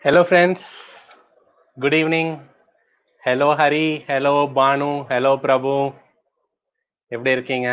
Hello, friends. Good evening. Hello, Hari. Hello, Banu. Hello, Prabhu. எப்படி இருக்கீங்க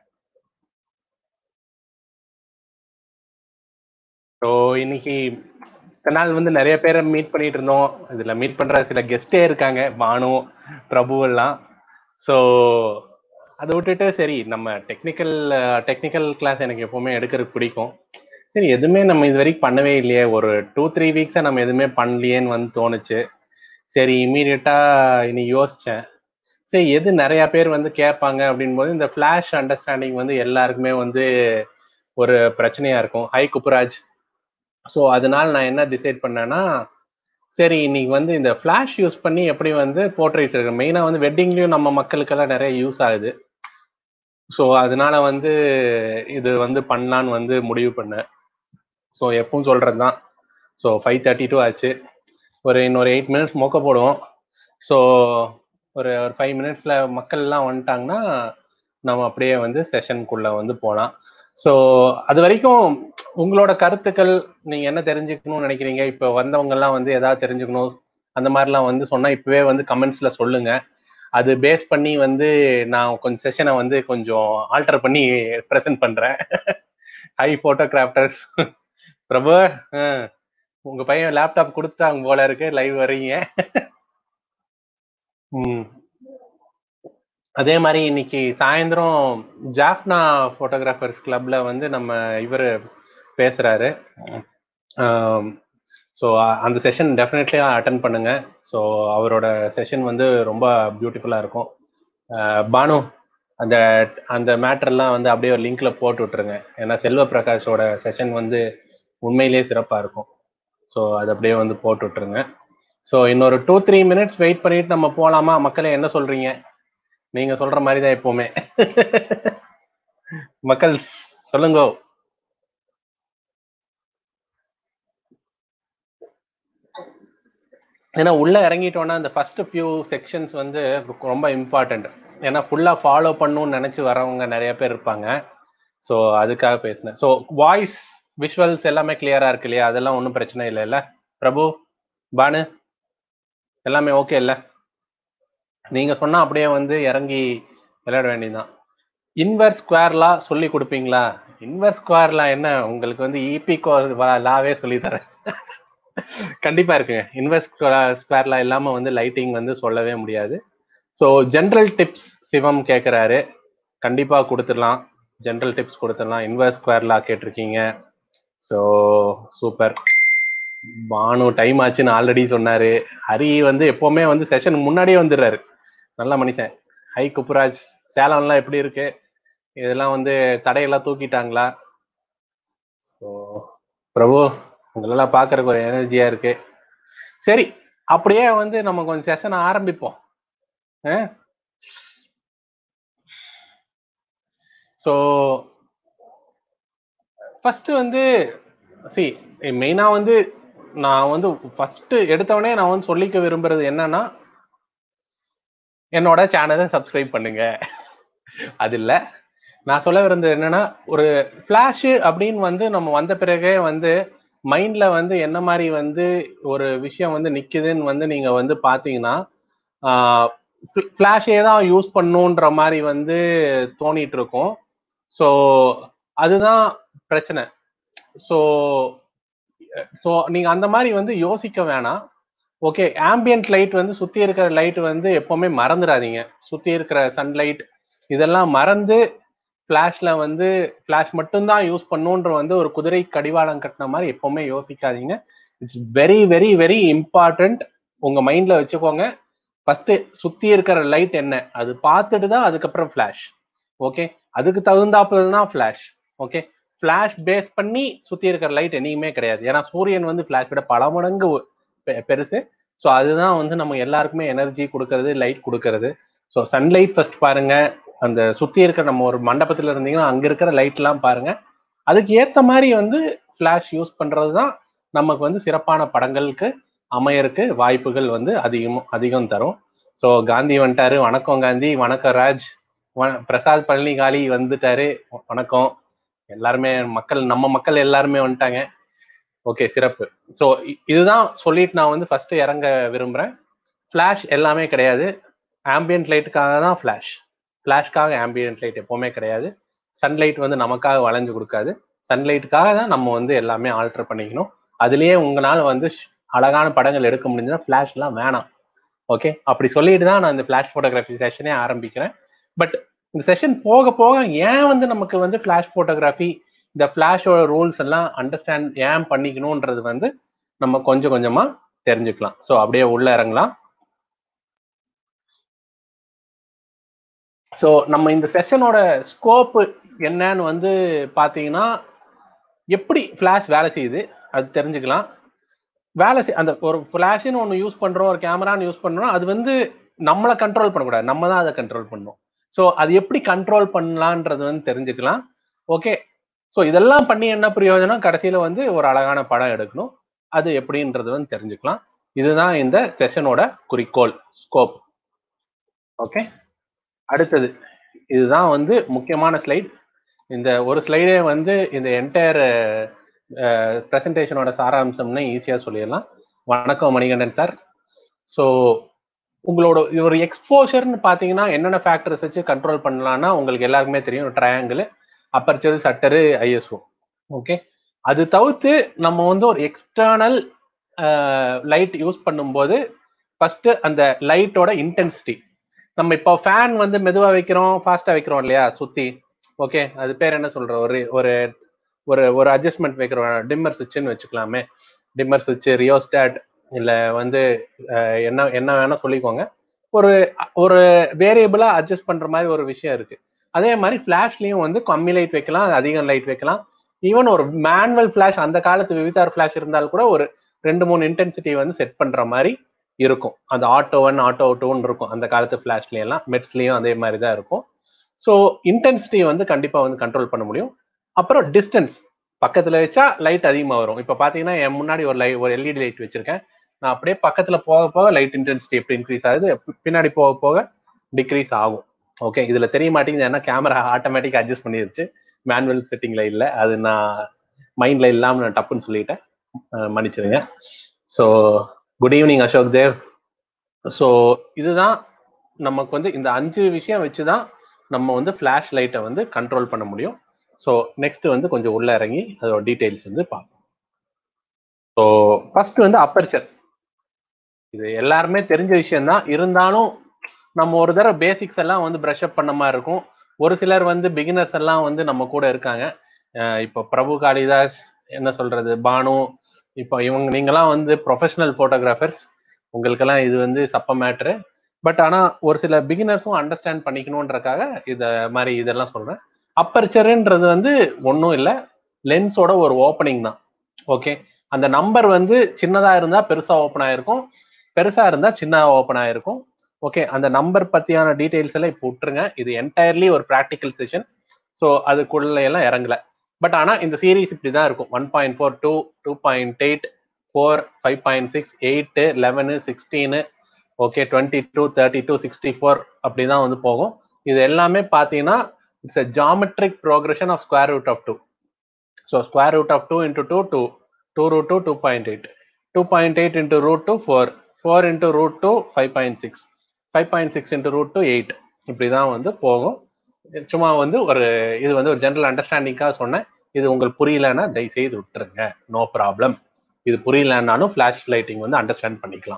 so இன்னைக்கு இத்தனை நாள் வந்து நிறைய பேரை மீட் பண்ணிட்டு இருந்தோம் இதுல மீட் பண்ற சில கெஸ்டே இருக்காங்க பானு பிரபு எல்லாம் ஸோ அதை விட்டுட்டு சரி நம்ம டெக்னிக்கல் டெக்னிக்கல் கிளாஸ் எனக்கு எப்பவுமே எடுக்கிறதுக்கு பிடிக்கும் சரி எதுவுமே நம்ம இது வரைக்கும் பண்ணவே இல்லையே ஒரு டூ த்ரீ வீக்ஸா நம்ம எதுவுமே பண்ணலையேன்னு வந்து தோணுச்சு சரி இமீடியட்டா இன்னைக்கு யோசிச்சேன் சரி எது நிறைய பேர் வந்து கேட்பாங்க அப்படின் போது இந்த ஃபிளாஷ் அண்டர்ஸ்டாண்டிங் வந்து எல்லாருக்குமே வந்து ஒரு பிரச்சனையா இருக்கும் ஹை குப்புராஜ் ஸோ அதனால நான் என்ன டிசைட் பண்ணேன்னா சரி இன்னைக்கு வந்து இந்த ஃபிளாஷ் யூஸ் பண்ணி எப்படி வந்து போர்ட்ரேட்ஸ் இருக்கு மெயினாக வந்து வெட்டிங்லயும் நம்ம மக்களுக்கெல்லாம் நிறைய யூஸ் ஆகுது ஸோ அதனால வந்து இது வந்து பண்ணலான்னு வந்து முடிவு பண்ணேன் ஸோ எப்பவும் சொல்றது தான் ஸோ ஃபைவ் தேர்ட்டி டூ ஆச்சு ஒரு இன்னொரு எயிட் மினிட்ஸ் மொக்க போடுவோம் ஸோ ஒரு ஒரு ஃபைவ் மினிட்ஸ்ல மக்கள் எல்லாம் வந்துட்டாங்கன்னா நம்ம அப்படியே வந்து செஷனுக்குள்ள வந்து போகலாம் ஸோ அது வரைக்கும் உங்களோட கருத்துக்கள் நீங்க என்ன தெரிஞ்சுக்கணும்னு நினைக்கிறீங்க இப்போ வந்தவங்க எல்லாம் வந்து ஏதாவது தெரிஞ்சுக்கணும் அந்த மாதிரிலாம் வந்து சொன்னா இப்பவே வந்து கமெண்ட்ஸ்ல சொல்லுங்க அது பேஸ் பண்ணி வந்து நான் கொஞ்சம் செஷனை வந்து கொஞ்சம் ஆல்டர் பண்ணி ப்ரெசென்ட் பண்றேன் ஹை போட்டோகிராஃப்டர்ஸ் பிரபு அஹ், உங்க பையன் லேப்டாப் கொடுத்தாங்க போல இருக்கு லைவ் வரீங்க ம். அதே மாதிரி இன்னைக்கு சாயந்தரம் ஜாஃப்னா போட்டோகிராஃபர்ஸ் கிளப்ல வந்து நம்ம இவர் பேசுறாரு ஸோ அந்த செஷன் டெஃபினெட்லி அட்டன் பண்ணுங்க ஸோ அவரோட செஷன் வந்து ரொம்ப பியூட்டிஃபுல்லா இருக்கும் அஹ், பானு அந்த அந்த மேட்டர்லாம் வந்து அப்படியே ஒரு லிங்க்ல போட்டு விட்டுருங்க ஏன்னா செல்வ பிரகாஷோட செஷன் வந்து உண்மையிலேயே சிறப்பா இருக்கும் ஸோ அது அப்படியே வந்து போட்டு விட்டுருங்க ஸோ இன்னொரு டூ த்ரீ மினிட்ஸ் வெயிட் பண்ணிட்டு நம்ம போலாமா மக்களே என்ன சொல்றீங்க நீங்க சொல்ற மாதிரி தான் எப்பவுமே மக்கள் சொல்லுங்க ஏன்னா உள்ள இறங்கிட்டோம்னா இந்த ஃபர்ஸ்ட் ஃபியூ செக்ஷன்ஸ் வந்து ரொம்ப இம்பார்ட்டன்ட் ஏன்னா ஃபுல்லா ஃபாலோ பண்ணணும்னு நினைச்சு வரவங்க நிறைய பேர் இருப்பாங்க ஸோ அதுக்காக பேசினேன் ஸோ வாய்ஸ் விஷுவல்ஸ் எல்லாமே கிளியரா இருக்கு இல்லையா அதெல்லாம் ஒன்றும் பிரச்சனை இல்லைல்ல பிரபு பானு எல்லாமே ஓகே இல்ல நீங்க சொன்னா அப்படியே வந்து இறங்கி விளையாட வேண்டியதுதான் இன்வெர்ஸ் ஸ்கொயர்லா சொல்லி கொடுப்பீங்களா இன்வெர்ஸ் ஸ்கொயர்லா என்ன உங்களுக்கு வந்து இபி லாவே சொல்லி தரேன் கண்டிப்பா இருக்குங்க இன்வெர்ஸ் ஸ்கொயர்லா இல்லாம வந்து லைட்டிங் வந்து சொல்லவே முடியாது ஸோ ஜென்ரல் டிப்ஸ் சிவம் கேட்குறாரு கண்டிப்பா கொடுத்துடலாம் ஜென்ரல் டிப்ஸ் கொடுத்துடலாம் இன்வெர்ஸ் ஸ்கொயர்லா கேட்டிருக்கீங்க ஸோ சூப்பர் பானு டைம் ஆச்சுன்னு ஆல்ரெடி சொன்னாரு ஹரி வந்து எப்பவுமே வந்து செஷன் முன்னாடியே வந்துடுறாரு நல்ல மனுஷன் ஹை குப்புராஜ் சேலம்லாம் எப்படி இருக்கு இதெல்லாம் வந்து தடையெல்லாம் தூக்கிட்டாங்களா ஸோ பிரபு உங்களெல்லாம் பார்க்கறதுக்கு ஒரு எனர்ஜியா இருக்கு சரி அப்படியே வந்து நம்ம கொஞ்சம் செஷனை ஆரம்பிப்போம் ஸோ ஃபர்ஸ்ட் வந்து சி மெயினா வந்து நான் வந்து ஃபர்ஸ்ட் எடுத்தவொடனே நான் வந்து சொல்லிக்க விரும்புறது என்னன்னா என்னோட சேனலை சப்ஸ்கிரைப் பண்ணுங்க அது இல்ல நான் சொல்ல விரும்புறது என்னன்னா ஒரு ஃபிளாஷ் அப்படின்னு வந்து நம்ம வந்த பிறகே வந்து மைண்ட்ல வந்து என்ன மாதிரி வந்து ஒரு விஷயம் வந்து நிக்குதுன்னு வந்து நீங்க வந்து பாத்தீங்கன்னா ஃபிளாஷே தான் யூஸ் பண்ணுன்ற மாதிரி வந்து தோணிட்டு இருக்கும் ஸோ அதுதான் பிரச்சனை ஸோ ஸோ நீங்க அந்த மாதிரி வந்து யோசிக்க வேணாம் ஓகே ஆம்பியன்ட் லைட் வந்து சுத்தி இருக்கிற லைட் வந்து எப்பவுமே மறந்துடாதீங்க சுத்தி இருக்கிற சன்லைட் இதெல்லாம் மறந்து ஃபிளாஷ்ல வந்து ஃபிளாஷ் மட்டும்தான் யூஸ் பண்ணுன்ற வந்து ஒரு குதிரை கடிவாளம் கட்டின மாதிரி எப்பவுமே யோசிக்காதீங்க it's very very very important உங்க மைண்ட்ல வச்சுக்கோங்க ஃபர்ஸ்ட் சுத்தி இருக்கிற லைட் என்ன அது பார்த்துட்டு தான் அதுக்கப்புறம் ஃபிளாஷ் ஓகே அதுக்கு தகுந்தாப்புல தான் ஃபிளாஷ் ஓகே ஃபிளாஷ் பேஸ் பண்ணி சுத்தி இருக்கிற லைட் என்னைக்குமே கிடையாது ஏன்னா சூரியன் வந்து ஃபிளாஷ் விட பல மடங்கு பெ- பெருசு ஸோ அதுதான் வந்து நம்ம எல்லாருக்குமே எனர்ஜி கொடுக்கறது லைட் கொடுக்கறது ஸோ சன்லைட் ஃபர்ஸ்ட் பாருங்க அந்த சுத்தி இருக்கிற நம்ம ஒரு மண்டபத்துல இருந்தீங்கன்னா அங்க இருக்கிற லைட் எல்லாம் பாருங்க அதுக்கு ஏத்த மாதிரி வந்து ஃபிளாஷ் யூஸ் பண்றது தான் நமக்கு வந்து சிறப்பான படங்களுக்கு அமையறக்கு வாய்ப்புகள் வந்து அதிகம் அதிகம் தரும் ஸோ காந்தி வந்துட்டாரு வணக்கம் காந்தி வணக்கம் ராஜ் வ- பிரசாத் பழனிகாலி வந்துட்டாரு வணக்கம் எல்லாருமே மக்கள் நம்ம மக்கள் எல்லாருமே வந்துட்டாங்க ஓகே சிறப்பு ஸோ இதுதான் சொல்லிட்டு நான் வந்து ஃபர்ஸ்ட் இறங்க விரும்புறேன் ஃப்ளாஷ் எல்லாமே கிடையாது ஆம்பியன்ட் லைட்டுக்காக தான் ஃப்ளாஷ் ஃப்ளாஷ்க்காக ஆம்பியன்ட் லைட் எப்பவுமே கிடையாது சன்லைட் வந்து நமக்காக வளைஞ்சு கொடுக்காது சன்லைட்டுக்காக தான் நம்ம வந்து எல்லாமே ஆல்டர் பண்ணிக்கணும் அதுலயே உங்களால வந்து அழகான படங்கள் எடுக்க முடிஞ்சதுன்னா ஃப்ளாஷ்லாம் வேணாம் ஓகே அப்படி சொல்லிட்டு தான் நான் இந்த ஃப்ளாஷ் ஃபோட்டோகிராஃபி செஷனே ஆரம்பிக்கிறேன் பட் இந்த செஷன் போக போக ஏன் வந்து நமக்கு வந்து ஃப்ளாஷ் ஃபோட்டோகிராஃபி இந்த ஃப்ளாஷோட ரூல்ஸ் எல்லாம் அண்டர்ஸ்டாண்ட் ஏன் பண்ணிக்கணும்ன்றது வந்து நம்ம கொஞ்சம் கொஞ்சமா தெரிஞ்சுக்கலாம் ஸோ அப்படியே உள்ள இறங்கலாம் ஸோ நம்ம இந்த செஷனோட ஸ்கோப்பு என்னன்னு வந்து பார்த்தீங்கன்னா எப்படி ஃப்ளாஷ் வேலை செய்யுது அது தெரிஞ்சுக்கலாம் வேலை செய் அந்த ஒரு ஃப்ளாஷ்னு ஒன்று யூஸ் பண்ணுறோம் ஒரு கேமரான்னு யூஸ் பண்ணுறோம் அது வந்து நம்மளை கண்ட்ரோல் பண்ணக்கூடாது நம்ம தான் அதை கண்ட்ரோல் பண்ணணும் ஸோ அது எப்படி கண்ட்ரோல் பண்ணலான்றது வந்து தெரிஞ்சுக்கலாம் ஓகே ஸோ இதெல்லாம் பண்ணி என்ன பிரயோஜனம் கடைசியில் வந்து ஒரு அழகான படம் எடுக்கணும் அது எப்படின்றது வந்து தெரிஞ்சுக்கலாம் இதுதான் இந்த செஷனோட குறிக்கோள் ஸ்கோப் ஓகே அடுத்தது இதுதான் வந்து முக்கியமான ஸ்லைட் இந்த ஒரு ஸ்லைடே வந்து இந்த என்டையர் ப்ரெசன்டேஷனோட சாராம்சம்னு ஈஸியாக சொல்லிடலாம் வணக்கம் மணிகண்டன் சார் ஸோ உங்களோட ஒரு எக்ஸ்போஷர்னு பார்த்தீங்கன்னா என்னென்ன ஃபேக்டர்ஸ் வச்சு கண்ட்ரோல் பண்ணலாம்னா உங்களுக்கு எல்லாருக்குமே தெரியும் triangle aperture shutter ISO okay அது தவிர்த்து நம்ம வந்து ஒரு எக்ஸ்டர்னல் லைட் யூஸ் பண்ணும்போது ஃபர்ஸ்ட் அந்த லைட்டோட இன்டென்சிட்டி நம்ம இப்போ ஃபேன் வந்து மெதுவா வைக்கிறோம் ஃபாஸ்டா வைக்கிறோம் இல்லையா சுத்தி ஓகே அது பேர் என்ன சொல்ற ஒரு ஒரு ஒரு ஒரு அட்ஜஸ்ட்மெண்ட் வைக்கிறோம் டிம்மர் சுவிட்சுன்னு வச்சுக்கலாமே டிம்மர் சுவிட்ச் ரியோஸ்டாட் இல்ல வந்து என்ன என்ன வேணா சொல்லிக்கோங்க ஒரு ஒரு வேரியபிளா அட்ஜஸ்ட் பண்ற மாதிரி ஒரு விஷயம் இருக்கு அதே மாதிரி ஃபிளாஷ்லயும் வந்து கம்மி லைட் வைக்கலாம் அதிகம் லைட் வைக்கலாம் ஈவன் ஒரு மேனுவல் ஃபிளாஷ் அந்த காலத்து விவிதார் ஃபிளாஷ் இருந்தால் கூட ஒரு ரெண்டு மூணு இன்டென்சிட்டி வந்து செட் பண்ற மாதிரி இருக்கும் அந்த ஆட்டோ ஒன் ஆட்டோ டூன்னு இருக்கும் அந்த காலத்து ஃபிளாஷ்ல எல்லாம் மெட்ஸ்லயும் அதே மாதிரி தான் இருக்கும் ஸோ இன்டென்சிட்டி வந்து கண்டிப்பா வந்து கண்ட்ரோல் பண்ண முடியும் அப்புறம் டிஸ்டன்ஸ் பக்கத்துல வச்சா லைட் அதிகமாக வரும் இப்போ பாத்தீங்கன்னா என் முன்னாடி ஒரு லைட் ஒரு எல்இடி லைட் வச்சிருக்கேன் நான் அப்படியே பக்கத்துல போக போக லைட் இன்டென்சிட்டி எப்படி இன்க்ரீஸ் ஆகுது பின்னாடி போக போக டிக்ரீஸ் ஆகும் ஓகே இதுல தெரிய மாட்டேங்குது ஏன்னா கேமரா ஆட்டோமேட்டிக் அட்ஜஸ்ட் பண்ணிருச்சு மேனுவல் செட்டிங்ல இல்லை அது நான் மைண்ட்ல இல்லாம நான் டப்புன்னு சொல்லிட்டேன் மன்னிச்சிருங்க so good evening Ashok Dev so இதுதான் நமக்கு வந்து இந்த அஞ்சு விஷயம் வச்சு தான் நம்ம வந்து ஃப்ளாஷ் லைட்டை வந்து கண்ட்ரோல் பண்ண முடியும் ஸோ நெக்ஸ்ட் வந்து கொஞ்சம் உள்ள இறங்கி அதோட டீட்டெயில்ஸ் வந்து பார்ப்போம் ஸோ ஃபர்ஸ்ட் வந்து அப்பர்ச்சர் இது எல்லாருமே தெரிஞ்ச விஷயம் தான் இருந்தாலும் நம்ம ஒரு தடவை பேசிக்ஸ் எல்லாம் வந்து ப்ரஷ் அப் பண்ண மாதிரி இருக்கும் ஒரு சிலர் வந்து பிகினர்ஸ் எல்லாம் வந்து நம்ம கூட இருக்காங்க இப்போ பிரபு காளிதாஸ் என்ன சொல்றது பானு இப்போ இவங்க நீங்களாம் வந்து ப்ரொஃபஷனல் ஃபோட்டோகிராஃபர்ஸ் உங்களுக்கெல்லாம் இது வந்து சப்ப மேட்ரு பட் ஆனால் ஒரு சில பிகினர்ஸும் அண்டர்ஸ்டாண்ட் பண்ணிக்கணுன்றக்காக இதை மாதிரி இதெல்லாம் சொல்கிறேன் அப்பர்ச்சருன்றது வந்து ஒன்றும் இல்லை லென்ஸோட ஒரு ஓப்பனிங் தான் ஓகே அந்த நம்பர் வந்து சின்னதாக இருந்தால் பெருசாக ஓப்பன் ஆயிருக்கும் பெருசாக இருந்தால் சின்னதாக ஓப்பன் ஆயிருக்கும் ஓகே அந்த நம்பர் பற்றியான டீட்டெயில்ஸ் எல்லாம் இப்போ விட்டுருங்க இது என்டையர்லி ஒரு ப்ராக்டிக்கல் செஷன் ஸோ அதுக்குள்ள எல்லாம் இறங்கல பட் ஆனால் இந்த சீரீஸ் இப்படி தான் இருக்கும் one point four two two point eight four five point six eight eleven sixteen okay twenty two thirty two sixty four அப்படி தான் வந்து போகும் இது எல்லாமே பார்த்தீங்கன்னா it's a geometric progression of square root of two so square root of two into two two two root two two point eight two point eight into root two four four into root two five point six five point six into root two eight இப்படி தான் வந்து போகும் சும்மா வந்து ஒரு இது வந்து ஒரு ஜென்ரல் அண்டர்ஸ்டாண்டிங்காக சொன்னேன் இது உங்களுக்கு புரியலன்னா தயவுசெய்து விட்டுருங்க நோ ப்ராப்ளம் இது புரியலன்னாலும் ஃபிளாஷ் லைட்டிங் வந்து அண்டர்ஸ்டாண்ட் பண்ணிக்கலாம்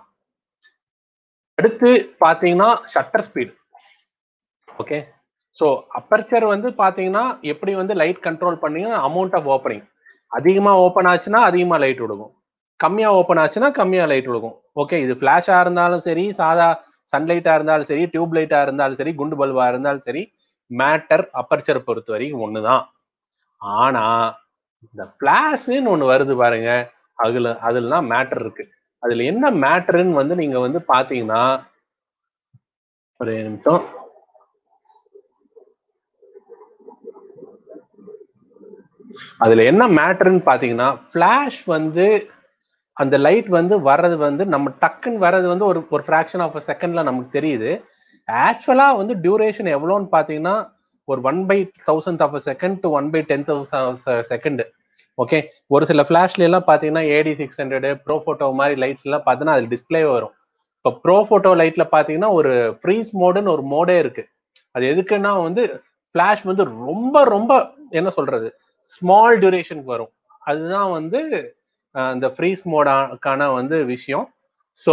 அடுத்து பார்த்தீங்கன்னா shutter speed okay so aperture வந்து பார்த்தீங்கன்னா எப்படி வந்து லைட் கண்ட்ரோல் பண்ணீங்கன்னா அமௌண்ட் ஆஃப் ஓப்பனிங் அதிகமாக ஓப்பன் ஆச்சுன்னா அதிகமாக லைட் விடுக்கும் கம்மியாக ஓப்பன் ஆச்சுன்னா கம்மியாக லைட் விடுக்கும் ஓகே இது ஃப்ளாஷாக இருந்தாலும் சரி சாதா சன்லைட்டாக இருந்தாலும் சரி டியூப் லைட்டாக இருந்தாலும் சரி குண்டு பல்பாக இருந்தாலும் சரி மேட்டர் அப்பர்ச்சர் பொறுத்த வரைக்கும் ஒன்று தான் ஆனா இந்த பிளாஸ்ன்னு ஒண்ணு வருது பாருங்க அதுல அதுல தான் மேட்டர் இருக்கு அதுல என்ன மேட்டர்ன்னு வந்து நீங்க வந்து பாத்தீங்கன்னா ஒரு நிமிஷம் அதுல என்ன மேட்டர்ன்னு பாத்தீங்கன்னா பிளாஷ் வந்து அந்த லைட் வந்து வர்றது வந்து நம்ம டக்குன்னு வர்றது வந்து ஒரு ஒரு ஃப்ராக்ஷன் ஆஃப் அ செகண்ட்ல நமக்கு தெரியுது ஆக்சுவலா வந்து டியூரேஷன் எவ்வளோன்னு பாத்தீங்கன்னா ஒரு one by thousand of a second to one by ten thousand second okay ஒரு சில ஃபிளாஷ்ல எல்லாம் பாத்தீங்கன்னா AD six hundred pro photo மாதிரி லைட்ஸ் எல்லாம் பார்த்தீங்கன்னா அது டிஸ்பிளே வரும் இப்போ ப்ரோ போட்டோ லைட்ல பாத்தீங்கன்னா ஒரு ஃப்ரீஸ் மோடுன்னு ஒரு மோடே இருக்கு அது எதுக்குன்னா வந்து ஃபிளாஷ் வந்து ரொம்ப ரொம்ப என்ன சொல்றது ஸ்மால் டியூரேஷனுக்கு வரும் அதுதான் வந்து அந்த ஃப்ரீஸ் மோடாக்கான வந்து விஷயம் ஸோ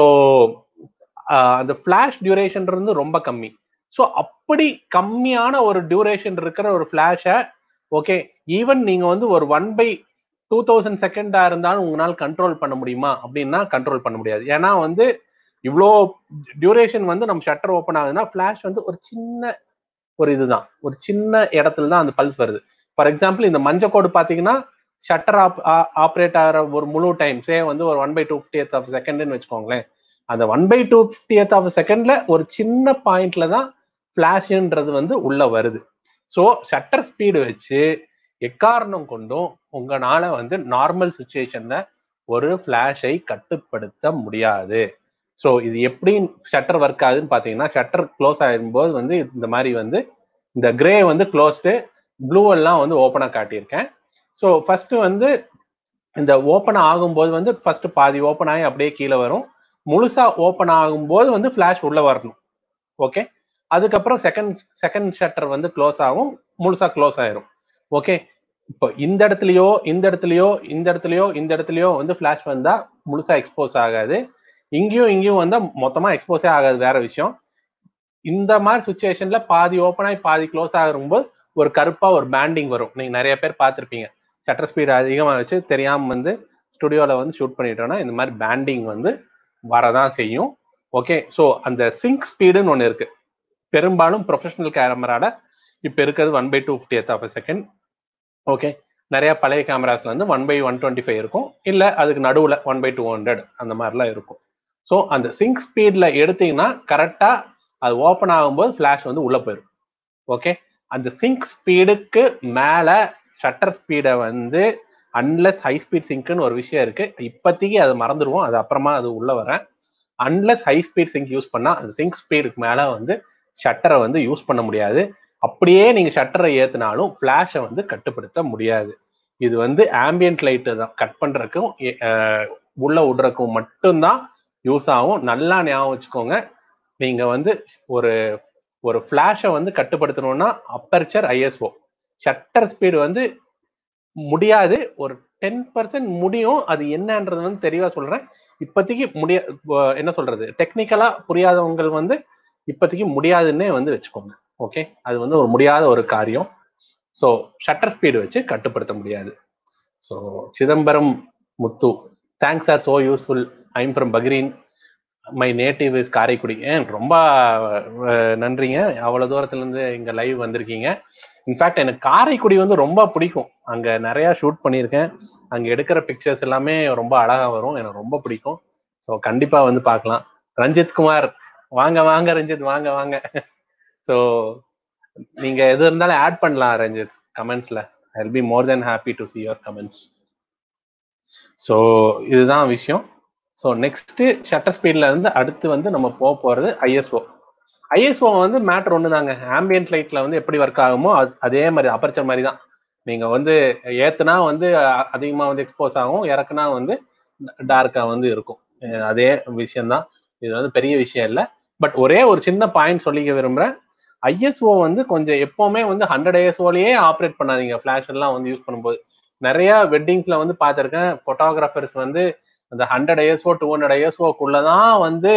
அந்த ஃபிளாஷ் டியூரேஷன் இருந்து ரொம்ப கம்மி ஸோ அப்படி கம்மியான ஒரு டியூரேஷன் இருக்கிற ஒரு ஃபிளாஷை ஓகே ஈவன் நீங்க வந்து ஒரு ஒன் பை டூ தௌசண்ட் செகண்டா இருந்தாலும் உங்களால் கண்ட்ரோல் பண்ண முடியுமா அப்படின்னா கண்ட்ரோல் பண்ண முடியாது ஏன்னா வந்து இவ்வளோ டியூரேஷன் வந்து நம்ம ஷட்டர் ஓப்பன் ஆகுதுன்னா ஃபிளாஷ் வந்து ஒரு சின்ன ஒரு இதுதான் ஒரு சின்ன இடத்துல தான் அந்த பல்ஸ் வருது ஃபார் எக்ஸாம்பிள் இந்த மஞ்ச கோடு பார்த்தீங்கன்னா ஷட்டர் ஆப் ஆப்ரேட் ஆகிற ஒரு முழு டைம் சே வந்து ஒரு one by two fiftieth of செகண்ட்னு வச்சுக்கோங்களேன் அந்த one by two fiftieth of செகண்ட்ல ஒரு சின்ன பாயிண்ட்ல தான் ஃபிளாஷ்ன்றது வந்து உள்ள வருது ஸோ ஷட்டர் ஸ்பீடு வச்சு எக்காரணம் கொண்டும் உங்களால வந்து நார்மல் சுச்சுவேஷன்ல ஒரு ஃபிளாஷை கட்டுப்படுத்த முடியாது ஸோ இது எப்படி ஷட்டர் ஒர்க் ஆகுதுன்னு பார்த்தீங்கன்னா ஷட்டர் க்ளோஸ் ஆகும்போது வந்து இந்த மாதிரி வந்து இந்த கிரே வந்து க்ளோஸ்டு ப்ளூ எல்லாம் வந்து ஓப்பனாக காட்டியிருக்கேன் ஸோ ஃபர்ஸ்ட் வந்து இந்த ஓப்பன் ஆகும்போது வந்து ஃபர்ஸ்ட் பாதி ஓப்பன் ஆகி அப்படியே கீழே வரும் முழுசா ஓப்பன் ஆகும்போது வந்து ஃபிளாஷ் உள்ள வரணும் ஓகே அதுக்கப்புறம் செகண்ட் செகண்ட் ஷட்டர் வந்து க்ளோஸ் ஆகும் முழுசா க்ளோஸ் ஆயிரும் ஓகே இப்போ இந்த இடத்துலயோ இந்த இடத்துலயோ இந்த இடத்துலயோ இந்த இடத்துலயோ வந்து ஃபிளாஷ் வந்தா முழுசா எக்ஸ்போஸ் ஆகாது இங்கேயும் இங்கேயும் வந்தா மொத்தமா எக்ஸ்போஸே ஆகாது வேற விஷயம் இந்த மாதிரி சுச்சுவேஷன்ல பாதி ஓப்பன் ஆகி பாதி க்ளோஸ் ஆகும்போது ஒரு கருப்பா ஒரு பேண்டிங் வரும் நீங்க நிறைய பேர் பார்த்துருப்பீங்க ஷட்டர் ஸ்பீடு அதிகமாக வச்சு தெரியாம வந்து ஸ்டுடியோவில் வந்து ஷூட் பண்ணிட்டோம்னா இந்த மாதிரி பேண்டிங் வந்து வரதான் செய்யும் ஓகே ஸோ அந்த சிங்க் ஸ்பீடுன்னு ஒன்று இருக்கு பெரும்பாலும் ப்ரொஃபஷனல் கேமராட இப்போ இருக்கிறது one by two fifty of second okay நிறைய பழைய கேமராஸ்ல வந்து one by one twenty five இருக்கும் இல்லை அதுக்கு நடுவில் ஒன் பை டூ ஹண்ட்ரட் அந்த மாதிரிலாம் இருக்கும் ஸோ அந்த சிங்க் ஸ்பீடில் எடுத்தீங்கன்னா கரெக்டாக அது ஓப்பன் ஆகும்போது ஃப்ளாஷ் வந்து உள்ளே போயிடும் ஓகே அந்த சிங்க் ஸ்பீடுக்கு மேலே ஷட்டர் ஸ்பீடை வந்து அன்லெஸ் ஹை ஸ்பீட் சிங்க்னு ஒரு விஷயம் இருக்கு இப்போதைக்கு அதை மறந்துடுவோம் அது அப்புறமா அது உள்ள வரேன் unless high speed sync use பண்ணால் அந்த சிங்க் ஸ்பீடுக்கு மேலே வந்து ஷட்டரை வந்து யூஸ் பண்ண முடியாது அப்படியே நீங்க ஷட்டரை ஏத்தினாலும் ஃபிளாஷை வந்து கட்டுப்படுத்த முடியாது இது வந்து ஆம்பியன்ட் லைட்டு தான் கட் பண்றதுக்கும் உள்ள விடுறதுக்கும் மட்டும்தான் யூஸ் ஆகும் நல்லா ஞாபகம் வச்சுக்கோங்க நீங்க வந்து ஒரு ஒரு ஃபிளாஷை வந்து கட்டுப்படுத்தணும்னா அப்பர்ச்சர் ஐஎஸ்ஓ ஷட்டர் ஸ்பீடு வந்து முடியாது ஒரு டென் பர்சன்ட் முடியும் அது என்னன்றது வந்து தெளிவா சொல்றேன் இப்போதைக்கு முடிய என்ன சொல்றது டெக்னிக்கலா புரியாதவங்க வந்து இப்போதைக்கு முடியாதுன்னே வந்து வச்சுக்கோங்க ஓகே அது வந்து ஒரு முடியாத ஒரு காரியம் ஸோ ஷட்டர் ஸ்பீடு வச்சு கட்டுப்படுத்த முடியாது so Chidambaram Muthu thanks are so useful I'm from Bahrain my native is Karaikudi ஏன் ரொம்ப நன்றிங்க அவ்வளோ தூரத்துலேருந்து இங்கே லைவ் வந்திருக்கீங்க இன்ஃபேக்ட் எனக்கு காரைக்குடி வந்து ரொம்ப பிடிக்கும் அங்கே நிறையா ஷூட் பண்ணியிருக்கேன் அங்கே எடுக்கிற பிக்சர்ஸ் எல்லாமே ரொம்ப அழகாக வரும் எனக்கு ரொம்ப பிடிக்கும் ஸோ கண்டிப்பாக வந்து பார்க்கலாம் ரஞ்சித் குமார் வாங்க வாங்க ரஞ்சித் வாங்க வாங்க ஸோ நீங்க எது இருந்தாலும் ஆட் பண்ணலாம் ரஞ்சித் கமெண்ட்ஸ்ல I be more than happy to see your comments so இதுதான் விஷயம் ஸோ நெக்ஸ்ட் ஷட்டர் ஸ்பீட்ல இருந்து அடுத்து வந்து நம்ம போக போறது ஐஎஸ்ஓ ஐஎஸ்ஓ வந்து மேட்ரு ஒன்று தாங்க ஆம்பியன்ட் லைட்ல வந்து எப்படி ஒர்க் ஆகுமோ அதே மாதிரி அப்பர்ச்சர் மாதிரி தான் நீங்க வந்து ஏத்துனா வந்து அதிகமாக வந்து எக்ஸ்போஸ் ஆகும் இறக்குனா வந்து டார்க்கா வந்து இருக்கும் அதே விஷயம்தான் இது வந்து பெரிய விஷயம் இல்லை பட் ஒரே ஒரு சின்ன பாயிண்ட் சொல்லிக்க விரும்புறேன் ஐஎஸ்ஓ வந்து கொஞ்சம் எப்பவுமே வந்து ஹண்ட்ரட் ஐஎஸ்ஓலயே ஆப்ரேட் பண்ணாதீங்க ஃபிளாஷ் எல்லாம் வந்து யூஸ் பண்ணும்போது நிறைய வெட்டிங்ஸ்ல வந்து பார்த்துருக்கேன் ஃபோட்டோகிராஃபர்ஸ் வந்து அந்த ஹண்ட்ரட் ஐஎஸ்ஓ டூ ஹண்ட்ரட் ஐஎஸ்ஓக்குள்ளதான் வந்து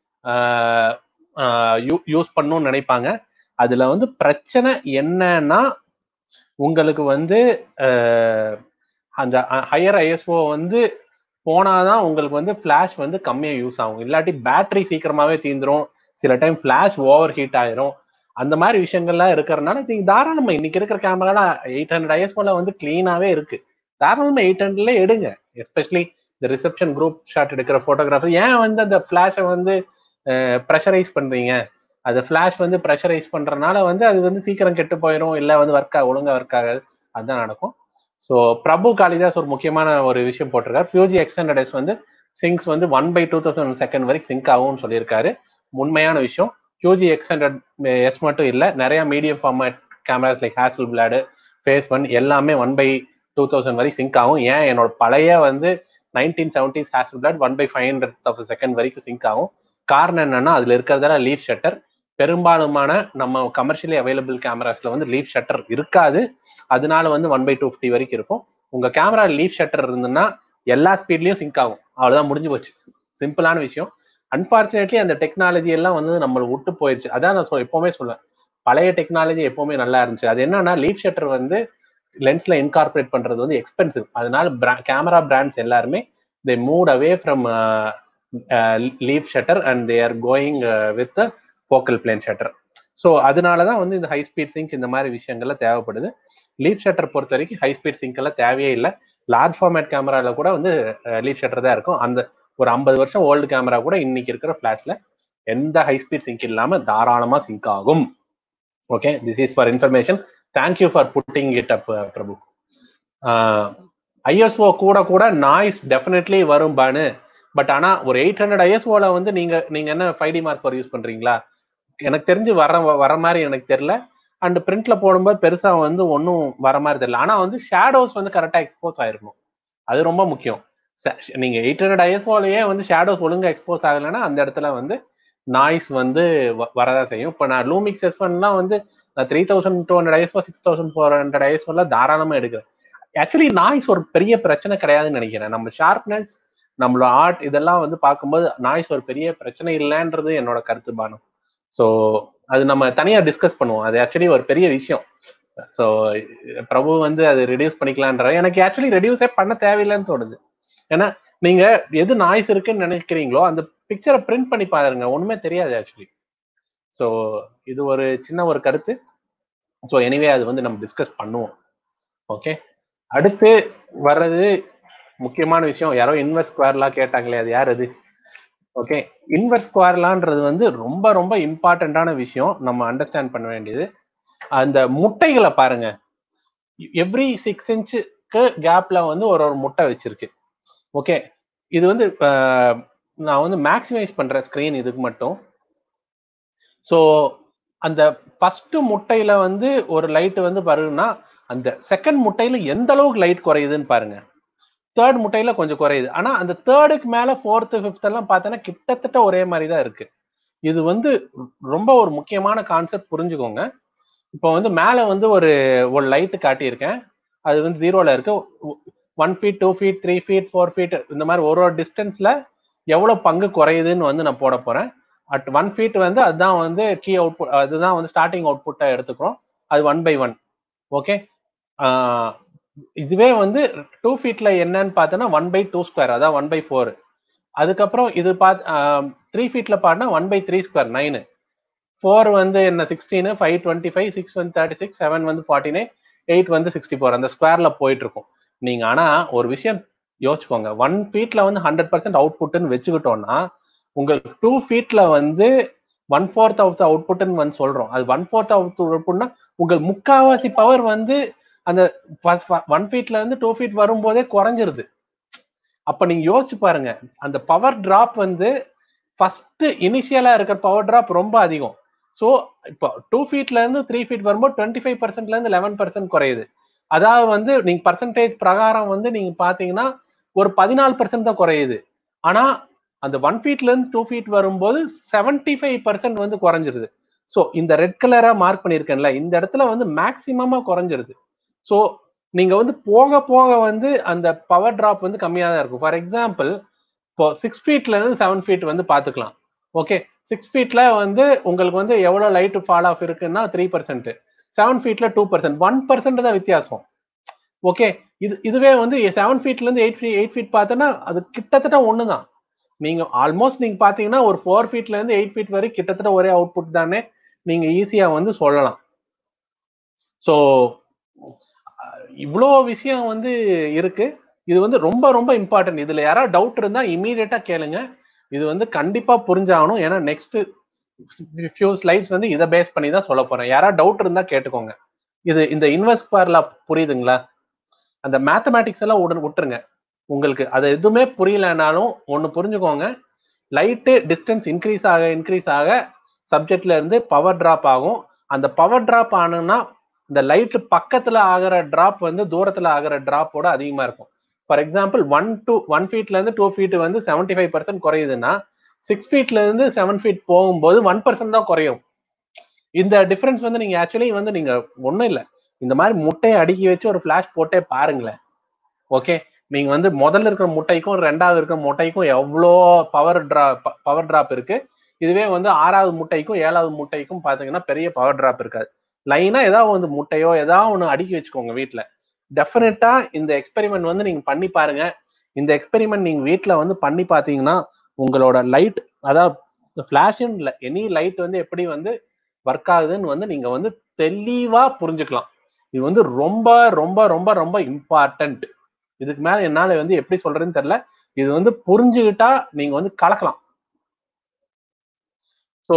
யூஸ் பண்ணணும்னு நினைப்பாங்க அதுல வந்து பிரச்சனை என்னன்னா உங்களுக்கு வந்து அந்த ஹையர் ஐஎஸ்ஓ வந்து போனாதான் உங்களுக்கு வந்து ஃபிளாஷ் வந்து கம்மியாக யூஸ் ஆகும் இல்லாட்டி பேட்டரி சீக்கிரமாவே தீந்துரும் சில டைம் ஃபிளாஷ் ஓவர் ஹீட் ஆயிரும் அந்த மாதிரி விஷயங்கள்லாம் இருக்கிறதுனால நீங்க தாராளமா இன்னைக்கு இருக்கிற கேமராலாம் எயிட் ஹண்ட்ரட் ஐஎஸ்ஓல வந்து கிளீனாவே இருக்கு தாராளமா எயிட் ஹண்ட்ரட்ல எடுங்க எஸ்பெஷலி இந்த ரிசப்ஷன் குரூப் ஷாட் எடுக்கிற போட்டோகிராஃபர் ஏன் வந்து அந்த ஃபிளாஷை வந்து ப்ரெஷரைஸ் பண்றீங்க அது ஃபிளாஷ் வந்து ப்ரெஷரைஸ் பண்றதுனால வந்து அது வந்து சீக்கிரம் கெட்டு போயிடும் இல்லை வந்து ஒர்க் ஆக ஒழுங்கா ஒர்க் ஆகாது அதுதான் நடக்கும் ஸோ பிரபு காளிதாஸ் ஒரு முக்கியமான ஒரு விஷயம் போட்டிருக்காரு ஃபியூஜி எக்ஸ்டெண்டட் எஸ் வந்து சிங்ஸ் வந்து one by two thousand second வரைக்கும் சிங்க் ஆகும்னு சொல்லியிருக்காரு உண்மையான விஷயம் QG எக்ஸ் ஹண்ட்ரட் எஸ் மட்டும் இல்லை நிறைய medium format cameras like Hasselblad Phase One எல்லாமே ஒன் பை டூ தௌசண்ட் வரைக்கும் சிங்க் ஆகும் ஏன் என்னோட பழைய வந்து nineteen seventies Hasselblad one by five hundred of second வரைக்கும் சிங்க் ஆகும் காரணம் என்னன்னா அதுல இருக்கிறதால லீஃப் ஷட்டர் பெரும்பாலுமான நம்ம கமர்ஷியலி அவைலபிள் கேமராஸ்ல வந்து லீஃப் ஷட்டர் இருக்காது அதனால வந்து ஒன் பை டூ ஃபிஃப்டி வரைக்கும் இருக்கும் உங்க கேமரா லீஃப் ஷட்டர் இருந்ததுன்னா எல்லா ஸ்பீட்லயும் சிங்க் ஆகும் அவ்வளவுதான் முடிஞ்சு போச்சு சிம்பிளான விஷயம் அன்பார்ச்சுனேட்லி அந்த டெக்னாலஜி எல்லாம் வந்து நம்மளை விட்டு போயிடுச்சு அதான் நான் சொல் எப்பவுமே சொல்லுவேன் பழைய டெக்னாலஜி எப்பவுமே நல்லா இருந்துச்சு அது என்னன்னா லீஃப் ஷட்டர் வந்து லென்ஸ்ல இன்கார்பரேட் பண்றது வந்து எக்ஸ்பென்சிவ் அதனால கேமரா பிராண்ட்ஸ் எல்லாருமே they moved away from leaf shutter and they are going with focal plane shutter so அதனால தான் வந்து இந்த ஹை ஸ்பீட் சிங்க் இந்த மாதிரி விஷயங்கள்ல தேவைப்படுது லீஃப் ஷட்டர் பொறுத்த வரைக்கும் ஹை ஸ்பீட் சிங்க் எல்லாம் தேவையே இல்லை லார்ஜ் ஃபார்மேட் கேமரால கூட வந்து லீஃப் ஷட்டர் தான் இருக்கும் அந்த ஒரு ஐம்பது வருஷம் ஓல்டு கேமரா கூட இன்னைக்கு இருக்கிற ஃபிளாஷ்ல எந்த ஹை ஸ்பீட் சிங்க் இல்லாம தாராளமா சிங்க் ஆகும் okay this is for information thank you for putting it up Prabhu ISO கூட கூட நாய்ஸ் டெஃபினெட்லி வரும் பானு பட் ஆனா ஒரு எயிட் ஹண்ட்ரட் ஐஎஸ்ஓல வந்து நீங்க நீங்க என்ன ஃபைவ் டி மார்க் யூஸ் பண்றீங்களா எனக்கு தெரிஞ்சு வர வர மாதிரி எனக்கு தெரியல அண்ட் பிரிண்ட்ல போடும்போது பெருசா வந்து ஒன்றும் வர மாதிரி தெரியல ஆனா வந்து ஷேடோஸ் வந்து கரெக்டா எக்ஸ்போஸ் ஆயிருக்கும் அது ரொம்ப முக்கியம் நீங்க எயிட் ஹண்ட்ரட் ஐஎஸ்ஓலயே வந்து ஷேடோஸ் ஒழுங்கா எக்ஸ்போஸ் ஆகலைன்னா அந்த இடத்துல வந்து நாய்ஸ் வந்து வரதான் செய்யும் இப்போ நான் லூமிக்ஸ் எஸ் ஒன்லாம் வந்து நான் three thousand two hundred ISO six thousand four hundred ஐஎஸ்ஓல தாராளமா எடுக்கிறேன் ஆக்சுவலி நாய்ஸ் ஒரு பெரிய பிரச்சனை கிடையாதுன்னு நினைக்கிறேன் நம்ம ஷார்ப்னஸ் நம்மளோட ஆர்ட் இதெல்லாம் வந்து பார்க்கும்போது நாய்ஸ் ஒரு பெரிய பிரச்சனை இல்லைன்றது என்னோட கருத்து பானம் ஸோ அது நம்ம தனியாக டிஸ்கஸ் பண்ணுவோம் அது ஆக்சுவலி ஒரு பெரிய விஷயம் ஸோ பிரபு வந்து அது ரெடியூஸ் பண்ணிக்கலான்ற எனக்கு ஆக்சுவலி ரெடியூஸே பண்ண தேவையில்லைன்னு தோணுது ஏன்னா நீங்க எது நாய்ஸ் இருக்குன்னு நினைக்கிறீங்களோ அந்த பிக்சரை பிரிண்ட் பண்ணி பாருங்க ஒண்ணுமே தெரியாது ஆக்சுவலி ஸோ இது ஒரு சின்ன ஒரு கருத்து ஸோ எனிவே அது வந்து நம்ம டிஸ்கஸ் பண்ணுவோம் ஓகே அடுத்து வர்றது முக்கியமான விஷயம் யாரோ இன்வெஸ்ட் ஸ்கொயர்லாம் கேட்டாங்களே அது யார் அது ஓகே இன்வெர்ஸ் ஸ்கொயர்லான்றது வந்து ரொம்ப ரொம்ப இம்பார்ட்டண்ட்டான விஷயம் நம்ம அண்டர்ஸ்டாண்ட் பண்ண வேண்டியது அந்த முட்டைகளை பாருங்க எவ்ரி சிக்ஸ் இன்ச்சுக்கு கேப்ல வந்து ஒரு ஒரு முட்டை வச்சிருக்கு ஓகே இது வந்து நான் வந்து மேக்சிமைஸ் பண்றேன் ஸ்க்ரீன் இதுக்கு மட்டும் ஸோ அந்த ஃபர்ஸ்ட் முட்டையில வந்து ஒரு லைட் வந்து பாருங்கன்னா அந்த செகண்ட் முட்டையில எந்த அளவுக்கு லைட் குறையுதுன்னு பாருங்க தேர்ட் முட்டையில கொஞ்சம் குறையுது ஆனா அந்த தேர்டுக்கு மேல ஃபோர்த்து ஃபிஃப்த் எல்லாம் பார்த்தோன்னா கிட்டத்தட்ட ஒரே மாதிரி தான் இருக்கு இது வந்து ரொம்ப ஒரு முக்கியமான கான்செப்ட் புரிஞ்சுக்கோங்க இப்போ வந்து மேலே வந்து ஒரு ஒரு லைட்டு காட்டியிருக்கேன் அது வந்து ஜீரோல இருக்கு one feet two feet three feet four feet இந்த மாதிரி ஒரு ஒரு டிஸ்டன்ஸ்ல எவ்வளோ பங்கு குறையுதுன்னு வந்து நான் போட போறேன் அட் ஒன் ஃபீட் வந்து அதுதான் வந்து கீ அவுட்புட் அதுதான் வந்து ஸ்டார்டிங் அவுட்புட்டை எடுத்துக்கிறோம் அது ஒன் பை ஒன் ஓகே இதுவே வந்து டூ ஃபீட்ல என்னன்னு பார்த்தோன்னா ஒன் பை டூ ஸ்கொயர் அதான் ஒன் பை ஃபோர் அதுக்கப்புறம் இது பார்த்து த்ரீ ஃபீட்ல பாடினா one by three square nine four வந்து என்ன sixteen five twenty five six வந்து தேர்ட்டி சிக்ஸ் செவன் வந்து ஃபார்ட்டி நைன் எயிட் வந்து சிக்ஸ்டி ஃபோர் அந்த ஸ்கொயர்ல போயிட்டு இருக்கும் நீங்க ஆனா ஒரு விஷயம் யோசிச்சுக்கோங்க ஒன் ஃபீட்ல வந்து ஹண்ட்ரட் பர்சன்ட் அவுட்புட்னு வச்சுக்கிட்டோம்னா உங்களுக்கு டூ ஃபீட்ல வந்து ஒன் ஃபோர்த் ஆஃப் த அவுட்புட்னு வந்து சொல்றோம் அது ஒன் ஃபோர்த் ஆஃப் அவுட்புட்னா உங்கள் முக்காவாசி பவர் வந்து அந்த ஒன் ஃபீட்ல இருந்து டூ ஃபீட் வரும்போதே குறைஞ்சிருது அப்ப நீங்க யோசிச்சு பாருங்க அந்த பவர் டிராப் வந்து ஃபர்ஸ்ட் இனிஷியலா இருக்கிற பவர் டிராப் ரொம்ப அதிகம் ஸோ இப்போ டூ ஃபீட்ல இருந்து த்ரீ ஃபீட் வரும்போது டுவெண்ட்டி ஃபைவ் பர்சன்ட்ல இருந்து லெவன் பர்சன்ட் குறையுது அதாவது வந்து நீங்க பர்சன்டேஜ் பிரகாரம் வந்து நீங்க பாத்தீங்கன்னா ஒரு பதினாலு பர்சன்ட் தான் குறையுது ஆனா அந்த ஒன் ஃபீட்ல இருந்து டூ ஃபீட் வரும்போது செவன்டி ஃபைவ் பர்சன்ட் வந்து குறைஞ்சிருது ஸோ இந்த ரெட் கலரா மார்க் பண்ணியிருக்கேன்ல இந்த இடத்துல வந்து மேக்சிமமா குறைஞ்சிருது ஸோ நீங்க வந்து போக போக வந்து அந்த பவர் டிராப் வந்து கம்மியாக தான் இருக்கும் ஃபார் எக்ஸாம்பிள் இப்போ சிக்ஸ் ஃபீட்ல இருந்து செவன் ஃபீட் வந்து பாத்துக்கலாம் ஓகே சிக்ஸ் ஃபீட்ல வந்து உங்களுக்கு வந்து எவ்வளவு லைட் ஃபால் ஆஃப் இருக்குன்னா த்ரீ பர்சன்ட் செவன் ஃபீட்ல டூ பர்சன்ட் ஒன் பர்சன்ட் தான் வித்தியாசம் ஓகே இது இதுவே வந்து செவன் ஃபீட்ல இருந்து எயிட் ஃபீட் எயிட் ஃபீட் பார்த்தோன்னா அது கிட்டத்தட்ட ஒன்று தான் நீங்க ஆல்மோஸ்ட் நீங்க பாத்தீங்கன்னா ஒரு ஃபோர் ஃபீட்ல இருந்து எயிட் ஃபீட் வரை கிட்டத்தட்ட ஒரே அவுட்புட் தானே நீங்க ஈஸியா வந்து சொல்லலாம் ஸோ இவ்வளோ விஷயம் வந்து இருக்கு இது வந்து ரொம்ப ரொம்ப இம்பார்ட்டன்ட் இதுல யாராவது டவுட் இருந்தா இமீடியட்டா கேளுங்க இது வந்து கண்டிப்பா புரிஞ்சாகணும் ஏன்னா நெக்ஸ்ட் ஃபியூ ஸ்லைட்ஸ் வந்து இதை பேஸ் பண்ணி தான் சொல்ல போறேன் யாராவது டவுட் இருந்தா கேட்டுக்கோங்க இது இந்த இன்வெஸ்ட் பார்ல புரியுதுங்களா அந்த மேத்தமேட்டிக்ஸ் எல்லாம் உடனே விட்டுருங்க உங்களுக்கு அது எதுவுமே புரியலனாலும் ஒன்று புரிஞ்சுக்கோங்க லைட்டு டிஸ்டன்ஸ் இன்க்ரீஸ் ஆக இன்க்ரீஸ் ஆக சப்ஜெக்ட்ல இருந்து பவர் டிராப் ஆகும் அந்த பவர் டிராப் ஆனுன்னா இந்த லைட் பக்கத்துல ஆகிற டிராப் வந்து தூரத்துல ஆகிற டிராப்போட அதிகமா இருக்கும் for example one two one ஃபீட்ல இருந்து டூ ஃபீட் வந்து செவன்டி ஃபைவ் பர்சன்ட் குறையுதுன்னா சிக்ஸ் ஃபீட்ல இருந்து செவன் ஃபீட் போகும்போது ஒன் பர்சன்ட் தான் குறையும் இந்த டிஃபரன்ஸ் வந்து நீங்க ஆக்சுவலி வந்து நீங்க ஒண்ணும் இல்லை இந்த மாதிரி முட்டையை அடுக்கி வச்சு ஒரு ஃபிளாஷ் போட்டே பாருங்களேன் ஓகே நீங்க வந்து முதல்ல இருக்கிற முட்டைக்கும் ரெண்டாவது இருக்கிற முட்டைக்கும் எவ்வளோ பவர் டிராப் பவர் டிராப் இருக்கு இதுவே வந்து ஆறாவது முட்டைக்கும் ஏழாவது முட்டைக்கும் பாத்தீங்கன்னா பெரிய பவர் டிராப் இருக்காது லைனா ஏதாவது வந்து முட்டையோ ஏதாவது ஒன்று அடுக்கி வச்சுக்கோங்க வீட்டில் டெஃபினட்டா இந்த எக்ஸ்பெரிமெண்ட் வந்து நீங்க பண்ணி பாருங்க இந்த எக்ஸ்பெரிமெண்ட் நீங்க வீட்டில் வந்து பண்ணி பார்த்தீங்கன்னா உங்களோட லைட் அதாவது ஃபிளாஷன் இல்லை எனி லைட் வந்து எப்படி வந்து ஒர்க் ஆகுதுன்னு வந்து நீங்க வந்து தெளிவா புரிஞ்சுக்கலாம் இது வந்து ரொம்ப ரொம்ப ரொம்ப ரொம்ப இம்பார்ட்டன்ட் இதுக்கு மேல என்னால வந்து எப்படி சொல்றதுன்னு தெரியல இது வந்து புரிஞ்சுக்கிட்டா நீங்க வந்து கலக்கலாம் ஸோ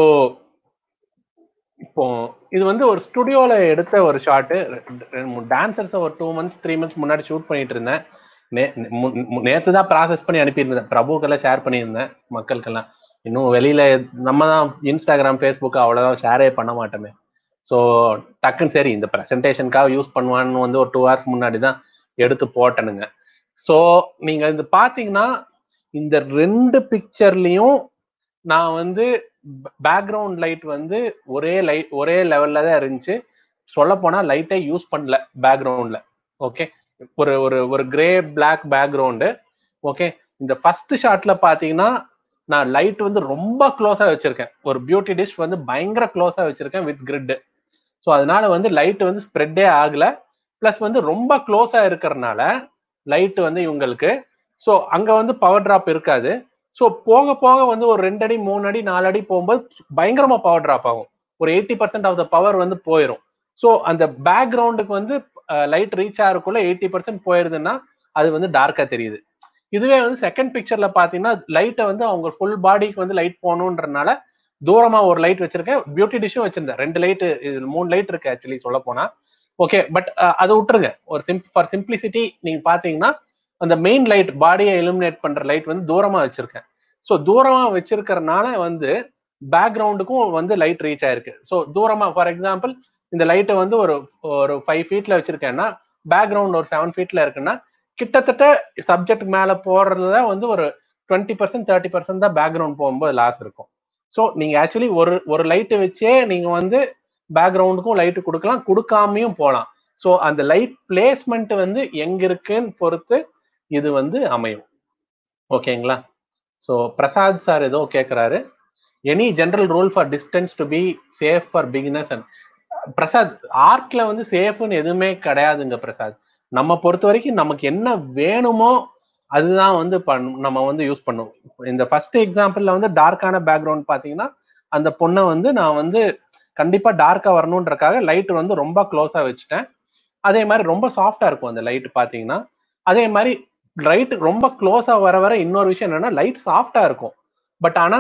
இப்போ இது வந்து ஒரு ஸ்டுடியோல எடுத்த ஒரு ஷாட்டு டான்சர்ஸ் ஒரு டூ மந்த்ஸ் த்ரீ மந்த்ஸ் முன்னாடி ஷூட் பண்ணிட்டு இருந்தேன் நே நேற்று தான் ப்ராசஸ் பண்ணி அனுப்பியிருந்தேன் பிரபுக்கெல்லாம் ஷேர் பண்ணியிருந்தேன் மக்களுக்கெல்லாம் இன்னும் வெளியில நம்ம தான் இன்ஸ்டாகிராம் ஃபேஸ்புக் அவ்வளோதான் ஷேரே பண்ண மாட்டோமே ஸோ டக்குன்னு சரி இந்த ப்ரெசன்டேஷனுக்காக யூஸ் பண்ணுவான்னு வந்து ஒரு டூ ஹவர்ஸ் முன்னாடி தான் எடுத்து போட்டனுங்க ஸோ நீங்க இது பார்த்தீங்கன்னா இந்த ரெண்டு பிக்சர்லயும் நான் வந்து பேக்ரவுண்ட் லைட் வந்து ஒரே லைட் ஒரே லெவல்ல தான் இருந்துச்சு சொல்ல போனா லைட்டே யூஸ் பண்ணல பேக்ரவுண்ட்ல ஓகே ஒரு ஒரு ஒரு கிரே பிளாக் பேக்ரவுண்டு ஓகே இந்த ஃபர்ஸ்ட் ஷாட்ல பாத்தீங்கன்னா நான் லைட் வந்து ரொம்ப க்ளோஸா வச்சிருக்கேன் ஒரு பியூட்டி டிஷ் வந்து பயங்கர க்ளோஸா வச்சிருக்கேன் வித் கிரிட் ஸோ அதனால வந்து லைட் வந்து ஸ்ப்ரெட்டே ஆகல பிளஸ் வந்து ரொம்ப க்ளோஸா இருக்கிறதுனால லைட் வந்து இவங்களுக்கு ஸோ அங்க வந்து பவர் டிராப் இருக்காது ஸோ போக போக வந்து ஒரு ரெண்டு அடி மூணு அடி நாலு அடி போகும்போது பயங்கரமா பவர் டிராப் ஆகும் ஒரு eighty percent of the power வந்து போயிடும் ஸோ அந்த பேக்ரவுண்டுக்கு வந்து லைட் ரீச் ஆகிறக்குள்ள எயிட்டி பர்சன்ட் போயிருதுன்னா அது வந்து டார்க்கா தெரியுது இதுவே வந்து செகண்ட் பிக்சர்ல பாத்தீங்கன்னா லைட்டை வந்து அவங்க ஃபுல் பாடிக்கு வந்து லைட் போகணுன்றனால தூரமா ஒரு லைட் வச்சிருக்கேன் பியூட்டி டிஷ்ஷும் வச்சிருந்தேன் ரெண்டு லைட் மூணு லைட் இருக்கு ஆக்சுவலி சொல்ல போனா ஓகே பட் அதை விட்டுருங்க ஒரு சிம் ஃபார் சிம்பிளிசிட்டி நீங்க பாத்தீங்கன்னா அந்த மெயின் லைட் பாடியை எலிமினேட் பண்ற லைட் வந்து தூரமா வச்சிருக்கேன் ஸோ தூரமா வச்சிருக்கிறதுனால வந்து பேக்ரவுண்டுக்கும் வந்து லைட் ரீச் ஆயிருக்கு ஸோ தூரமா ஃபார் எக்ஸாம்பிள் இந்த லைட்டை வந்து ஒரு ஒரு ஃபைவ் ஃபீட்ல வச்சிருக்கேன்னா பேக்ரவுண்ட் ஒரு செவன் ஃபீட்ல இருக்குன்னா கிட்டத்தட்ட சப்ஜெக்ட் மேல போடுறதுல வந்து ஒரு டுவெண்ட்டி பர்சன்ட் தேர்ட்டி பர்சன்ட் தான் பேக்ரவுண்ட் போகும்போது லாஸ் இருக்கும் ஸோ நீங்க ஆக்சுவலி ஒரு ஒரு லைட்டு வச்சே நீங்க வந்து பேக்ரவுண்டுக்கும் லைட்டு கொடுக்கலாம் கொடுக்காமையும் போகலாம் ஸோ அந்த லைட் பிளேஸ்மெண்ட் வந்து எங்க இருக்குன்னு பொறுத்து இது வந்து அமையும் ஓகேங்களா ஸோ பிரசாத் சார் ஏதோ கேட்குறாரு any general rule for distance to be safe for beginners and Prasad ஆர்ட்ல வந்து சேஃப்னு எதுவுமே கிடையாதுங்க பிரசாத் நம்ம பொறுத்த வரைக்கும் நமக்கு என்ன வேணுமோ அதுதான் வந்து நம்ம வந்து யூஸ் பண்ணுவோம் இந்த ஃபர்ஸ்ட் எக்ஸாம்பிள்ல வந்து டார்க்கான பேக்ரவுண்ட் பாத்தீங்கன்னா அந்த பொண்ணை வந்து நான் வந்து கண்டிப்பா டார்க்கா வரணுன்றக்காக லைட் வந்து ரொம்ப க்ளோஸா வச்சுட்டேன் அதே மாதிரி ரொம்ப சாஃப்டா இருக்கும் அந்த லைட் பாத்தீங்கன்னா அதே மாதிரி லைட் ரொம்ப க்ளோஸா வர வர இன்னொரு விஷயம் என்னன்னா லைட் சாஃப்டா இருக்கும் பட் ஆனா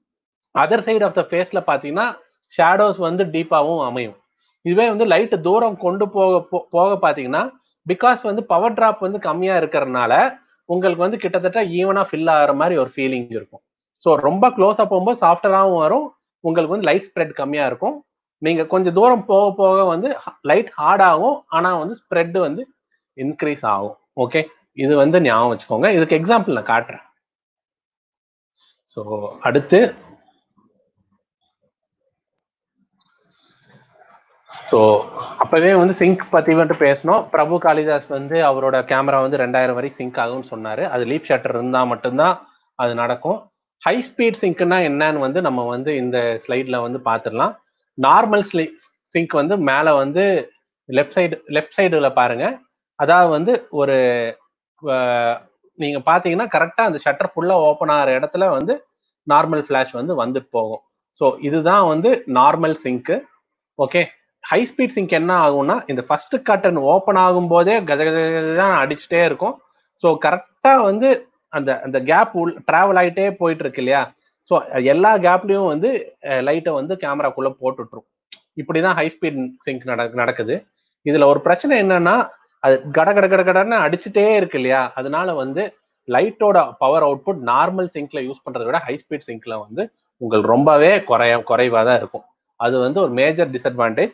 அதர் சைடு ஆஃப் த ஃபேஸ்ல பாத்தீங்கன்னா ஷேடோஸ் வந்து டீப்பாவும் அமையும் இதுவே வந்து லைட் தூரம் கொண்டு போக போக பாத்தீங்கன்னா பிகாஸ் வந்து பவர் டிராப் வந்து கம்மியா இருக்கிறதுனால உங்களுக்கு வந்து கிட்டத்தட்ட ஈவனா ஃபில் ஆகிற மாதிரி ஒரு ஃபீலிங் இருக்கும் ஸோ ரொம்ப க்ளோஸா போகும்போது சாஃப்டராகவும் வரும் உங்களுக்கு வந்து லைட் ஸ்ப்ரெட் கம்மியா இருக்கும் நீங்க கொஞ்சம் தூரம் போக போக வந்து லைட் ஹார்ட் ஆகும் ஆனா வந்து ஸ்ப்ரெட் வந்து இன்க்ரீஸ் ஆகும் ஓகே இது வந்து ஞாபகம் வச்சுக்கோங்க இதுக்கு எக்ஸாம்பிள் நான் காட்டுறேன் ஸோ அடுத்து ஸோ அப்பவே வந்து சிங்க் பத்தி வந்துட்டு பேசணும் பிரபு காளிதாஸ் வந்து அவரோட கேமரா வந்து ரெண்டாயிரம் வரை சிங்க் ஆகும்னு சொன்னாரு அது லீப் ஷட்டர் இருந்தா மட்டும்தான் அது நடக்கும் ஹை ஸ்பீட் சிங்க்னா என்னன்னு வந்து நம்ம வந்து இந்த ஸ்லைட்ல வந்து பார்த்துடலாம் நார்மல் சிங்க் வந்து மேலே வந்து லெஃப்ட் சைடு லெஃப்ட் சைடுல பாருங்க அதாவது வந்து ஒரு நீங்க பாத்தீங்கன்னா கரெக்டா அந்த ஷட்டர் ஃபுல்லா ஓப்பன் ஆகிற இடத்துல வந்து நார்மல் ஃபிளாஷ் வந்து வந்துட்டு போகும் ஸோ இதுதான் வந்து normal sync okay high speed sync என்ன ஆகும்னா இந்த ஃபர்ஸ்ட் கட்டன் ஓப்பன் ஆகும் போதே கஜ கஜ அடிச்சுட்டே இருக்கும் ஸோ கரெக்டா வந்து அந்த அந்த கேப் உள் டிராவல் ஆகிட்டே போயிட்டு இருக்கு இல்லையா ஸோ எல்லா கேப்லயும் வந்து லைட்டை வந்து கேமராக்குள்ள போட்டுட்ரும் இப்படிதான் ஹை ஸ்பீட் சிங்க் நட நடக்குது இதுல ஒரு பிரச்சனை என்னன்னா அது கட கட கட கடன்னு அடிச்சுட்டே இருக்கு இல்லையா அதனால வந்து லைட்டோட பவர் அவுட்புட் நார்மல் சிங்க்ல யூஸ் பண்றதை விட ஹை ஸ்பீட் சிங்க்ல வந்து உங்களுக்கு ரொம்பவே குறைய குறைவா தான் இருக்கும் அது வந்து ஒரு மேஜர் டிஸ்அட்வான்டேஜ்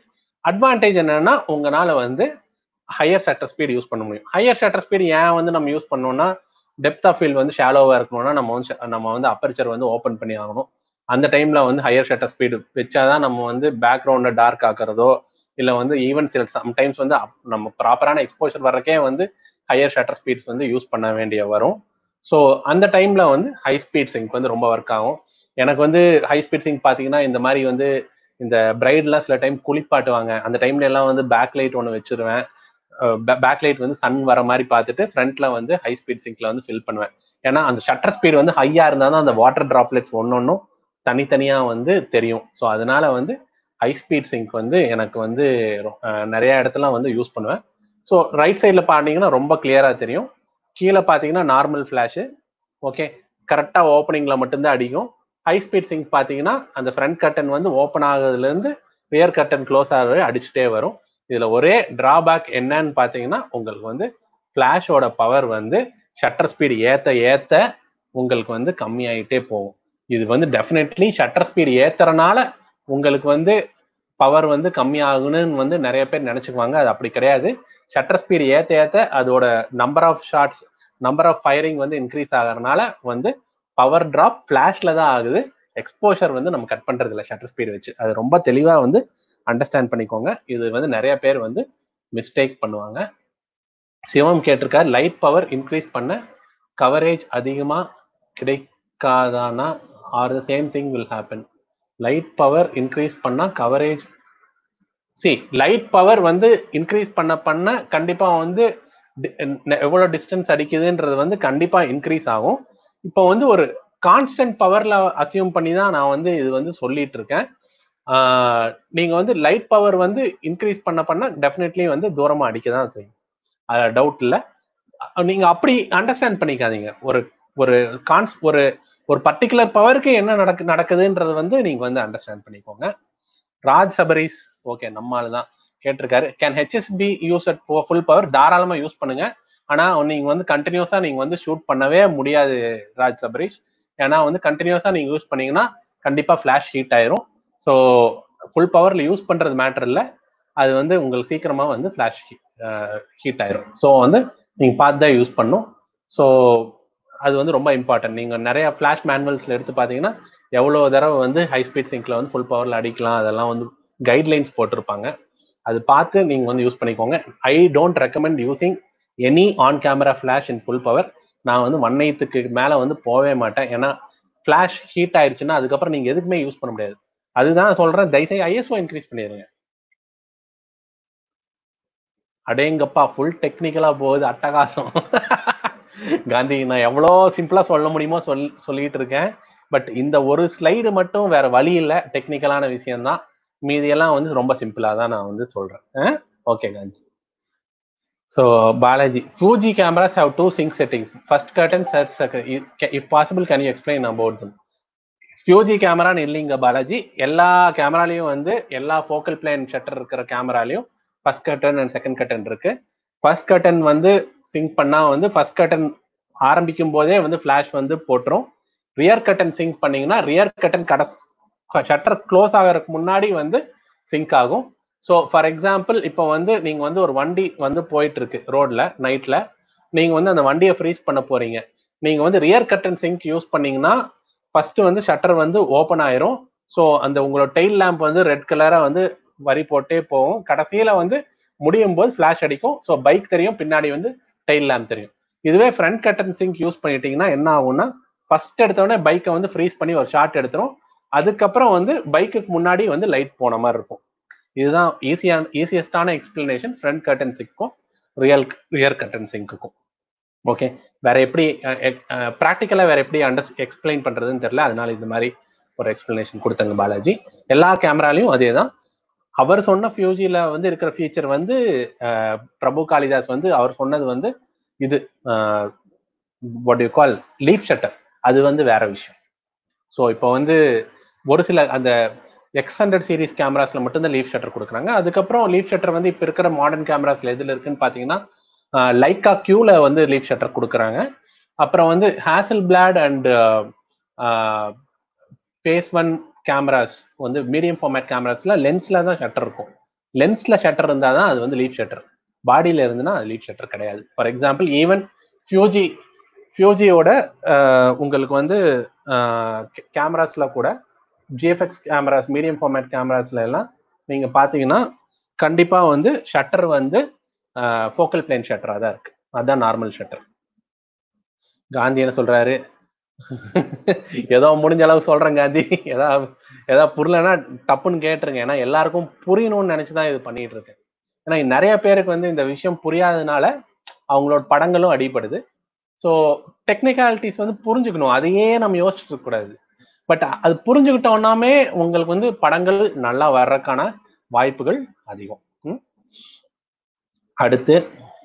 அட்வான்டேஜ் என்னன்னா உங்களால வந்து ஹையர் ஷட்டர் ஸ்பீட் யூஸ் பண்ண முடியும் ஹையர் ஷட்டர் ஸ்பீட் ஏன் வந்து நம்ம யூஸ் பண்ணோம்னா டெப்த் ஆஃப் ஃபீல்ட் வந்து ஷாலோவா இருக்கணும்னா நம்ம வந்து ஷ- நம்ம வந்து அப்பர்ச்சர் வந்து ஓப்பன் பண்ணி ஆகணும் அந்த டைம்ல வந்து ஹையர் ஷட்டர் ஸ்பீடு வச்சாதான் நம்ம வந்து பேக்ரவுண்ட டார்க் ஆக்குறதோ இல்ல வந்து ஈவன் சில சம்டைம்ஸ் வந்து அப்- நம்ம ப்ராப்பரான எக்ஸ்போஷர் வர்றக்கே வந்து ஹையர் ஷட்டர் ஸ்பீட்ஸ் வந்து யூஸ் பண்ண வேண்டிய வரும் ஸோ அந்த டைம்ல வந்து ஹை ஸ்பீட் சிங்க் வந்து ரொம்ப ஒர்க் ஆகும் எனக்கு வந்து ஹை ஸ்பீட் சிங்க் பாத்தீங்கன்னா இந்த மாதிரி வந்து இந்த பிரைட்லாம் சில டைம் குளிப்பாட்டுவாங்க அந்த டைம்ல எல்லாம் வந்து பேக் லைட் ஒன்று வச்சிருவேன் பேக் லைட் வந்து சன் வர மாதிரி பார்த்துட்டு ஃப்ரண்ட்ல வந்து ஹை ஸ்பீட் சிங்க்ல வந்து ஃபில் பண்ணுவேன் ஏன்னா அந்த ஷட்டர் ஸ்பீட் வந்து ஹையா இருந்தால் தான் அந்த வாட்டர் டிராப்லெட்ஸ் ஒன்னொன்னும் தனித்தனியா வந்து தெரியும் ஸோ அதனால வந்து ஹை ஸ்பீட் சிங்க் வந்து எனக்கு வந்து ரொ- அஹ் நிறைய இடத்துல வந்து யூஸ் பண்ணுவேன் ஸோ ரைட் சைடில் பார்த்தீங்கன்னா ரொம்ப கிளியரா தெரியும் கீழே பார்த்தீங்கன்னா நார்மல் ஃபிளாஷு ஓகே கரெக்டாக ஓப்பனிங்கில் மட்டும்தான் அடிக்கும் ஹை ஸ்பீட் சிங்க் பார்த்தீங்கன்னா அந்த ஃப்ரண்ட் கட்டன் வந்து ஓப்பன் ஆகுறதுலேருந்து ரியர் கட்டன் க்ளோஸ் ஆகவே அடிச்சுட்டே வரும் இதில் ஒரே டிராபேக் என்னன்னு பார்த்தீங்கன்னா உங்களுக்கு வந்து ஃப்ளாஷோட பவர் வந்து ஷட்டர் ஸ்பீடு ஏற்ற ஏற்ற உங்களுக்கு வந்து கம்மியாயிட்டே போகும் இது வந்து டெஃபினெட்லி ஷட்டர் ஸ்பீடு ஏத்துறனால உங்களுக்கு வந்து பவர் வந்து கம்மியாகுன்னு வந்து நிறைய பேர் நினைச்சுக்குவாங்க அது அப்படி கிடையாது ஷட்டர் ஸ்பீடு ஏத்த ஏத்த அதோட number of shots number of firing வந்து இன்க்ரீஸ் ஆகறதுனால வந்து பவர் டிராப் ஃபிளாஷ்ல தான் ஆகுது எக்ஸ்போஷர் வந்து நம்ம கட் பண்றது இல்லை ஷட்டர் ஸ்பீடு வச்சு அது ரொம்ப தெளிவா வந்து அண்டர்ஸ்டாண்ட் பண்ணிக்கோங்க இது வந்து நிறைய பேர் வந்து மிஸ்டேக் பண்ணுவாங்க சிவம் கேட்டிருக்கார் லைட் பவர் இன்க்ரீஸ் பண்ண கவரேஜ் அதிகமா கிடைக்காதானா are the same thing will happen light power increase பண்ணா கவரேஜ் சி லைட் பவர் வந்து இன்க்ரீஸ் பண்ண பண்ண கண்டிப்பா வந்து டி- நெ- எவ்வளவு டிஸ்டன்ஸ் அடிக்குதுன்றது வந்து கண்டிப்பா இன்க்ரீஸ் ஆகும் இப்போ வந்து ஒரு கான்ஸ்டன்ட் பவர்ல அசியூம் பண்ணி தான் நான் வந்து இது வந்து சொல்லிட்டு இருக்கேன் ஆஹ் நீங்க வந்து லைட் பவர் வந்து இன்க்ரீஸ் பண்ண பண்ண டெஃபினெட்லி வந்து தூரமா அடிக்க தான் செய்யும் அது டவுட் இல்ல அஹ் நீங்க அப்படி அண்டர்ஸ்டாண்ட் பண்ணிக்காதீங்க ஒரு ஒரு கான்ஸ் ஒரு ஒரு பர்டிகுலர் பவருக்கு என்ன நடக்கு நடக்குதுன்றது வந்து நீங்க வந்து அண்டர்ஸ்டாண்ட் பண்ணிக்கோங்க ராஜ் சபரிஸ் ஓகே நம்மால தான் கேட்டிருக்காரு can HSP use at full power தாராளமா யூஸ் பண்ணுங்க ஆனா நீங்க வந்து கண்டினியூஸா நீங்க வந்து ஷூட் பண்ணவே முடியாது ராஜ் சபரிஷ் ஏன்னா வந்து கண்டினியூஸா நீங்க யூஸ் பண்ணீங்கன்னா கண்டிப்பா ஃபிளாஷ் ஹீட் ஆயிரும் ஸோ ஃபுல் பவர்ல யூஸ் பண்றது மேட்டர் இல்ல அது வந்து உங்களுக்கு சீக்கிரமா வந்து ஃபிளாஷ் ஹீட் ஆயிரும் ஸோ வந்து நீங்க பார்த்து தான் யூஸ் பண்ணும் ஸோ அது வந்து ரொம்ப இம்பார்ட்டன்ட் நீங்க நிறைய ஃபிளாஷ் மேனுவல்ஸ்ல எடுத்து பார்த்தீங்கன்னா எவ்வளோ தடவை வந்து ஹை ஸ்பீட் சிங்க்ல வந்து ஃபுல் பவர்ல அடிக்கலாம் அதெல்லாம் வந்து கைட்லைன்ஸ் போட்டிருப்பாங்க அது பார்த்து நீங்க வந்து யூஸ் பண்ணிக்கோங்க I don't recommend using any on camera flash in full power நான் வந்து ஒன் எயித்துக்கு மேல வந்து போகவே மாட்டேன் ஏன்னா ஃபிளாஷ் ஹீட் ஆயிடுச்சுன்னா அதுக்கப்புறம் நீங்க எதுக்குமே யூஸ் பண்ண முடியாது அதுதான் சொல்றேன் தயவுசெய்து ஐஎஸ்ஓ இன்க்ரீஸ் பண்ணிடுங்க அடேங்கப்பா ஃபுல் டெக்னிக்கலா போகுது அட்டகாசம் காந்தி நான் எவ்வளோ சிம்பிளா சொல்ல முடியுமோ சொல் சொல்லிட்டு இருக்கேன் பட் இந்த ஒரு ஸ்லைடு மட்டும் வேற வழி இல்லை டெக்னிக்கலான விஷயம்தான் மீதியெல்லாம் வந்து ரொம்ப சிம்பிளா தான் நான் வந்து சொல்றேன் okay Gandhi so Balaji Fuji cameras how to sync settings first curtain set if possible can you explain about them Fuji கேமரான்னு இல்லைங்க பாலாஜி எல்லா கேமராலையும் வந்து எல்லா ஃபோக்கல் பிளேன் ஷட்டர் இருக்கிற கேமராலையும் first curtain and second curtain இருக்கு ஃபர்ஸ்ட் கர்டன் வந்து சிங்க் பண்ணா வந்து ஃபர்ஸ்ட் கர்டன் ஆரம்பிக்கும் போதே வந்து ஃபிளாஷ் வந்து போட்டுரும் ரியர் கர்டன் சிங்க் பண்ணீங்கன்னா ரியர் கர்டன் கடைசி ஷட்டர் க்ளோஸ் ஆகிறதுக்கு முன்னாடி வந்து சிங்க் ஆகும் ஸோ ஃபார் எக்ஸாம்பிள் இப்போ வந்து நீங்க வந்து ஒரு வண்டி வந்து போயிட்டு இருக்கு ரோட்ல நைட்ல நீங்க வந்து அந்த வண்டியை ஃப்ரீஸ் பண்ண போறீங்க நீங்க வந்து ரியர் கர்டன் சிங்க் யூஸ் பண்ணீங்கன்னா ஃபர்ஸ்ட் வந்து ஷட்டர் வந்து ஓப்பன் ஆயிரும் ஸோ அந்த உங்களோட டெயில் லேம்ப் வந்து ரெட் கலரா வந்து வரி போட்டே போகும் கடைசியில வந்து முடியும் போது ஃபிளாஷ் அடிக்கும் ஸோ பைக் தெரியும் பின்னாடி வந்து டெயில் லேம்ப் தெரியும் இதுவே ஃப்ரண்ட் கட்டன் சிங்க் யூஸ் பண்ணிட்டீங்கன்னா என்ன ஆகும்னா ஃபர்ஸ்ட் எடுத்தோடனே பைக்கை வந்து ஃப்ரீஸ் பண்ணி ஒரு ஷார்ட் எடுத்துரும் அதுக்கப்புறம் வந்து பைக்குக்கு முன்னாடி வந்து லைட் போன மாதிரி இருக்கும் இதுதான் ஈஸியான ஈஸியஸ்டான எக்ஸ்பிளனேஷன் ஃப்ரண்ட் கர்டன் சிங்க்கும் ரியல் ரியர் கர்டன் சிங்க்குக்கும் ஓகே வேற எப்படி ப்ராக்டிக்கலா வேற எப்படி அண்டர் எக்ஸ்பிளைன் பண்றதுன்னு தெரியல அதனால இந்த மாதிரி ஒரு எக்ஸ்பிளனேஷன் கொடுத்தாங்க பாலாஜி எல்லா கேமராலையும் அதே தான் அவர் சொன்ன ஃபியூஜில வந்து இருக்கிற ஃபீச்சர் வந்து அஹ், பிரபு காளிதாஸ் வந்து அவர் சொன்னது வந்து இது what you call leaf shutter அது வந்து வேற விஷயம் ஸோ இப்போ வந்து ஒரு சில அந்த எக்ஸ் ஹண்ட்ரட் சீரிஸ் கேமராஸ்ல மட்டும்தான் லீஃப் ஷட்டர் கொடுக்குறாங்க அதுக்கப்புறம் லீஃப் ஷட்டர் வந்து இப்போ இருக்கிற மாடர்ன் கேமராஸ்ல எதுல இருக்குன்னு பார்த்தீங்கன்னா லைக்கா கியூல வந்து லீஃப் ஷட்டர் கொடுக்குறாங்க அப்புறம் வந்து Hasselblad and Phase One cameras வந்து மீடியம் ஃபார்மேட் கேமராஸ்ல லென்ஸ்ல தான் ஷட்டர் இருக்கும் லென்ஸ்ல ஷட்டர் இருந்தால் தான் அது வந்து லீப் ஷட்டர் பாடியில இருந்துன்னா அது லீப் ஷட்டர் கிடையாது ஃபார் எக்ஸாம்பிள் ஈவன் ஃபியூஜி ஃபியூஜியோட உங்களுக்கு வந்து கேமராஸ்ல கூட ஜிஎஃப்எக்ஸ் கேமராஸ் மீடியம் ஃபார்மேட் கேமராஸ்ல எல்லாம் நீங்க பாத்தீங்கன்னா கண்டிப்பா வந்து ஷட்டர் வந்து ஃபோக்கல் பிளேன் ஷட்டரா தான் இருக்கு அதுதான் நார்மல் ஷட்டர் காந்தி என்ன சொல்றாரு ஏதோ முடிஞ்ச அளவுக்கு சொல்றேன் காந்தி ஏதாவது ஏதாவது புரியலன்னா டப்புன்னு கேட்டுருங்க ஏன்னா எல்லாருக்கும் புரியணும்னு நினைச்சுதான் இது பண்ணிட்டு இருக்கேன் ஏன்னா நிறைய பேருக்கு வந்து இந்த விஷயம் புரியாததுனால அவங்களோட படங்களும் அடிபடுது ஸோ டெக்னிக்காலிட்டிஸ் வந்து புரிஞ்சுக்கணும் அதையே நம்ம யோசிச்சுட்டு இருக்க கூடாது பட் அது புரிஞ்சுக்கிட்டோம்னாமே உங்களுக்கு வந்து படங்கள் நல்லா வர்றதுக்கான வாய்ப்புகள் அதிகம் ம்? அடுத்து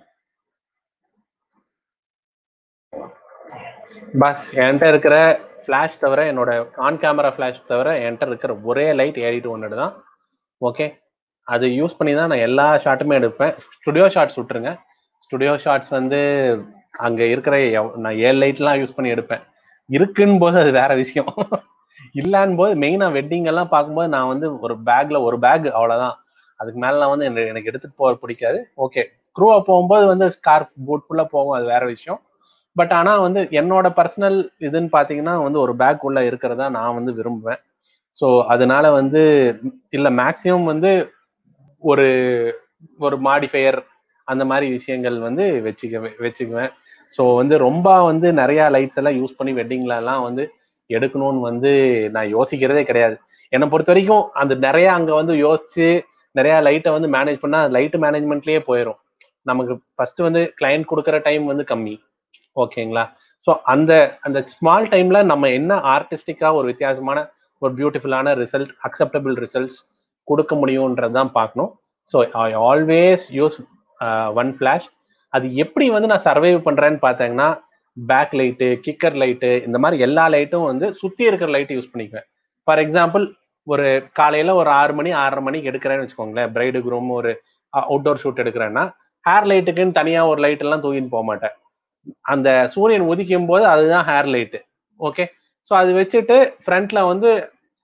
பஸ் என்கிட்ட இருக்கிற ஃப்ளாஷ் தவிர என்னோட ஆன் கேமரா ஃப்ளாஷ் தவிர என்கிட்ட இருக்கிற ஒரே லைட் ஏடி டூ ஹண்ட்ரட் தான் ஓகே அது யூஸ் பண்ணி தான் நான் எல்லா ஷாட்டுமே எடுப்பேன் ஸ்டுடியோ ஷாட்ஸ் விட்டுருங்க ஸ்டுடியோ ஷாட்ஸ் வந்து அங்கே இருக்கிற எவ்- நான் ஏழு லைட்லாம் யூஸ் பண்ணி எடுப்பேன் இருக்குன்னு போது அது வேற விஷயம் இல்லான்னு போது மெயினாக வெட்டிங் எல்லாம் பார்க்கும்போது நான் வந்து ஒரு பேக்ல ஒரு பேக் அவ்வளோதான் அதுக்கு மேல நான் வந்து எனக்கு- எனக்கு எடுத்துட்டு போக பிடிக்காது ஓகே க்ரூவா போகும்போது வந்து ஸ்கார்ஃப் பூட் ஃபுல்லா போகும் அது வேற விஷயம் பட் ஆனா வந்து என்னோட பர்சனல் இதுன்னு பாத்தீங்கன்னா வந்து ஒரு பேக் உள்ள இருக்கிறதா நான் வந்து விரும்புவேன் ஸோ அதனால வந்து இல்ல மேக்சிமம் வந்து ஒரு ஒரு மாடிஃபையர் அந்த மாதிரி விஷயங்கள் வந்து வச்சுக்க வச்சுக்குவேன் ஸோ வந்து ரொம்ப வந்து நிறைய லைட்ஸ் எல்லாம் யூஸ் பண்ணி வெட்டிங்ல எல்லாம் வந்து எடுக்கணும்னு வந்து நான் யோசிக்கிறதே கிடையாது என்னை பொறுத்த வரைக்கும் அந்த நிறைய அங்க வந்து யோசிச்சு நிறைய லைட்டை வந்து மேனேஜ் பண்ணா லைட் மேனேஜ்மெண்ட்லயே போயிடும் நமக்கு ஃபர்ஸ்ட் வந்து கிளைண்ட் கொடுக்குற டைம் வந்து கம்மி ஓகேங்களா ஸோ அந்த அந்த ஸ்மால் டைம்ல நம்ம என்ன ஆர்டிஸ்டிக்கா ஒரு வித்தியாசமான ஒரு பியூட்டிஃபுல்லான ரிசல்ட் அக்செப்டபிள் ரிசல்ட்ஸ் கொடுக்க முடியும்ன்றது தான் பார்க்கணும் so I always use one flash அது எப்படி வந்து நான் சர்வைவ் பண்றேன்னு பார்த்தீங்கன்னா பேக் லைட்டு கிக்கர் லைட்டு இந்த மாதிரி எல்லா லைட்டும் வந்து சுத்தி இருக்கிற லைட் யூஸ் பண்ணிக்குவேன் ஃபார் எக்ஸாம்பிள் ஒரு காலையில ஒரு ஆறு மணி ஆறரை மணிக்கு எடுக்கிறேன்னு வச்சுக்கோங்களேன் பிரைடு குரூம் ஒரு அவுட்டோர் ஷூட் எடுக்கிறேன்னா ஹேர் லைட்டுக்குன்னு தனியா ஒரு லைட் எல்லாம் தூக்கின்னு போக மாட்டேன் அந்த சூரியன் உதிக்கும் போது அதுதான் ஹேர் லைட்டு ஓகே ஸோ அது வச்சுட்டு ஃப்ரண்ட்ல வந்து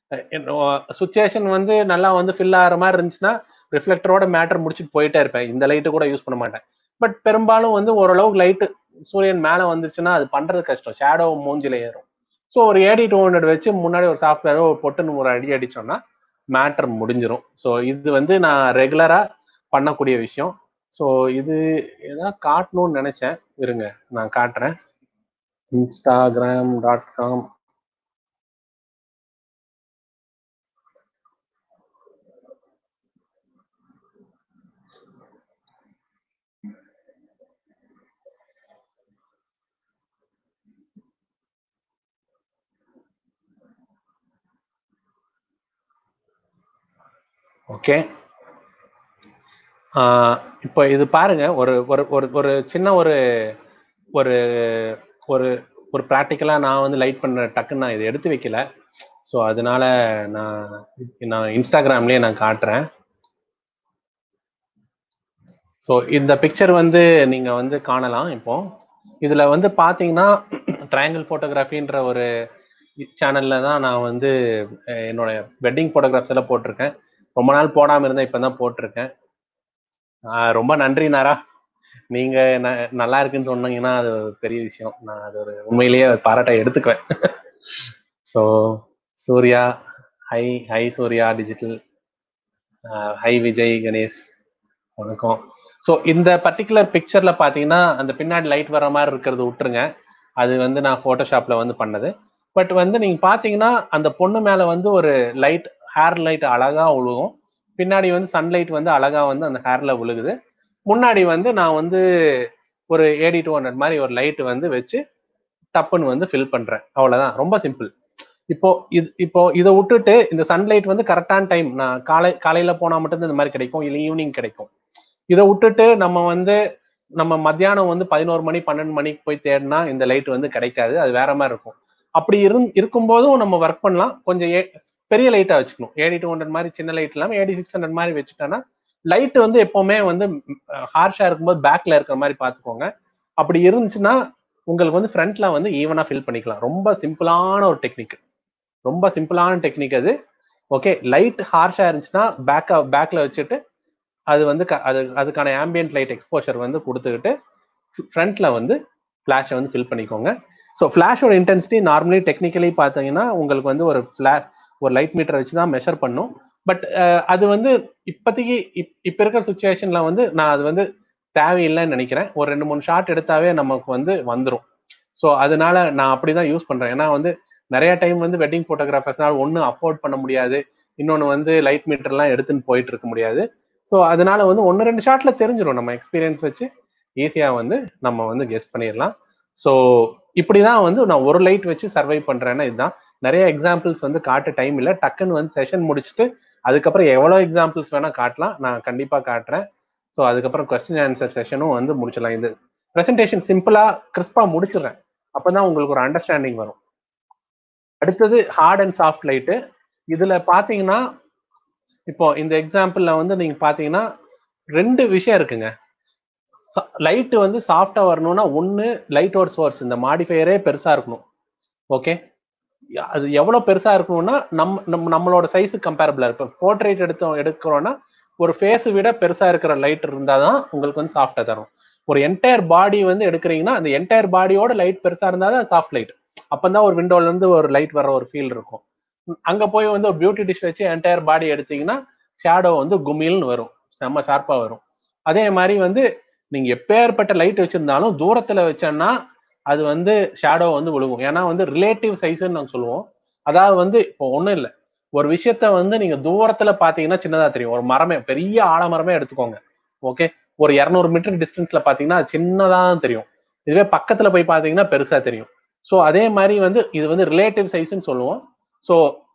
சுச்சுவேஷன் வந்து நல்லா வந்து ஃபில் ஆகிற மாதிரி இருந்துச்சுன்னா ரிஃப்ளெக்டரோட மேட்டர் முடிச்சுட்டு போயிட்டே இருப்பேன் இந்த லைட்டு கூட யூஸ் பண்ண மாட்டேன் பட் பெரும்பாலும் வந்து ஓரளவுக்கு லைட்டு சூரியன் மேலே வந்துச்சுன்னா அது பண்றது கஷ்டம் ஷேடோ மூஞ்சில ஏறும் ஸோ ஒரு ஏடி டூ ஹண்ட்ரட் வச்சு முன்னாடி ஒரு சாஃப்ட்வேரோ ஒரு பொட்டுன்னு ஒரு அடி அடிச்சோம்னா மேட்டர் முடிஞ்சிரும் ஸோ இது வந்து நான் ரெகுலரா பண்ணக்கூடிய விஷயம் ஸோ இது ஏதாவது காட்டணும்னு நினைச்சேன் இருங்க நான் காட்டுறேன் இன்ஸ்டாகிராம் டாட் காம் ஓகே இப்போ இது பாருங்க ஒரு ஒரு ஒரு ஒரு சின்ன ஒரு ஒரு ஒரு ஒரு ப்ராக்டிக்கலாக நான் வந்து லைட் பண்ண டக்குன்னு நான் இதை எடுத்து வைக்கல ஸோ அதனால நான் நான் இன்ஸ்டாகிராம்லேயே நான் காட்டுறேன் ஸோ இந்த பிக்சர் வந்து நீங்கள் வந்து காணலாம் இப்போ இதில் வந்து பார்த்தீங்கன்னா ட்ரையாங்கிள் ஃபோட்டோகிராஃபின்ற ஒரு சேனலில் தான் நான் வந்து அஹ், என்னோட வெட்டிங் ஃபோட்டோகிராஃப்ஸ் எல்லாம் போட்டிருக்கேன் ரொம்ப நாள் போடாமல் இருந்தேன் இப்போ தான் போட்டிருக்கேன் ஆஹ் ரொம்ப நன்றி நாரா நீங்க ந- நல்லா இருக்குன்னு சொன்னீங்கன்னா அது ஒரு பெரிய விஷயம் நான் அது ஒரு உண்மையிலேயே பாராட்ட எடுத்துக்குவேன் so Surya hi hi Surya digital hi Vijay Ganesh வணக்கம் ஸோ இந்த பர்டிகுலர் பிக்சர்ல பாத்தீங்கன்னா அந்த பின்னாடி லைட் வர மாதிரி இருக்கிறது விட்டுருங்க அது வந்து நான் ஃபோட்டோஷாப்ல வந்து பண்ணது பட் வந்து நீங்க பாத்தீங்கன்னா அந்த பொண்ணு மேல வந்து ஒரு லைட் ஹேர் லைட் அழகா விழுகும் பின்னாடி வந்து சன்லைட் வந்து அழகா வந்து அந்த ஹேர்ல விழுகுது முன்னாடி வந்து நான் வந்து ஒரு ஏடி டூ ஹண்ட்ரட் மாதிரி ஒரு லைட் வந்து வச்சு டப்புன்னு வந்து ஃபில் பண்றேன் அவ்வளவுதான் ரொம்ப சிம்பிள் இப்போ இது இப்போ இதை விட்டுட்டு இந்த சன்லைட் வந்து கரெக்டான டைம் நான் காலை காலையில போனா மட்டும்தான் இந்த மாதிரி கிடைக்கும் இல்லை ஈவினிங் கிடைக்கும் இதை விட்டுட்டு நம்ம வந்து நம்ம மத்தியானம் வந்து பதினோரு மணி பன்னெண்டு மணிக்கு போய் தேடினா இந்த லைட் வந்து கிடைக்காது அது வேற மாதிரி இருக்கும் அப்படி இருந் இருக்கும்போதும் நம்ம ஒர்க் பண்ணலாம் கொஞ்சம் ஏ- பெரிய லைட்டா வச்சுக்கணும் ஏடி டூ ஹண்ட்ரட் மாதிரி சின்ன லைட் இல்லாம ஏடி சிக்ஸ் ஹண்ட்ரட் மாதிரி வச்சுட்டோன்னா லைட் வந்து எப்பவுமே வந்து ஹார்ஷா இருக்கும்போது பேக்ல இருக்கிற மாதிரி பாத்துக்கோங்க அப்படி இருந்துச்சுன்னா உங்களுக்கு வந்து ஃப்ரண்ட்ல வந்து ஈவனா ஃபில் பண்ணிக்கலாம் ரொம்ப சிம்பிளான ஒரு டெக்னிக் ரொம்ப சிம்பிளான டெக்னிக் அது ஓகே லைட் ஹார்ஷா இருந்துச்சுன்னா பேக் பேக்ல வச்சுட்டு அது வந்து க- அது அதுக்கான ஆம்பியன்ட் லைட் எக்ஸ்போஷர் வந்து கொடுத்துக்கிட்டு ஃப்ரண்ட்ல வந்து ஃப்ளாஷை வந்து ஃபில் பண்ணிக்கோங்க ஸோ ஃப்ளாஷோட இன்டென்சிட்டி நார்மலி டெக்னிக்கலி பார்த்தீங்கன்னா உங்களுக்கு வந்து ஒரு ஃப்ளா ஒரு லைட் மீட்டர் வச்சு தான் மெஷர் பண்ணும் பட் அது வந்து இப்போதைக்கு இப் இப்போ இருக்கிற சுச்சுவேஷன்ல வந்து நான் அது வந்து தேவையில்லைன்னு நினைக்கிறேன் ஒரு ரெண்டு மூணு ஷாட் எடுத்தாவே நமக்கு வந்து வந்துடும் ஸோ அதனால நான் அப்படிதான் யூஸ் பண்றேன் ஏன்னா வந்து நிறைய டைம் வந்து வெட்டிங் ஃபோட்டோகிராஃபர்ஸ்னால ஒன்று அஃபோர்ட் பண்ண முடியாது இன்னொன்று வந்து லைட் மீட்டர்லாம் எடுத்துன்னு போயிட்டு இருக்க முடியாது ஸோ அதனால வந்து ஒன்று ரெண்டு ஷாட்ல தெரிஞ்சிடும் நம்ம எக்ஸ்பீரியன்ஸ் வச்சு ஈஸியாக வந்து நம்ம வந்து கெஸ் பண்ணிடலாம் ஸோ இப்படிதான் வந்து நான் ஒரு லைட் வச்சு சர்வை பண்றேன்னா இதுதான் நிறைய எக்ஸாம்பிள்ஸ் வந்து காட்ட டைம் இல்லை டக்குன்னு வந்து செஷன் முடிச்சுட்டு அதுக்கப்புறம் எவ்வளோ எக்ஸாம்பிள்ஸ் வேணா காட்டலாம் நான் கண்டிப்பாக காட்டுறேன் ஸோ அதுக்கப்புறம் கொஸ்டின் ஆன்சர் செஷனும் வந்து முடிச்சிடலாம் இது ப்ரெசன்டேஷன் சிம்பிளா கிறிஸ்பா முடிச்சிடுறேன் அப்பதான் உங்களுக்கு ஒரு அண்டர்ஸ்டாண்டிங் வரும் அடுத்தது ஹார்ட் அண்ட் சாஃப்ட் லைட்டு இதுல பாத்தீங்கன்னா இப்போ இந்த எக்ஸாம்பிள்ல வந்து நீங்க பாத்தீங்கன்னா ரெண்டு விஷயம் இருக்குங்க லைட் வந்து சாஃப்டா வரணும்னா ஒன்னு லைட்டோட சோர்ஸ் இந்த மாடிஃபையரே பெருசா இருக்கணும் ஓகே அது எவ்வளவு பெருசா இருக்கணும்னா நம்ம நம்ம நம்மளோட சைஸுக்கு கம்பேரபிளா இப்போ போர்ட்ரேட் எடுத்தோம் எடுக்கிறோம்னா ஒரு ஃபேஸ் விட பெருசா இருக்கிற லைட் இருந்தாதான் உங்களுக்கு வந்து சாஃப்டா தரும் ஒரு என்டையர் பாடி வந்து எடுக்கிறீங்கன்னா அந்த என்டையர் பாடியோட லைட் பெருசா இருந்தா தான் சாஃப்ட் லைட் அப்பதான் ஒரு விண்டோல இருந்து ஒரு லைட் வர ஒரு ஃபீல் இருக்கும் அங்க போய் வந்து ஒரு பியூட்டி டிஷ் வச்சு என்டையர் பாடி எடுத்தீங்கன்னா ஷேடோ வந்து குமில்னு வரும் செம்ம ஷார்ப்பா வரும் அதே மாதிரி வந்து நீங்க எப்பேற்பட்ட லைட் வச்சிருந்தாலும் தூரத்துல வச்சோன்னா அது வந்து ஷேடோ வந்து விழுகும் ஏன்னா வந்து ரிலேட்டிவ் சைஸ்ன்னு நாங்க சொல்லுவோம் அதாவது வந்து இப்போ ஒண்ணும் இல்லை ஒரு விஷயத்த வந்து நீங்க தூரத்துல பாத்தீங்கன்னா சின்னதா தெரியும் ஒரு மரமே பெரிய ஆலமரமே எடுத்துக்கோங்க ஓகே ஒரு இரநூறு மீட்டர் டிஸ்டன்ஸ்ல பாத்தீங்கன்னா அது சின்னதா தான் தெரியும் இதுவே பக்கத்துல போய் பாத்தீங்கன்னா பெருசா தெரியும் ஸோ அதே மாதிரி வந்து இது வந்து ரிலேட்டிவ் சைஸ்ன்னு சொல்லுவோம் ஸோ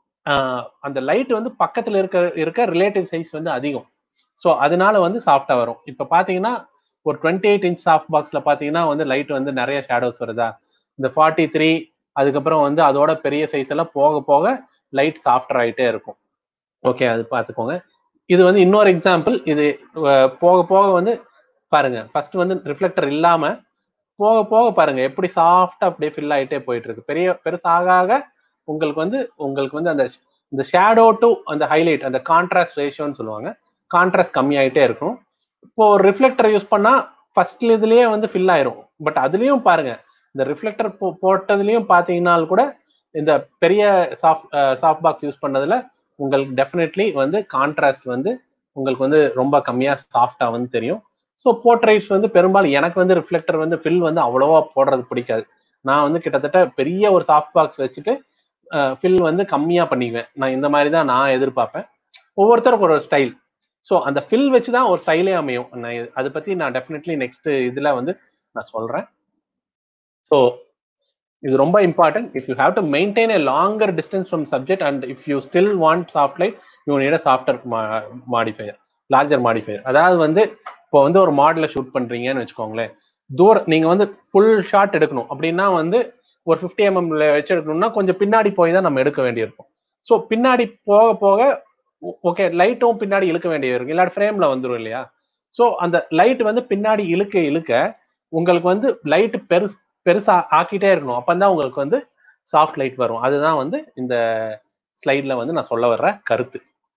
அந்த லைட் வந்து பக்கத்துல இருக்க இருக்க ரிலேட்டிவ் சைஸ் வந்து அதிகம் ஸோ அதனால வந்து சாஃப்டா வரும் இப்போ பாத்தீங்கன்னா ஒரு டுவெண்ட்டி எயிட் இன்ச் சாஃப்ட் பாக்ஸ்ல பாத்தீங்கன்னா வந்து லைட் வந்து நிறைய ஷேடோஸ் வருதா இந்த ஃபார்ட்டி த்ரீ அதுக்கப்புறம் வந்து அதோட பெரிய சைஸ் எல்லாம் போக போக லைட் சாஃப்டர் ஆகிட்டே இருக்கும் ஓகே அது பார்த்துக்கோங்க இது வந்து இன்னொரு எக்ஸாம்பிள் இது போக போக வந்து பாருங்க ஃபர்ஸ்ட் வந்து ரிஃப்ளெக்டர் இல்லாம போக போக பாருங்க எப்படி சாஃப்டா அப்படியே ஃபில் ஆகிட்டே போயிட்டு இருக்கு பெரிய பெருசாக ஆக உங்களுக்கு வந்து உங்களுக்கு வந்து அந்த இந்த ஷேடோ டு அந்த ஹைலைட் அந்த கான்ட்ராஸ்ட் ரேஷியோன்னு சொல்லுவாங்க கான்ட்ராஸ்ட் கம்மியாயிட்டே இருக்கும் இப்போ ஒரு ரிஃப்ளெக்டர் யூஸ் பண்ணா ஃபர்ஸ்ட் இதுலயே வந்து ஃபில் ஆயிரும் பட் அதுலயும் பாருங்க இந்த ரிஃப்ளெக்டர் போட்டதுலயும் பாத்தீங்கன்னா கூட இந்த பெரிய சாஃப்ட் சாஃப்ட் பாக்ஸ் யூஸ் பண்ணதுல உங்களுக்கு டெஃபினெட்லி வந்து கான்ட்ராஸ்ட் வந்து உங்களுக்கு வந்து ரொம்ப கம்மியா சாஃப்டா வந்து தெரியும் ஸோ போர்ட்ரைட்ஸ் வந்து பெரும்பாலும் எனக்கு வந்து ரிஃப்ளெக்டர் வந்து ஃபில் வந்து அவ்வளோவா போடுறது பிடிக்காது நான் வந்து கிட்டத்தட்ட பெரிய ஒரு சாஃப்ட் பாக்ஸ் வச்சுட்டு ஃபில் வந்து கம்மியாக பண்ணிக்குவேன் நான் இந்த மாதிரி தான் நான் எதிர்பார்ப்பேன் ஒவ்வொருத்தருக்கும் ஒரு ஸ்டைல் ஸோ அந்த ஃபில் வச்சு தான் ஒரு ஸ்டைலே அமையும் நான் அதை பற்றி நான் டெஃபினெட்லி நெக்ஸ்ட் இதில் வந்து நான் சொல்கிறேன் ஸோ இது ரொம்ப important if you have to maintain a longer distance from subject and if you still want soft light you need a softer modifier larger modifier அதாவது வந்து இப்போ வந்து ஒரு மாடலை ஷூட் பண்றீங்கன்னு வச்சுக்கோங்களேன் தூரம் நீங்க வந்து ஃபுல் ஷாட் எடுக்கணும் அப்படின்னா வந்து ஒரு ஃபிஃப்டி எம்எம்ல வச்சு எடுக்கணும்னா கொஞ்சம் பின்னாடி போய் தான் நம்ம எடுக்க வேண்டியிருக்கும் ஸோ பின்னாடி போக போக ஓகே லைட்டும் பின்னாடி இழுக்க வேண்டியது இருக்கும் இல்லாட்டி ஃப்ரேம்ல வந்துடும் இல்லையா ஸோ அந்த லைட் வந்து பின்னாடி இழுக்க இழுக்க உங்களுக்கு வந்து லைட் பெருசு பெருசா ஆக்கிட்டே இருக்கணும் அப்பந்தான் உங்களுக்கு வந்து சாஃப்ட் லைட் வரும் அதுதான் வந்து இந்த ஸ்லைட்ல வந்து நான் சொல்ல வர்ற கருத்து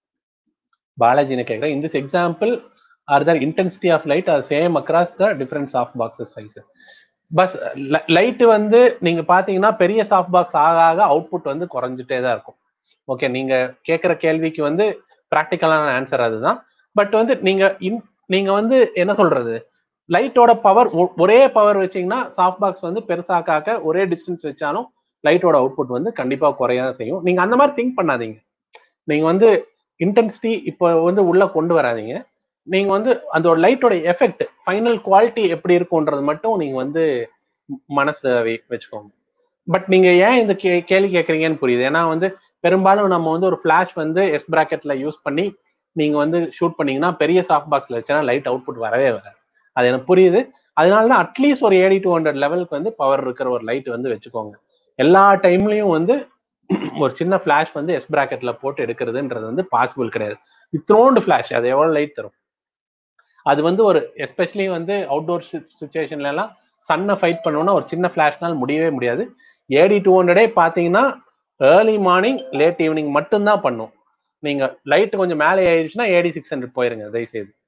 பாலாஜின்னு கேட்குறேன் in this example are their intensity of light are same across the different soft boxes sizes பஸ் லைட் வந்து நீங்க பாத்தீங்கன்னா பெரிய சாஃப்ட் பாக்ஸ் ஆக ஆக அவுட்புட் வந்து குறைஞ்சிட்டே தான் இருக்கும் ஓகே நீங்க கேட்குற கேள்விக்கு வந்து ப்ராக்டிக்கலான ஆன்சர் அதுதான் பட் வந்து நீங்க இன் நீங்க வந்து என்ன சொல்றது லைட்டோட பவர் ஒரே பவர் வச்சீங்கன்னா சாஃப்ட் பாக்ஸ் வந்து பெருசாக்காக்க ஒரே டிஸ்டன்ஸ் வச்சாலும் லைட்டோட அவுட்புட் வந்து கண்டிப்பா குறைய தான் செய்யும் நீங்க அந்த மாதிரி திங்க் பண்ணாதீங்க நீங்க வந்து இன்டென்சிட்டி இப்போ வந்து உள்ள கொண்டு வராதீங்க நீங்க வந்து அந்த லைட்டோட எஃபெக்ட் ஃபைனல் குவாலிட்டி எப்படி இருக்கும்ன்றது மட்டும் நீங்க வந்து மனசுல வச்சுக்கோங்க பட் நீங்க ஏன் இந்த கே கேள்வி கேட்குறீங்கன்னு புரியுது ஏன்னா வந்து பெரும்பாலும் நம்ம வந்து ஒரு ஃபிளாஷ் வந்து எஸ் பிராக்கெட்ல யூஸ் பண்ணி நீங்க வந்து ஷூட் பண்ணீங்கன்னா பெரிய சாஃப்ட் பாக்ஸ்ல வச்சா லைட் அவுட்புட் வரவே வராது அது எனக்கு புரியுது அதனால தான் அட்லீஸ்ட் ஒரு ஏடி டூ ஹண்ட்ரட் லெவலுக்கு வந்து பவர் இருக்கிற ஒரு லைட் வந்து வச்சுக்கோங்க எல்லா டைம்லயும் வந்து ஒரு சின்ன ஃபிளாஷ் வந்து எஸ் பிராக்கெட்ல போட்டு எடுக்கிறதுன்றது வந்து பாசிபிள் கிடையாது இத்தனோண்டு ஃபிளாஷ் அது எவ்வளவு லைட் தரும் அது வந்து ஒரு எஸ்பெஷலி வந்து அவுட்டோர் சுச்சுவேஷன்ல எல்லாம் சன்னை ஃபைட் பண்ணோம்னா ஒரு சின்ன ஃபிளாஷ்னால் முடியவே முடியாது ஏடி டூ ஹண்ட்ரடே பார்த்தீங்கன்னா ஏர்லி மார்னிங் லேட் ஈவினிங் மட்டும்தான் பண்ணும் நீங்க லைட் கொஞ்சம் மேலே ஆயிடுச்சுன்னா ஏடி சிக்ஸ் ஹண்ட்ரட் போயிருங்க தயவுசெய்து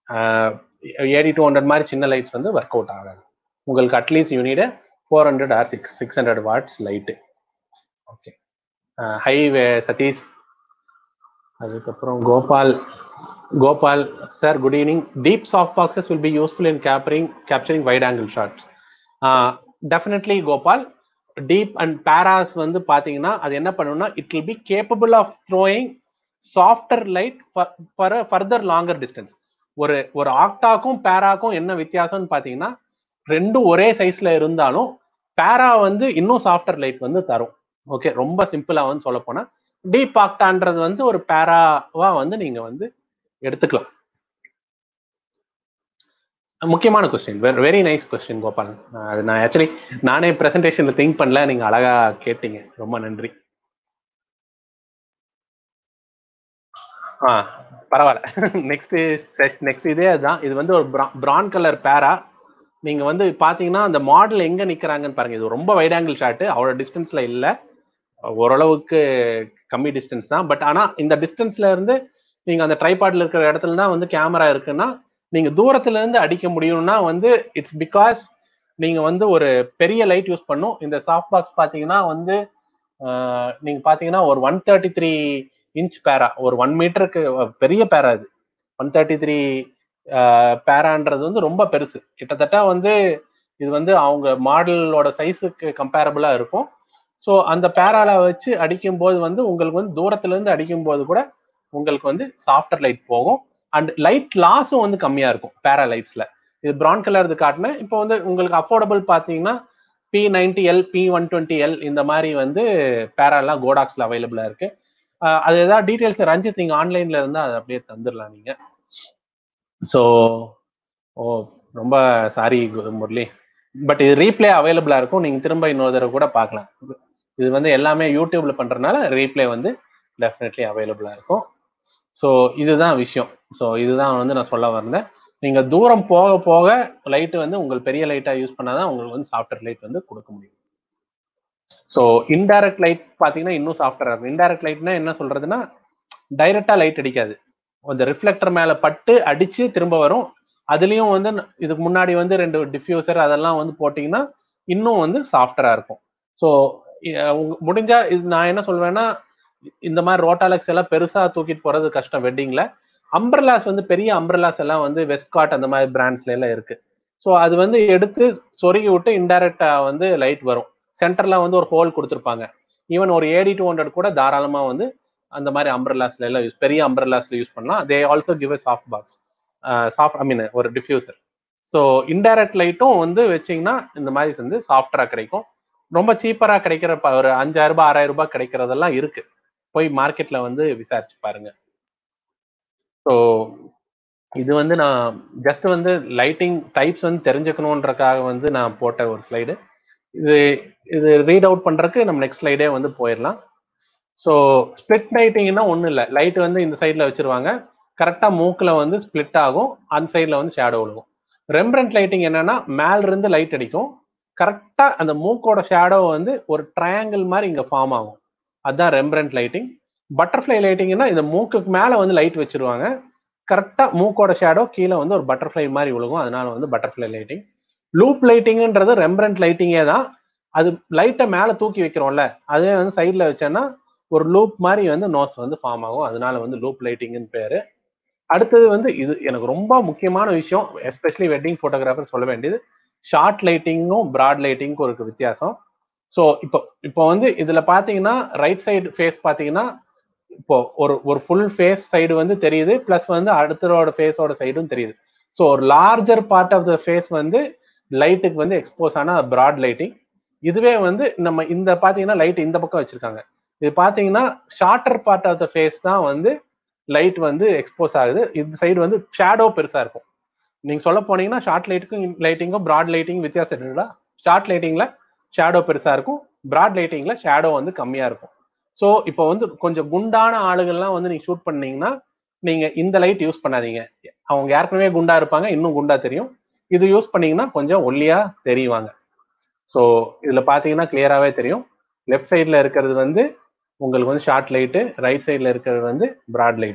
ஏடி டூ ஹண்ட்ரட் மாதிரி சின்ன லைட்ஸ் வந்து ஒர்க் அவுட் ஆகாது உங்களுக்கு at least unit four hundred or six six hundred watts light okay hi Satish அதுக்கப்புறம் Gopal Gopal sir good evening deep soft boxes will be useful in capering capturing wide angle shots definitely Gopal deep and paras வந்து பார்த்தீங்கன்னா அது என்ன பண்ணுன்னா it will be capable of throwing softer light for further longer distance ஒரு ஒரு ஆக்டாக்கும் பேராக்கும் என்ன வித்தியாசம்னு பார்த்தீங்கன்னா ரெண்டும் ஒரே சைஸ்ல இருந்தாலும் பேரா வந்து இன்னும் சாஃப்டர் லைட் வந்து தரும் ஓகே ரொம்ப சிம்பிளா வந்து சொல்ல போனா டீப் ஆக்டான்றது வந்து ஒரு பேராவா வந்து நீங்க வந்து எடுத்துக்கலாம் முக்கியமான question very nice question Gopal அது நான் ஆக்சுவலி நானே பிரசன்டேஷன்ல திங்க் பண்ணல நீங்க அழகா கேட்டீங்க ரொம்ப நன்றி ஆ பரவாயில்ல நெக்ஸ்ட் நெக்ஸ்ட் இதே அதுதான் இது வந்து ஒரு பிரான் கலர் பேரா நீங்க வந்து பாத்தீங்கன்னா அந்த மாடல் எங்க நிக்கிறாங்கன்னு பாருங்க இது ரொம்ப வைட் ஆங்கிள் ஷாட்டு அவ்வளோ டிஸ்டன்ஸ்ல இல்லை ஓரளவுக்கு கம்மி டிஸ்டன்ஸ் தான் பட் ஆனா இந்த டிஸ்டன்ஸ்ல இருந்து நீங்க அந்த ட்ரைபாட்ல இருக்கிற இடத்துல தான் வந்து கேமரா இருக்குன்னா நீங்க தூரத்துல இருந்து அடிக்க முடியும்னா வந்து இட்ஸ் பிகாஸ் நீங்க வந்து ஒரு பெரிய லைட் யூஸ் பண்ணும் இந்த சாஃப்ட் பாக்ஸ் பாத்தீங்கன்னா வந்து நீங்க பாத்தீங்கன்னா ஒரு ஒன் தேர்ட்டி த்ரீ இன்ச் பேரா ஒரு ஒன் மீட்டருக்கு பெரிய பேரா இது ஒன் தேர்ட்டி த்ரீ பேரான்றது வந்து ரொம்ப பெருசு கிட்டத்தட்ட வந்து இது வந்து அவங்க மாடலோட சைஸுக்கு கம்பேரபிளா இருக்கும் ஸோ அந்த பேரால வச்சு அடிக்கும் போது வந்து உங்களுக்கு வந்து தூரத்துல இருந்து அடிக்கும் போது கூட உங்களுக்கு வந்து சாஃப்டர் லைட் போகும் அண்ட் லைட் லாஸும் வந்து கம்மியா இருக்கும் பேரா லைட்ஸ்ல இது ப்ரௌன் கலர் இது காட்டினேன் இப்போ வந்து உங்களுக்கு அஃபோர்டபுள் பார்த்தீங்கன்னா P ninety L P one twenty L இந்த மாதிரி வந்து பேராலாம் கோடாக்ஸ்ல அவைலபிளா இருக்கு அது ஏதாவது டீட்டெயில்ஸ் ரஞ்சித் நீங்க ஆன்லைன்ல இருந்தா அதை அப்படியே தந்துடலாம் நீங்க ஸோ ஓ ரொம்ப சாரி முரளி பட் இது ரீப்ளே அவைலபிளா இருக்கும் நீங்க திரும்ப இன்னொரு தடவை கூட பார்க்கலாம் இது வந்து எல்லாமே யூடியூப்ல பண்றதுனால ரீப்ளே வந்து டெஃபினெட்லி அவைலபிளா இருக்கும் ஸோ இதுதான் விஷயம் ஸோ இதுதான் வந்து நான் சொல்ல வந்தேன் நீங்க தூரம் போக போக லைட் வந்து உங்கள் பெரிய லைட்டா யூஸ் பண்ணாதான் உங்களுக்கு வந்து சாஃப்ட்வேர் லைட் வந்து கொடுக்க முடியும் ஸோ இன்டைரக்ட் லைட் பார்த்தீங்கன்னா இன்னும் சாஃப்ட்வேர் இருக்கும் இன்டைரக்ட் லைட்னா என்ன சொல்றதுன்னா டைரக்டா லைட் அடிக்காது அந்த ரிஃப்ளெக்டர் மேல பட்டு அடிச்சு திரும்ப வரும் அதுலயும் வந்து இதுக்கு முன்னாடி வந்து ரெண்டு டிஃப்யூசர் அதெல்லாம் வந்து போட்டிங்கன்னா இன்னும் வந்து சாஃப்டரா இருக்கும் ஸோ முடிஞ்சா இது நான் என்ன சொல்வேன்னா இந்த மாதிரி ரோட்டாலக்ஸ் எல்லாம் பெருசா தூக்கிட்டு போறது கஷ்டம் வெட்டிங்ல அம்பர்லாஸ் வந்து பெரிய அம்பர்லாஸ் எல்லாம் வந்து வெஸ்ட்காட் அந்த மாதிரி பிராண்ட்ஸ்ல எல்லாம் இருக்கு ஸோ அது வந்து எடுத்து சொருகி விட்டு இன்டைரக்டா வந்து லைட் வரும் சென்டர்ல வந்து ஒரு ஹோல் கொடுத்துருப்பாங்க ஈவன் ஒரு ஏடி டூ ஹண்ட்ரட் கூட தாராளமா வந்து அந்த மாதிரி அம்பர்லாஸ்ல எல்லாம் யூஸ் பெரிய அம்பர்லாஸ்ல யூஸ் பண்ணலாம் they also give a soft box soft I mean ஒரு டிஃப்யூசர் ஸோ இன்டைரக்ட் லைட்டும் வந்து வச்சிங்கன்னா இந்த மாதிரி வந்து சாஃப்டரா கிடைக்கும் ரொம்ப சீப்பரா கிடைக்கிற ஒரு அஞ்சாயிரம் ரூபாய் ஆறாயிரம் ரூபாய் கிடைக்கிறதெல்லாம் இருக்கு போய் மார்க்கெட்ல வந்து விசாரிச்சு பாருங்க ஸோ இது வந்து நான் ஜஸ்ட் வந்து லைட்டிங் டைப்ஸ் வந்து தெரிஞ்சுக்கணுன்றக்காக வந்து நான் போட்ட ஒரு ஸ்லைடு இது இது ரீட் அவுட் பண்றதுக்கு நம்ம நெக்ஸ்ட் ஸ்லைடே வந்து போயிடலாம் ஸோ ஸ்பிளிட் லைட்டிங்னா ஒன்றும் இல்லை லைட் வந்து இந்த சைடில் வச்சிருவாங்க கரெக்டாக மூக்கில் வந்து ஸ்பிளிட் ஆகும் அந்த சைடில் வந்து ஷேடோ விழுகும் ரெம்பரண்ட் லைட்டிங் என்னன்னா மேல இருந்து லைட் அடிக்கும் கரெக்டாக அந்த மூக்கோட ஷேடோ வந்து ஒரு ட்ரையாங்கிள் மாதிரி இங்கே ஃபார்ம் ஆகும் அதுதான் ரெம்பரண்ட் லைட்டிங் பட்டர்ஃப்ளை லைட்டிங்னா இந்த மூக்குக்கு மேலே வந்து லைட் வச்சிருவாங்க கரெக்டாக மூக்கோட ஷேடோ கீழே வந்து ஒரு பட்டர்ஃப்ளை மாதிரி விழுகும் அதனால வந்து பட்டர்ஃப்ளை லைட்டிங் லூப் லைட்டிங்ன்றது ரெம்பரண்ட் லைட்டிங்கே தான் அது லைட்டை மேலே தூக்கி வைக்கிறோம்ல அதுவே வந்து சைடில் வச்சோன்னா ஒரு லூப் மாதிரி வந்து நோஸ் வந்து ஃபார்ம் ஆகும் அதனால வந்து லூப் லைட்டிங்னு பேரு அடுத்தது வந்து இது எனக்கு ரொம்ப முக்கியமான விஷயம் எஸ்பெஷலி வெட்டிங் ஃபோட்டோகிராஃபர் சொல்ல வேண்டியது ஷார்ட் லைட்டிங்கும் ப்ராட் லைட்டிங்க்கும் இருக்கு வித்தியாசம் ஸோ இப்போ இப்போ வந்து இதுல பாத்தீங்கன்னா ரைட் சைடு ஃபேஸ் பாத்தீங்கன்னா இப்போ ஒரு ஒரு ஃபுல் ஃபேஸ் சைடு வந்து தெரியுது பிளஸ் வந்து அடுத்தரோட ஃபேஸோட சைடும் தெரியுது ஸோ ஒரு larger part of the face வந்து லைட்டுக்கு வந்து எக்ஸ்போஸ் ஆன ப்ராட் லைட்டிங் இதுவே வந்து நம்ம இந்த பாத்தீங்கன்னா லைட் இந்த பக்கம் வச்சிருக்காங்க இது பாத்தீங்கன்னா shorter part of the face தான் வந்து லைட் வந்து எக்ஸ்போஸ் ஆகுது இந்த சைடு வந்து ஷேடோ பெருசா இருக்கும் நீங்க சொல்ல போனீங்கன்னா ஷார்ட் லைட்டுக்கும் லைட்டிங்கும் ப்ராட் லைட்டிங் வித்தியாசம் இருக்குங்களா ஷார்ட் லைட்டிங்ல ஷேடோ பெருசா இருக்கும் ப்ராட் லைட்டிங்ல ஷேடோ வந்து கம்மியா இருக்கும் ஸோ இப்போ வந்து கொஞ்சம் குண்டான ஆளுகள்லாம் வந்து நீங்க ஷூட் பண்ணீங்கன்னா நீங்க இந்த லைட் யூஸ் பண்ணாதீங்க அவங்க ஏற்கனவே குண்டா இருப்பாங்க இன்னும் குண்டா தெரியும் இது யூஸ் பண்ணீங்கன்னா கொஞ்சம் ஒல்லியா தெரியுவாங்க ஸோ இதுல பாத்தீங்கன்னா கிளியராகவே தெரியும் லெஃப்ட் சைட்ல இருக்கிறது வந்து உங்களுக்கு வந்து ஷார்ட் லைட்டு ரைட் சைட்ல இருக்கிறது வந்து ப்ராட் லைட்டு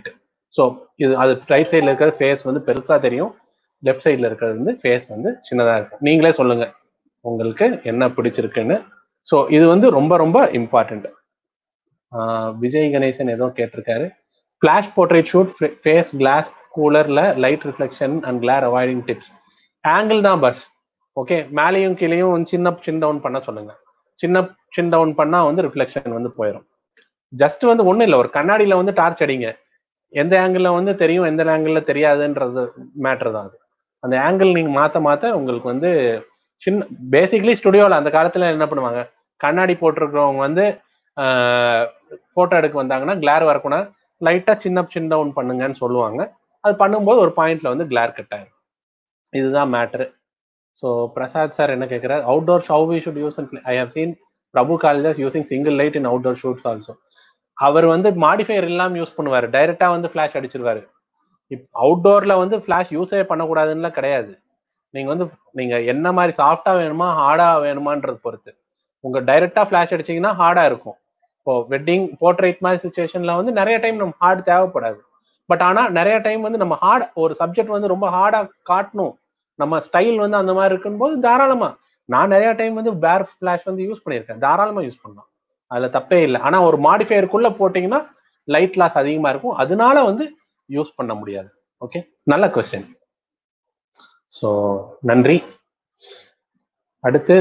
ஸோ இது அது ரைட் சைடில் இருக்கிற ஃபேஸ் வந்து பெருசா தெரியும் லெஃப்ட் சைடில் இருக்கிறது வந்து ஃபேஸ் வந்து சின்னதா இருக்கும் நீங்களே சொல்லுங்க உங்களுக்கு என்ன பிடிச்சிருக்குன்னு ஸோ இது வந்து ரொம்ப ரொம்ப இம்பார்ட்டண்ட் விஜய் கணேசன் ஏதோ கேட்டிருக்காரு flash portrait shoot face glass கூலர்ல light reflection and glare avoiding tips angle தான் பஸ் ஓகே மேலேயும் கீழேயும் சின்ன சின் டவுன் பண்ண சொல்லுங்க சின்ன சின் டவுன் பண்ணா வந்து ரிஃப்ளெக்ஷன் வந்து போயிடும் ஜஸ்ட் வந்து ஒன்றும் இல்லை ஒரு கண்ணாடியில வந்து டார்ச் அடிங்க எந்த ஆங்கிள் வந்து தெரியும் எந்த ஆங்கிள் தெரியாதுன்றது மேட்ரு தான் அது அந்த ஆங்கிள் நீங்க மாத்த மாத்த உங்களுக்கு வந்து சின்ன பேசிக்லி ஸ்டுடியோவில் அந்த காலத்துல என்ன பண்ணுவாங்க கண்ணாடி போட்டிருக்கிறவங்க வந்து போட்டோ எடுக்க வந்தாங்கன்னா கிளார் வரக்கூடாது லைட்டா சின்ன சின் டவுன் பண்ணுங்கன்னு சொல்லுவாங்க அது பண்ணும்போது ஒரு பாயிண்ட்ல வந்து கிளார் கட் ஆயிடும் இதுதான் மேட்ரு ஸோ பிரசாத் சார் என்ன கேட்குறாரு outdoor how we should use I have seen Prabhu colleges using single light in outdoor shoots also அவர் வந்து மாடிஃபையர் இல்லாம யூஸ் பண்ணுவார் டைரக்டா வந்து ஃபிளாஷ் அடிச்சிருவாரு இப் அவுட்டோர்ல வந்து ஃபிளாஷ் யூஸே பண்ணக்கூடாதுன்னு கிடையாது நீங்க வந்து நீங்க என்ன மாதிரி சாஃப்டா வேணுமா ஹார்டா வேணுமான்றது பொறுத்து உங்க டைரக்டா ஃபிளாஷ் அடிச்சீங்கன்னா ஹார்டா இருக்கும் இப்போ வெட்டிங் போர்ட்ரேட் மாதிரி சுச்சுவேஷன்ல வந்து நிறைய டைம் நம்ம ஹார்ட் தேவைப்படாது பட் ஆனா நிறைய டைம் வந்து நம்ம ஹார்ட் ஒரு சப்ஜெக்ட் வந்து ரொம்ப ஹார்டா காட்டணும் நம்ம ஸ்டைல் வந்து அந்த மாதிரி இருக்கும்போது தாராளமா நான் நிறைய டைம் வந்து பேர் ஃபிளாஷ் வந்து யூஸ் பண்ணியிருக்கேன் தாராளமா யூஸ் பண்ணலாம் அதுல தப்பே இல்லை ஆனா ஒரு மாடிஃபையருக்குள்ள போட்டீங்கன்னா லைட் லாஸ் அதிகமா இருக்கும் அதனால வந்து யூஸ் பண்ண முடியாது ஓகே நல்ல கொஸ்டின் ஸோ நன்றி அடுத்து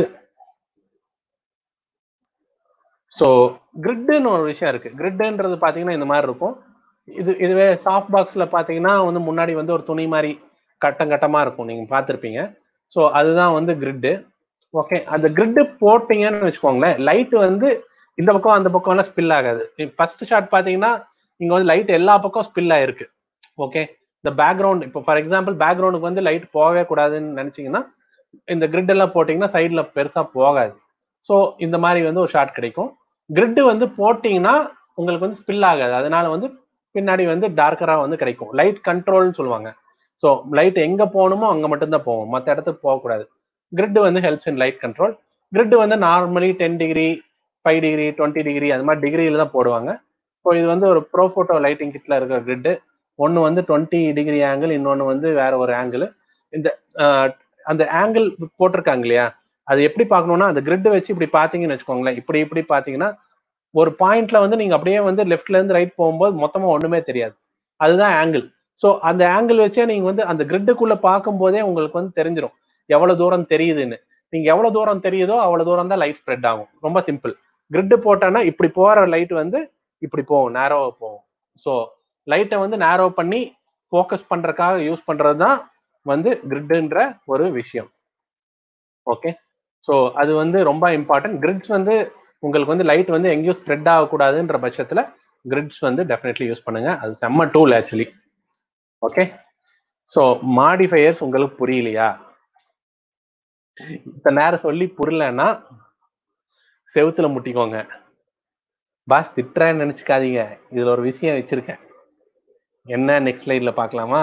ஸோ கிரிட்டுன்னு ஒரு விஷயம் இருக்கு கிரிட்டுன்றது பார்த்தீங்கன்னா இந்த மாதிரி இருக்கும் இது இதுவே சாஃப்ட் பாக்ஸ்ல பார்த்தீங்கன்னா வந்து முன்னாடி வந்து ஒரு துணி மாதிரி கட்டம் கட்டமா இருக்கும் நீங்க பார்த்துருப்பீங்க ஸோ அதுதான் வந்து கிரிட்டு ஓகே அந்த கிரிட்டு போட்டீங்கன்னு வச்சுக்கோங்களேன் லைட் வந்து இந்த பக்கம் அந்த பக்கம் எல்லாம் ஸ்பில் ஆகாது ஃபர்ஸ்ட் ஷாட் பார்த்தீங்கன்னா இங்க வந்து லைட் எல்லா பக்கம் ஸ்பில் ஆயிருக்கு ஓகே இந்த பேக்ரவுண்ட் இப்போ ஃபார் எக்ஸாம்பிள் பேக்ரவுண்டுக்கு வந்து லைட் போகவே கூடாதுன்னு நினைச்சீங்கன்னா இந்த கிரிட் எல்லாம் போட்டிங்கன்னா சைடில் பெருசா போகாது ஸோ இந்த மாதிரி வந்து ஒரு ஷாட் கிடைக்கும் கிரிட்டு வந்து போட்டிங்கன்னா உங்களுக்கு வந்து ஸ்பில் ஆகாது அதனால வந்து பின்னாடி வந்து டார்க்கராக வந்து கிடைக்கும் லைட் கண்ட்ரோல்னு சொல்லுவாங்க ஸோ லைட் எங்கே போகணுமோ அங்கே மட்டும்தான் போகும் மற்ற இடத்துக்கு போகக்கூடாது கிரிட் வந்து helps in light control grid வந்து normally ten degree five degree twenty degree அது மாதிரி டிகிரியில தான் போடுவாங்க ஸோ இது வந்து ஒரு ப்ரோ ஃபோட்டோ லைட்டிங் கிட்ல இருக்கிற கிரிட்டு ஒன்று வந்து டுவெண்ட்டி டிகிரி ஆங்கிள் இன்னொன்று வந்து வேற ஒரு ஆங்கிள் இந்த அந்த ஆங்கிள் போட்டிருக்காங்க இல்லையா அது எப்படி பார்க்கணும்னா அந்த கிரிட் வச்சு இப்படி பார்த்தீங்கன்னு வச்சுக்கோங்களேன் இப்படி இப்படி பார்த்தீங்கன்னா ஒரு பாயிண்ட்ல வந்து நீங்க அப்படியே வந்து லெஃப்ட்ல இருந்து ரைட் போகும்போது மொத்தமா ஒண்ணுமே தெரியாது அதுதான் ஆங்கிள் ஸோ அந்த ஆங்கிள் வச்சே நீங்க வந்து அந்த கிரிட்டுக்குள்ள பார்க்கும் போதே உங்களுக்கு வந்து தெரிஞ்சிடும் எவ்வளவு தூரம் தெரியுதுன்னு நீங்க எவ்வளவு தூரம் தெரியுதோ அவ்வளவு தூரம் தான் லைட் ஸ்ப்ரெட் ஆகும் ரொம்ப சிம்பிள் கிரிட்டு போட்டோன்னா இப்படி போற லைட் வந்து இப்படி போகும் நேரோவா போகும் ஸோ லைட்டை வந்து நேரோ பண்ணி ஃபோக்கஸ் பண்றதுக்காக யூஸ் பண்றது தான் வந்து கிரிட்டுன்ற ஒரு விஷயம் ஓகே ஸோ அது வந்து ரொம்ப இம்பார்ட்டன்ட் கிரிட்ஸ் வந்து உங்களுக்கு வந்து லைட் வந்து எங்கேயும் ஸ்ப்ரெட் ஆகக்கூடாதுன்ற பட்சத்தில் கிரிட்ஸ் வந்து டெஃபினெட்லி யூஸ் பண்ணுங்க அது செம்ம tool actually okay so modifiers உங்களுக்கு புரியலையா இத்தனை நேரம் சொல்லி புரியலன்னா செவுத்துல முட்டிக்கோங்க பாஸ் திட்டுறேன்னு நினைச்சுக்காதீங்க இதுல ஒரு விஷயம் வச்சிருக்கேன் என்ன நெக்ஸ்ட் ஸ்லைட்ல பார்க்கலாமா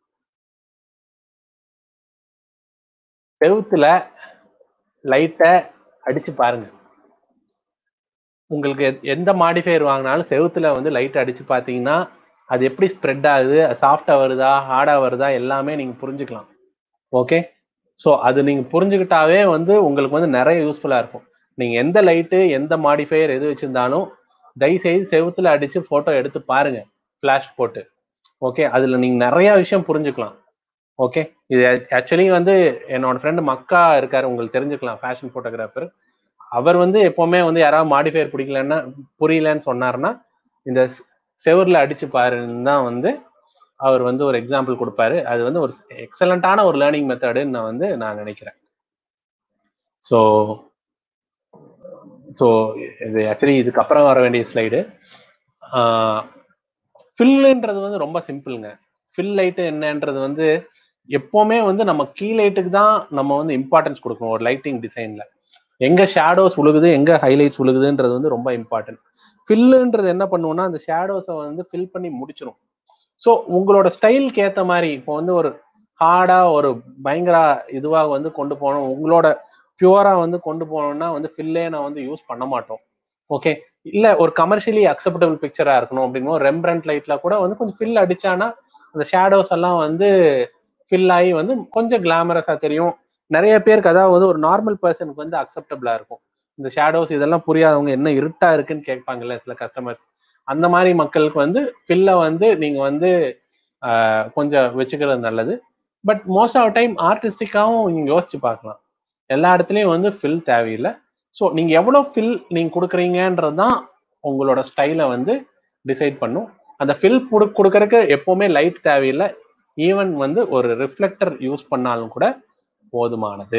செவுத்துல லைட்டை அடிச்சு பாருங்க உங்களுக்கு எந்த மாடிஃபையர் வாங்கினாலும் செவுத்துல வந்து லைட் அடிச்சு பார்த்தீங்கன்னா அது எப்படி ஸ்ப்ரெட் ஆகுது சாஃப்டா வருதா ஹார்டா வருதா எல்லாமே நீங்க புரிஞ்சுக்கலாம் ஓகே ஸோ அது நீங்க புரிஞ்சுக்கிட்டாவே வந்து உங்களுக்கு வந்து நிறைய யூஸ்ஃபுல்லா இருக்கும் நீங்க எந்த லைட்டு எந்த மாடிஃபையர் எது வச்சிருந்தாலும் தயவுசெய்து செவுத்துல அடிச்சு போட்டோ எடுத்து பாருங்க ஃபிளாஷ் போட்டு ஓகே அதுல நீங்க நிறைய விஷயம் புரிஞ்சுக்கலாம் ஓகே இது ஆக்சுவலி வந்து என்னோட ஃப்ரெண்டு மக்கா இருக்காரு உங்களுக்கு தெரிஞ்சுக்கலாம் ஃபேஷன் போட்டோகிராஃபர் அவர் வந்து எப்பவுமே வந்து யாராவது மாடிஃபையர் பிடிக்கலன்னா புரியலன்னு சொன்னார்னா இந்த செவர்ல அடிச்சு பாருன்னு தான் வந்து அவர் வந்து ஒரு எக்ஸாம்பிள் கொடுப்பாரு அது வந்து ஒரு எக்ஸலண்டான ஒரு லேர்னிங் மெத்தடுன்னு நான் வந்து நான் நினைக்கிறேன் ஸோ ஸோ இது ஆக்சுவலி இதுக்கப்புறம் வர வேண்டிய ஸ்லைடு ஃபில்லுன்றது வந்து ரொம்ப சிம்பிளுங்க ஃபில் லைட்டு என்னன்றது வந்து எப்பவுமே வந்து நம்ம கீ லைட்டுக்கு தான் நம்ம வந்து இம்பார்ட்டன்ஸ் கொடுக்கணும் ஒரு லைட்டிங் டிசைன்ல எங்க ஷேடோஸ் உழுகுது எங்க ஹைலைட்ஸ் உழுகுதுன்றது வந்து ரொம்ப இம்பார்ட்டன்ட் ஃபில்லுன்றது என்ன பண்ணுவோம்னா அந்த ஷேடோஸை வந்து ஃபில் பண்ணி முடிச்சிடும் ஸோ உங்களோட ஸ்டைலுக்கு ஏற்ற மாதிரி இப்போ வந்து ஒரு ஹார்டா ஒரு பயங்கர இதுவாக வந்து கொண்டு போகணும் உங்களோட பியூரா வந்து கொண்டு போகணும்னா வந்து ஃபில்லே நான் வந்து யூஸ் பண்ண மாட்டோம் ஓகே இல்ல ஒரு கமர்ஷியலி அக்செப்டபிள் பிக்சரா இருக்கணும் அப்படின்னு ரெம்பரண்ட் லைட்ல கூட வந்து கொஞ்சம் ஃபில் அடிச்சானா அந்த ஷேடோஸ் எல்லாம் வந்து ஃபில் ஆகி வந்து கொஞ்சம் கிளாமரஸா தெரியும் நிறைய பேருக்கு அதாவது ஒரு நார்மல் பர்சனுக்கு வந்து அக்செப்டபிளா இருக்கும் இந்த ஷேடோஸ் இதெல்லாம் புரியாதவங்க என்ன இருட்டா இருக்குன்னு கேட்பாங்கல்ல சில கஸ்டமர்ஸ் அந்த மாதிரி மக்களுக்கு வந்து ஃபில்ல வந்து நீங்க வந்து ஆஹ், கொஞ்சம் வச்சுக்கிறது நல்லது பட் மோஸ்ட் ஆஃப் டைம் ஆர்டிஸ்டிக்காவும் நீங்க யோசிச்சு பார்க்கலாம் எல்லா இடத்துலயும் வந்து ஃபில் தேவையில்லை ஸோ நீங்க எவ்வளவு ஃபில் நீங்க கொடுக்குறீங்கன்றது தான் உங்களோட ஸ்டைலை வந்து டிசைட் பண்ணும் அந்த ஃபில் கொடுக்கறதுக்கு எப்பவுமே லைட் தேவையில்லை ஈவன் வந்து ஒரு ரிஃப்ளெக்டர் யூஸ் பண்ணாலும் கூட போதுமானது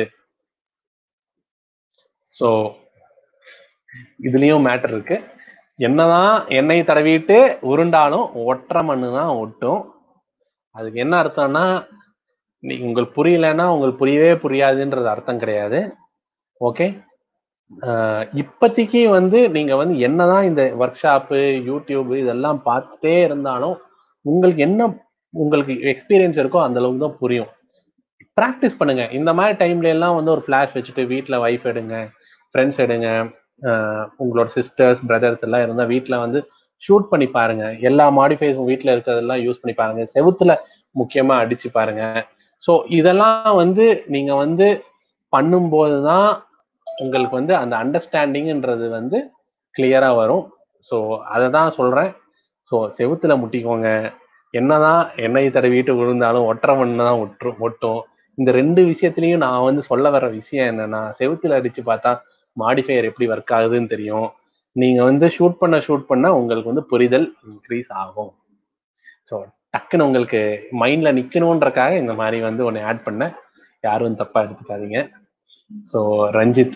ஸோ இதுலயும் மேட்டர் இருக்கு என்னதான் எண்ணெய் தடவிட்டு உருண்டாலும் ஒற்றை மண்ணு தான் ஒட்டும் அதுக்கு என்ன அர்த்தம்னா நீ உங்களுக்கு புரியலைன்னா உங்களுக்கு புரியவே புரியாதுன்றது அர்த்தம் கிடையாது ஓகே இப்போதைக்கு வந்து நீங்க வந்து என்னதான் இந்த ஒர்க் ஷாப்பு யூடியூப் இதெல்லாம் பார்த்துட்டே இருந்தாலும் உங்களுக்கு என்ன உங்களுக்கு எக்ஸ்பீரியன்ஸ் இருக்கோ அந்த அளவுக்கு தான் புரியும் ப்ராக்டிஸ் பண்ணுங்க இந்த மாதிரி டைம்ல எல்லாம் வந்து ஒரு ஃபிளாஷ் வச்சுட்டு வீட்டில் ஒய்ஃப் எடுங்க ஃப்ரெண்ட்ஸ் எடுங்க ஆஹ் உங்களோட சிஸ்டர்ஸ் பிரதர்ஸ் எல்லாம் இருந்தால் வீட்டில் வந்து ஷூட் பண்ணி பாருங்க எல்லா மாடிஃபைஸ் வீட்டில் இருக்கிறதெல்லாம் யூஸ் பண்ணி பாருங்க செவுத்துல முக்கியமா அடிச்சு பாருங்க ஸோ இதெல்லாம் வந்து நீங்க வந்து பண்ணும்போது தான் உங்களுக்கு வந்து அந்த அண்டர்ஸ்டாண்டிங்ன்றது வந்து கிளியரா வரும் ஸோ அதை தான் சொல்றேன் ஸோ செவுத்துல முட்டிக்கோங்க என்னதான் எண்ணெய் தடவிட்டு விழுந்தாலும் ஒற்றை மண்ணு தான் ஒட்டும் ஒட்டும் இந்த ரெண்டு விஷயத்துலயும் நான் வந்து சொல்ல வர விஷயம் என்னன்னா செவுத்துல அடிச்சு பார்த்தா மாடிஃபையர் எப்படி ஒர்க் ஆகுதுன்னு தெரியும் நீங்க வந்து ஷூட் பண்ண ஷூட் பண்ண உங்களுக்கு வந்து புரிதல் இன்க்ரீஸ் ஆகும் ஸோ டக்குன்னு உங்களுக்கு மைண்ட்ல நிக்கணும்ன்றக்காக இந்த மாதிரி வந்து ஒன்று ஆட் பண்ண யாரும் தப்பா எடுத்துக்காதீங்க so Ranjith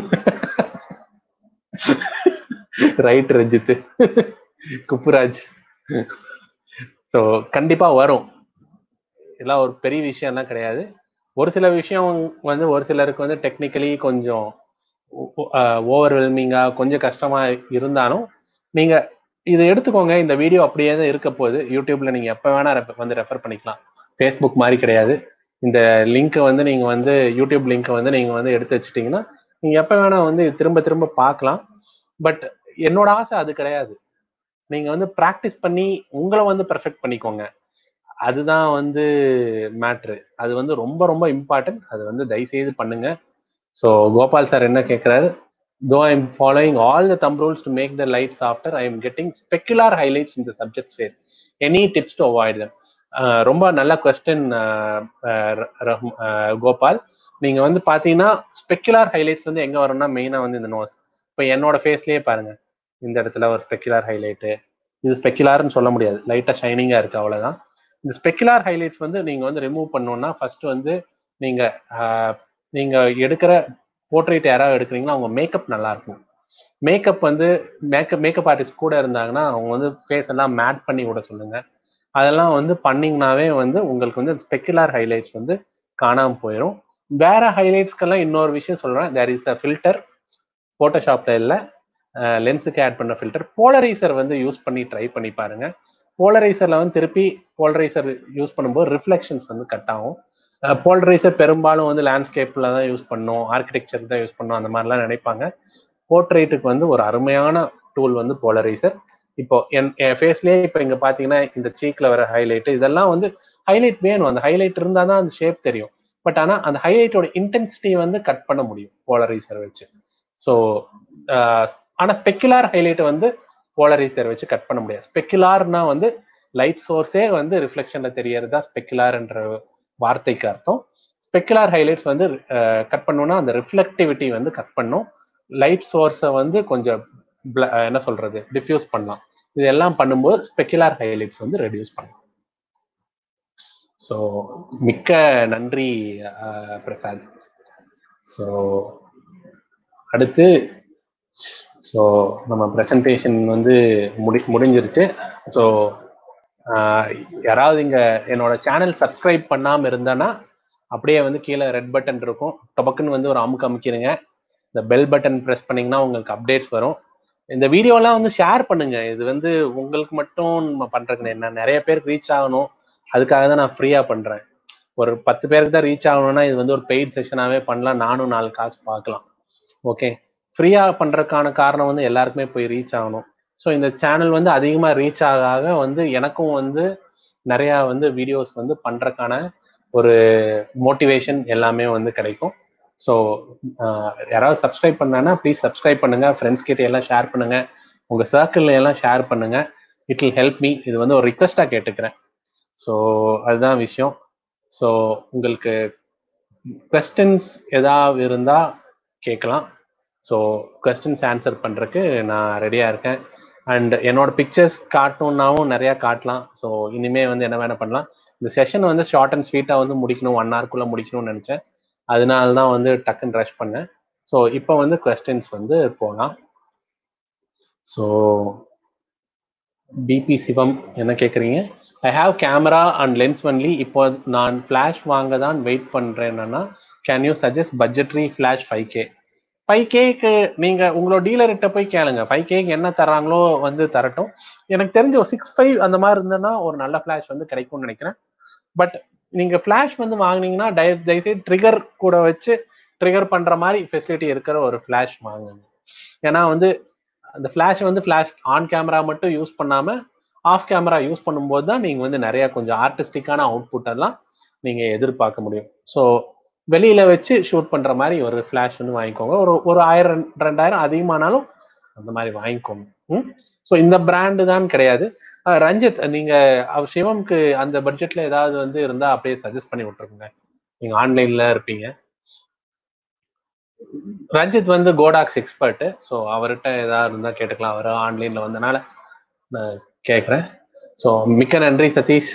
right Ranjith Kuppuraj so கண்டிப்பா வரும் இதெல்லாம் ஒரு பெரிய விஷயம்லாம் கிடையாது ஒரு சில விஷயம் வந்து ஒரு சிலருக்கு வந்து டெக்னிக்கலி கொஞ்சம் ஓவர்வெல்மிங்கா கொஞ்சம் கஷ்டமா இருந்தாலும் நீங்க இதை எடுத்துக்கோங்க இந்த வீடியோ அப்படியே தான் இருக்க போகுது யூடியூப்ல நீங்க எப்ப வேணா ரெஃபர் வந்து ரெஃபர் பண்ணிக்கலாம் ஃபேஸ்புக் மாதிரி கிடையாது இந்த லிங்க்கை வந்து நீங்க வந்து யூடியூப் லிங்க்கை வந்து நீங்க வந்து எடுத்து வச்சிட்டீங்கன்னா நீங்க எப்ப வேணா வந்து திரும்ப திரும்ப பார்க்கலாம் பட் என்னோட ஆசை அது கிடையாது நீங்க வந்து ப்ராக்டிஸ் பண்ணி உங்களை வந்து பெர்ஃபெக்ட் பண்ணிக்கோங்க அதுதான் வந்து மேட்ரு அது வந்து ரொம்ப ரொம்ப இம்பார்ட்டன்ட் அது வந்து தயவுசெய்து பண்ணுங்க ஸோ கோபால் சார் என்ன கேட்குறாரு though I am following all the them rules to make the light softer I am getting specular highlights in the subject spare any tips to avoid them ரொம்ப நல்ல கொஸ்டின் கோபால் நீங்க வந்து பாத்தீங்கன்னா ஸ்பெக்குலார் ஹைலைட்ஸ் வந்து எங்க வரும்னா மெயினா வந்து இந்த நோஸ் இப்போ என்னோட ஃபேஸ்லயே பாருங்க இந்த இடத்துல ஒரு ஸ்பெக்குலார் ஹைலைட்டு இது ஸ்பெக்குலார்னு சொல்ல முடியாது லைட்டா ஷைனிங்கா இருக்கு அவ்வளவுதான் இந்த ஸ்பெக்குலார் ஹைலைட்ஸ் வந்து நீங்க வந்து ரிமூவ் பண்ணணும்னா ஃபர்ஸ்ட் வந்து நீங்க நீங்க எடுக்கிற போர்ட்ரேட் யாராவது எடுக்கிறீங்கன்னா அவங்க மேக்கப் நல்லா இருக்கும் மேக்கப் வந்து மேக்கப் மேக்கப் ஆர்டிஸ்ட் கூட இருந்தாங்கன்னா அவங்க வந்து ஃபேஸ் எல்லாம் மேட் பண்ணி விட சொல்லுங்க அதெல்லாம் வந்து பண்ணிங்கனாவே வந்து உங்களுக்கு வந்து ஸ்பெக்குலார் ஹைலைட்ஸ் வந்து காணாமல் போயிடும் வேற ஹைலைட்ஸ்க்கெல்லாம் இன்னொரு விஷயம் சொல்றேன் தேர் இஸ் அ ஃபில்டர் ஃபோட்டோஷாப்ல இல்லை லென்ஸுக்கு ஆட் பண்ண ஃபில்டர் போலரைசர் வந்து யூஸ் பண்ணி ட்ரை பண்ணி பாருங்க போலரைசர்ல வந்து திருப்பி போலரைசர் யூஸ் பண்ணும்போது ரிஃப்ளெக்ஷன்ஸ் வந்து கட் ஆகும் போலரைசர் பெரும்பாலும் வந்து லேண்ட்ஸ்கேப்ல தான் யூஸ் பண்ணும் ஆர்கிடெக்சர் தான் யூஸ் பண்ணும் அந்த மாதிரிலாம் நினைப்பாங்க போர்ட்ரேட்டுக்கு வந்து ஒரு அருமையான டூல் வந்து போலரைசர் இப்போ என் என் ஃபேஸ்லேயே இப்போ இங்கே பார்த்தீங்கன்னா இந்த சீக்கில் வர ஹைலைட் இதெல்லாம் வந்து ஹைலைட் வேணும் அந்த ஹைலைட் இருந்தால் தான் அந்த ஷேப் தெரியும் பட் ஆனால் அந்த ஹைலைட்டோட இன்டென்சிட்டி வந்து கட் பண்ண முடியும் போலரைசர் வச்சு ஸோ ஆனால் ஸ்பெக்குலார் ஹைலைட்டை வந்து போலரைசர் வச்சு கட் பண்ண முடியாது ஸ்பெக்குலார்னா வந்து லைட் சோர்ஸே வந்து ரிஃப்ளெக்ஷன்ல தெரியறதா ஸ்பெக்குலார்ன்ற வார்த்தைக்கு அர்த்தம் ஸ்பெக்குலார் ஹைலைட்ஸ் வந்து கட் பண்ணோம்னா அந்த ரிஃப்ளெக்டிவிட்டி வந்து கட் பண்ணும் லைட் சோர்ஸை வந்து கொஞ்சம் என்ன சொல்றது டிஃப்யூஸ் பண்ணலாம் இதெல்லாம் பண்ணும்போது ஸ்பெக்குலார் ஹைலைட்ஸ் வந்து ரெடியூஸ் பண்ணலாம் ஸோ மிக்க நன்றி பிரசாத் ஸோ அடுத்து ஸோ நம்ம ப்ரெசன்டேஷன் வந்து முடி முடிஞ்சிருச்சு ஸோ யாராவது இங்கே என்னோட சேனல் சப்ஸ்கிரைப் பண்ணாமல் இருந்தேன்னா அப்படியே வந்து கீழே ரெட் பட்டன் இருக்கும் டொபக்குன்னு வந்து ஒரு அமுக்கு அமுக்கிடுங்க இந்த பெல் பட்டன் ப்ரெஸ் பண்ணிங்கன்னா உங்களுக்கு அப்டேட்ஸ் வரும் இந்த வீடியோலாம் வந்து ஷேர் பண்ணுங்க இது வந்து உங்களுக்கு மட்டும் நம்ம பண்ணுறதுக்கு என்ன நிறைய பேருக்கு ரீச் ஆகணும் அதுக்காக தான் நான் ஃப்ரீயாக பண்ணுறேன் ஒரு பத்து பேருக்கு தான் ரீச் ஆகணும்னா இது வந்து ஒரு பெய்ட் செஷனாகவே பண்ணலாம் நானும் நாலு காசு பார்க்கலாம் ஓகே ஃப்ரீயா பண்றதுக்கான காரணம் வந்து எல்லாருக்குமே போய் ரீச் ஆகணும் ஸோ இந்த சேனல் வந்து அதிகமா ரீச் ஆக ஆக வந்து எனக்கும் வந்து நிறைய வந்து வீடியோஸ் வந்து பண்றதுக்கான ஒரு மோட்டிவேஷன் எல்லாமே வந்து கிடைக்கும் ஸோ யாராவது சப்ஸ்கிரைப் பண்ணானா ப்ளீஸ் சப்ஸ்கிரைப் பண்ணுங்க ஃப்ரெண்ட்ஸ் கிட்ட எல்லாம் ஷேர் பண்ணுங்க உங்க சர்க்கிள்ல எல்லாம் ஷேர் பண்ணுங்க இட் வில் ஹெல்ப் மீ இது வந்து ஒரு ரிக்வெஸ்டா கேட்டுக்கிறேன் ஸோ அதுதான் விஷயம் ஸோ உங்களுக்கு கொஸ்டின்ஸ் ஏதாவது இருந்தா கேட்கலாம் ஸோ கொஸ்டின்ஸ் ஆன்சர் பண்றதுக்கு நான் ரெடியா இருக்கேன் அண்ட் என்னோட பிக்சர்ஸ் காட்டணும்னாவும் நிறைய காட்டலாம் ஸோ இனிமே வந்து என்ன வேணா பண்ணலாம் இந்த செஷன் வந்து ஷார்ட் அண்ட் ஸ்வீட்டா வந்து முடிக்கணும் ஒன் ஹவர்க்குள்ள முடிக்கணும்னு நினைச்சேன் அதனால தான் வந்து டக்குன்னு ரஷ் பண்ணேன் ஸோ இப்போ வந்து கொஸ்டின்ஸ் வந்து போகலாம் ஸோ பிபி சிவம் என்ன கேட்குறீங்க I have camera and lens only இப்போ நான் ஃப்ளாஷ் வாங்க தான் வெயிட் பண்ணுறேன்னா can you suggest budgetary flash five K five கேக்கு நீங்கள் உங்களோட டீலர்கிட்ட போய் கேளுங்க ஃபைவ் கேக்கு என்ன தராங்களோ வந்து தரட்டும் எனக்கு தெரிஞ்ச ஒரு சிக்ஸ் ஃபைவ் அந்த மாதிரி இருந்ததுன்னா ஒரு நல்ல ஃப்ளாஷ் வந்து கிடைக்கும்னு நினைக்கிறேன் பட் நீங்கள் ஃப்ளாஷ் வந்து வாங்கினீங்கன்னா டய தயவுசெய்து ட்ரிகர் கூட வச்சு ட்ரிகர் பண்ணுற மாதிரி ஃபெசிலிட்டி இருக்கிற ஒரு ஃப்ளாஷ் வாங்குங்க ஏன்னா வந்து அந்த ஃப்ளாஷ் வந்து ஃப்ளாஷ் ஆன் கேமரா மட்டும் யூஸ் பண்ணாமல் ஆஃப் கேமரா யூஸ் பண்ணும்போது தான் நீங்கள் வந்து நிறைய கொஞ்சம் ஆர்டிஸ்டிக்கான அவுட்புட் எல்லாம் நீங்கள் எதிர்பார்க்க முடியும் ஸோ வெளியில வச்சு ஷூட் பண்ற மாதிரி ஒரு ஃபிளாஷ் வந்து வாங்கிக்கோங்க ஒரு ஒரு ஆயிரம் ரெண்டாயிரம் அதிகமானாலும் அந்த மாதிரி வாங்கிக்கோங்க ம் ஸோ இந்த பிராண்டு தான் கிடையாது ரஞ்சித் நீங்க அவர் சிவம்க்கு அந்த பட்ஜெட்ல ஏதாவது வந்து இருந்தா அப்படியே சஜஸ்ட் பண்ணி விட்டுருங்க நீங்க ஆன்லைன்ல இருப்பீங்க ரஞ்சித் வந்து கோடாக்ஸ் எக்ஸ்பர்ட் ஸோ அவர்கிட்ட ஏதாவது இருந்தா கேட்டுக்கலாம் அவர் ஆன்லைன்ல வந்தனால நான் கேட்குறேன் ஸோ மிக்க நன்றி Satish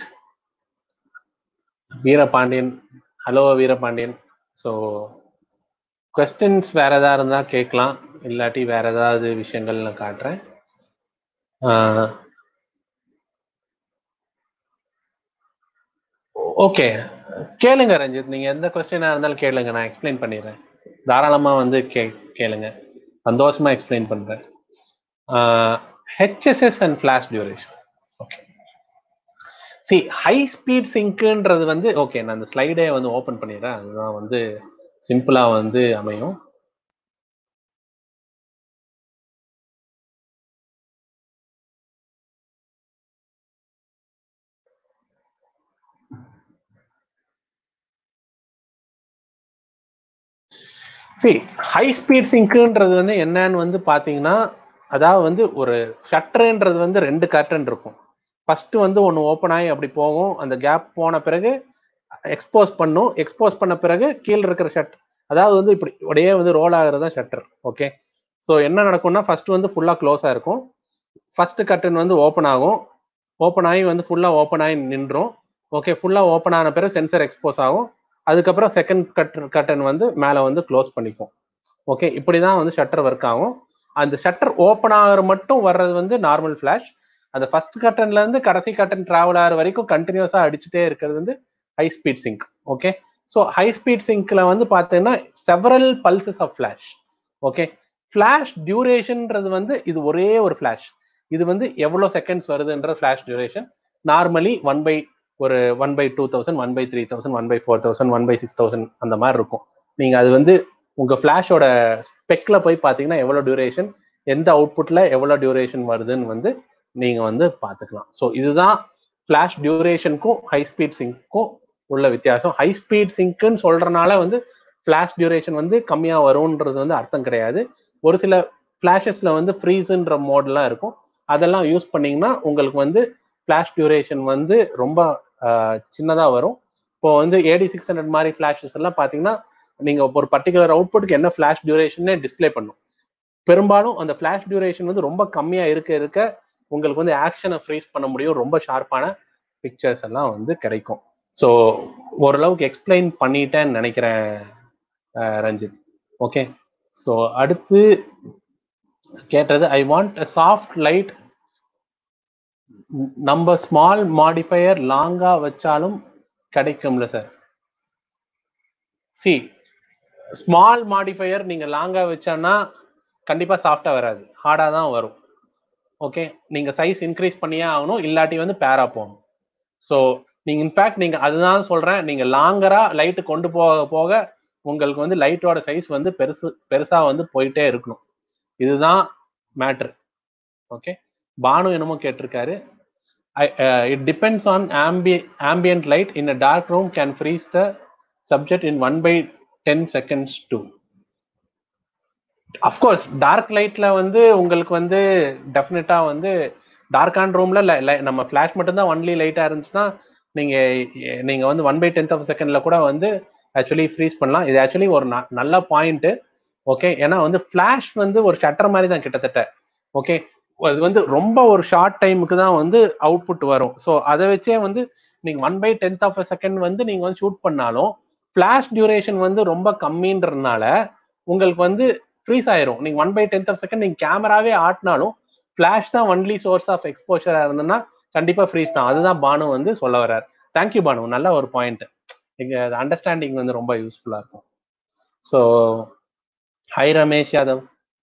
Veerapandian hello Veerapandian so questions வேற ஏதாவது இருந்தால் கேட்கலாம் இல்லாட்டி வேற ஏதாவது விஷயங்கள் நான் காட்டுறேன் ஓகே கேளுங்க ரஞ்சித் நீங்க எந்த கொஸ்டினா இருந்தாலும் கேளுங்க நான் எக்ஸ்பிளைன் பண்ணிடுறேன் தாராளமா வந்து கே கேளுங்க சந்தோஷமா எக்ஸ்பிளைன் பண்றேன் HSS and flash duration okay see high speed சிங்க்குன்றது வந்து ஓகே நான் அந்த ஸ்லைடே வந்து ஓப்பன் பண்ணிடுறேன் அதுதான் வந்து சிம்பிளா வந்து அமையும் சி ஹை ஸ்பீட் சிங்க்குன்றது வந்து என்னன்னு வந்து பாத்தீங்கன்னா அதாவது வந்து ஒரு ஷட்டருன்றது வந்து ரெண்டு கர்டன் இருக்கும் ஃபர்ஸ்ட் வந்து ஒன்று ஓப்பன் ஆகி அப்படி போகும் அந்த கேப் போன பிறகு எக்ஸ்போஸ் பண்ணும் எக்ஸ்போஸ் பண்ண பிறகு கீழே இருக்கிற ஷட் அதாவது வந்து இப்படி அப்படியே வந்து ரோல் ஆகுறது தான் ஷட்டர் ஓகே ஸோ என்ன நடக்கும்னா ஃபர்ஸ்ட் வந்து ஃபுல்லாக க்ளோஸாக இருக்கும் ஃபர்ஸ்ட் கட்டன் வந்து ஓப்பன் ஆகும் ஓப்பன் ஆகி வந்து ஃபுல்லாக ஓப்பன் ஆகி நின்றும் ஓகே ஃபுல்லாக ஓப்பன் ஆன பிறகு சென்சர் எக்ஸ்போஸ் ஆகும் அதுக்கப்புறம் செகண்ட் கட் கட்டன் வந்து மேலே வந்து க்ளோஸ் பண்ணிக்கும் ஓகே இப்படி தான் வந்து ஷட்டர் ஒர்க் ஆகும் அந்த ஷட்டர் ஓப்பன் ஆகிற மட்டும் வர்றது வந்து நார்மல் ஃபிளாஷ் அந்த ஃபர்ஸ்ட் கட்டன்ல இருந்து கடைசி கட்டன் டிராவல் ஆகிற வரைக்கும் கண்டினியூஸா அடிச்சுட்டே இருக்கிறது வந்து high speed sync okay so high speed சிங்க்ல வந்து பார்த்தீங்கன்னா several pulses of flash okay flash டியூரேஷன்ன்றது வந்து இது ஒரே ஒரு ஃபிளாஷ் இது வந்து எவ்வளோ செகண்ட்ஸ் வருதுன்ற flash duration normally one by ஒரு one by two thousand one by three thousand one by four thousand one by six thousand அந்த மாதிரி இருக்கும் நீங்க அது வந்து உங்க ஃபிளாஷோட ஸ்பெக்ல போய் பார்த்தீங்கன்னா எவ்வளோ டியூரேஷன் எந்த அவுட்புட்ல எவ்வளோ டியூரேஷன் வருதுன்னு வந்து நீங்க வந்து பார்த்துக்கலாம் ஸோ இதுதான் ஃபிளாஷ் டியூரேஷனுக்கும் ஹை ஸ்பீட் சிங்க்கும் உள்ள வித்தியாசம் ஹை ஸ்பீட் சிங்க்குன்னு சொல்றதுனால வந்து ஃபிளாஷ் டியூரேஷன் வந்து கம்மியா வரும்ன்றது வந்து அர்த்தம் கிடையாது ஒரு சில ஃபிளாஷஸ்ல வந்து ஃப்ரீஸ்ன்ற மோட்லாம் இருக்கும் அதெல்லாம் யூஸ் பண்ணீங்கன்னா உங்களுக்கு வந்து ஃபிளாஷ் டியூரேஷன் வந்து ரொம்ப சின்னதா வரும் இப்போ வந்து ஏடி சிக்ஸ் ஹண்ட்ரட் மாதிரி ஃபிளாஷஸ் எல்லாம் பார்த்தீங்கன்னா நீங்க ஒரு பர்டிகுலர் அவுட்புட்டுக்கு என்ன ஃபிளாஷ் டியூரேஷன் டிஸ்பிளே பண்ணும் பெரும்பாலும் அந்த ஃபிளாஷ் டியூரேஷன் வந்து ரொம்ப கம்மியா இருக்க இருக்க உங்களுக்கு வந்து ஆக்ஷனை ஃப்ரீஸ் பண்ண முடியும் ரொம்ப ஷார்ப்பான பிக்சர்ஸ் எல்லாம் வந்து கிடைக்கும் ஸோ ஓரளவுக்கு எக்ஸ்பிளைன் பண்ணிட்டேன்னு நினைக்கிறேன் ரஞ்சித் ஓகே ஸோ அடுத்து கேட்டது I want a soft light நம்ம ஸ்மால் மாடிஃபையர் லாங்கா வச்சாலும் கிடைக்கும்ல சார் சி ஸ்மால் மாடிஃபையர் நீங்க லாங்கா வச்சானா கண்டிப்பா சாஃப்டா வராது ஹார்டா தான் வரும் ஓகே நீங்க சைஸ் இன்க்ரீஸ் பண்ணியே ஆகணும் இல்லாட்டி வந்து பேரா போகணும் ஸோ நீங்க இன்ஃபேக்ட் நீங்க அதுதான் சொல்றேன் நீங்க லாங்கரா லைட்டு கொண்டு போக போக உங்களுக்கு வந்து லைட்டோட சைஸ் வந்து பெருசு பெருசா வந்து போயிட்டே இருக்கணும் இதுதான் மேட்ரு ஓகே பானு என்னமோ கேட்டிருக்காரு it depends on ambi ambient light in a dark room can freeze the subject in one by ten seconds too of course dark லைட்ல வந்து உங்களுக்கு வந்து டெஃபினட்டா வந்து டார்க்கான ரூம்ல நம்ம ஃபிளாஷ் மட்டும்தான் ஒன்லி லைட்டா இருந்துச்சுன்னா நீங்க நீங்க வந்து ஒன் பை டென்த் ஆஃப் செகண்ட்ல கூட வந்து ஆக்சுவலி ஃப்ரீஸ் பண்ணலாம் இது ஆக்சுவலி ஒரு நல்ல பாயிண்ட் ஓகே ஏன்னா வந்து ஃபிளாஷ் வந்து ஒரு ஷட்டர் மாதிரி தான் கிட்டத்தட்ட ஓகே அது வந்து ரொம்ப ஒரு ஷார்ட் டைமுக்கு தான் வந்து அவுட்புட் வரும் ஸோ அதை வச்சே வந்து நீங்க one by tenth of second வந்து நீங்க வந்து ஷூட் பண்ணாலும் ஃபிளாஷ் டியூரேஷன் வந்து ரொம்ப கம்மின்றதுனால உங்களுக்கு வந்து ஃப்ரீஸ் ஆயிரும் நீங்க one by tenth of second நீங்க கேமராவே ஆட்டினாலும் ஃபிளாஷ் தான் ஒன்லி சோர்ஸ் ஆஃப் எக்ஸ்போஷரா இருந்ததுன்னா கண்டிப்பா ஃப்ரீஸ் தான் அதுதான் பானு வந்து சொல்ல வர்றார் தேங்க்யூ பானு நல்ல ஒரு பாயிண்ட் எங்க அண்டர்ஸ்டாண்டிங் வந்து ரொம்ப யூஸ்ஃபுல்லா இருக்கும் ஸோ ஹை ரமேஷ் யாதவ்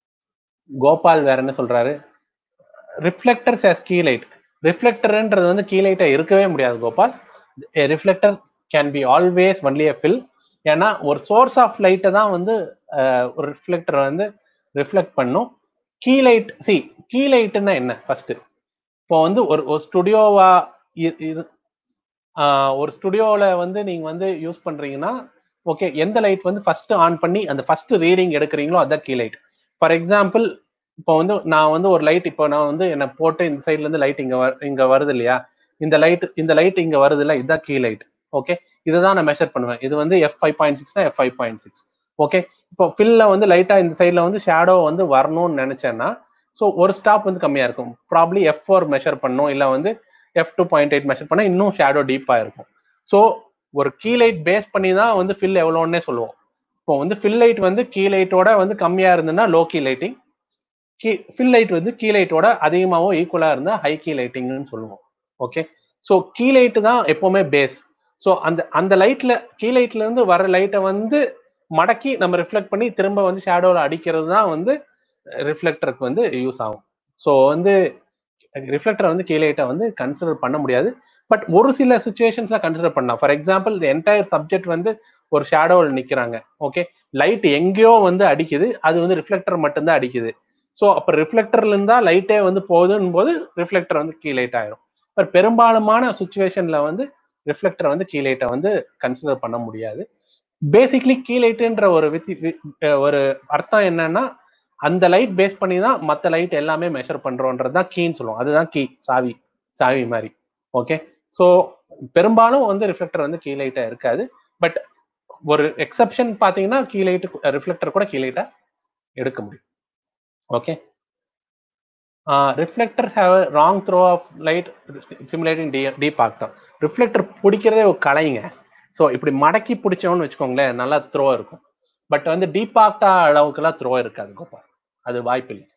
கோபால் வேற என்ன சொல்றாரு ரிஃப்ளெக்டர்ஸ் எஸ் கீ லைட் ரிஃப்ளெக்டர்ன்றது வந்து கீ லைட்டா இருக்கவே முடியாது Gopal reflector can be always only a fill ஏன்னா ஒரு சோர்ஸ் ஆஃப் லைட்டை தான் வந்து ஒரு ரிஃப்ளெக்டர் வந்து ரிஃப்ளெக்ட் பண்ணும் கீ லைட் சி கீ லைட்டுன்னா என்ன ஃபர்ஸ்ட் இப்போ வந்து ஒரு ஒரு ஸ்டுடியோவா இது ஒரு ஸ்டுடியோவில் வந்து நீங்க வந்து யூஸ் பண்றீங்கன்னா ஓகே எந்த லைட் வந்து ஃபர்ஸ்ட் ஆன் பண்ணி அந்த ஃபர்ஸ்ட் ரீடிங் எடுக்கிறீங்களோ அதான் கீ லைட் ஃபார் எக்ஸாம்பிள் இப்போ வந்து நான் வந்து ஒரு லைட் இப்போ நான் வந்து என்ன போட்டு இந்த சைட்ல இருந்து லைட் இங்க இங்க வருது இல்லையா இந்த லைட் இந்த லைட் இங்க வருது இல்ல இதுதான் கீ லைட் ஓகே இதுதான் நான் மெஷர் பண்ணுவேன் இது வந்து எஃப் ஃபைவ் பாயிண்ட் சிக்ஸ்னா F five point six okay இப்போ ஃபில்ல வந்து லைட்டா இந்த சைட்ல வந்து ஷேடோ வந்து வரணும்னு நினைச்சேன்னா ஸோ ஒரு ஸ்டாப் வந்து கம்மியா இருக்கும் ப்ராப்ளி எஃப் ஃபோர் மெஷர் பண்ணும் இல்லை வந்து F two point eight measure பண்ணா இன்னும் ஷேடோ டீப்பா இருக்கும் ஸோ ஒரு கீ லைட் பேஸ் பண்ணி தான் வந்து ஃபில் எவ்வளோன்னே சொல்லுவோம் இப்போ வந்து ஃபில் லைட் வந்து கீ லைட்டோட வந்து கம்மியா இருந்ததுன்னா low key lighting key fill light வந்து கீ லைட்டோட அதிகமாகவோ ஈக்குவலா இருந்தா ஹை கீ லைட்டிங்னு சொல்லுவோம் ஓகே ஸோ கீ லைட் தான் எப்பவுமே பேஸ் ஸோ அந்த அந்த லைட்ல கீ லைட்ல இருந்து வர லைட்டை வந்து மடக்கி நம்ம ரிஃப்ளெக்ட் பண்ணி திரும்ப வந்து ஷேடோவில் அடிக்கிறது தான் வந்து ரிஃப்ளெக்டருக்கு வந்து யூஸ் ஆகும் ஸோ வந்து ரிஃப்ளெக்டரை வந்து கீ லைட்டை வந்து கன்சிடர் பண்ண முடியாது பட் ஒரு சில சுச்சுவேஷன்ஸ்ல கன்சிடர் பண்ணலாம் ஃபார் எக்ஸாம்பிள் இந்த என்டையர் சப்ஜெக்ட் வந்து ஒரு ஷேடோவில் நிற்கிறாங்க ஓகே லைட் எங்கேயோ வந்து அடிக்குது அது வந்து ரிஃப்ளெக்டர் மட்டும்தான் அடிக்குது ஸோ அப்போ ரிஃப்ளெக்டர்ல இருந்தா லைட்டே வந்து போகுதுன்னு போது ரிஃப்ளெக்டர் வந்து கீ லைட் ஆயிரும் பட் பெரும்பாலுமான சுச்சுவேஷன்ல வந்து ரிஃப்ளெக்டரை வந்து கீ லைட்டை வந்து கன்சிடர் பண்ண முடியாது பேசிக்லி கீ லைட்டுன்ற ஒரு வித்தி ஒரு அர்த்தம் என்னன்னா அந்த லைட் பேஸ் பண்ணி தான் மற்ற லைட் எல்லாமே மெஷர் பண்றோன்றது தான் கீன்னு சொல்லுவோம் அதுதான் கீ சாவி சாவி மாதிரி ஓகே ஸோ பெரும்பாலும் வந்து ரிஃப்ளெக்டர் வந்து கீ லைட்டா இருக்காது பட் ஒரு எக்ஸப்ஷன் பார்த்தீங்கன்னா கீ லைட்டு ரிஃப்ளெக்டர் கூட கீ லைட்டா எடுக்க முடியும் okay reflector have wrong throw of light simulating டி டீப் ஆக்டம் ரிஃப்ளெக்டர் பிடிக்கிறதே ஒரு கலைங்க ஸோ இப்படி மடக்கி பிடிச்சோன்னு வச்சுக்கோங்களேன் நல்லா த்ரோ இருக்கும் பட் வந்து டீப் ஆக்டா அளவுக்குலாம் த்ரோ இருக்காது கோபால் அது வாய்ப்பு இல்லை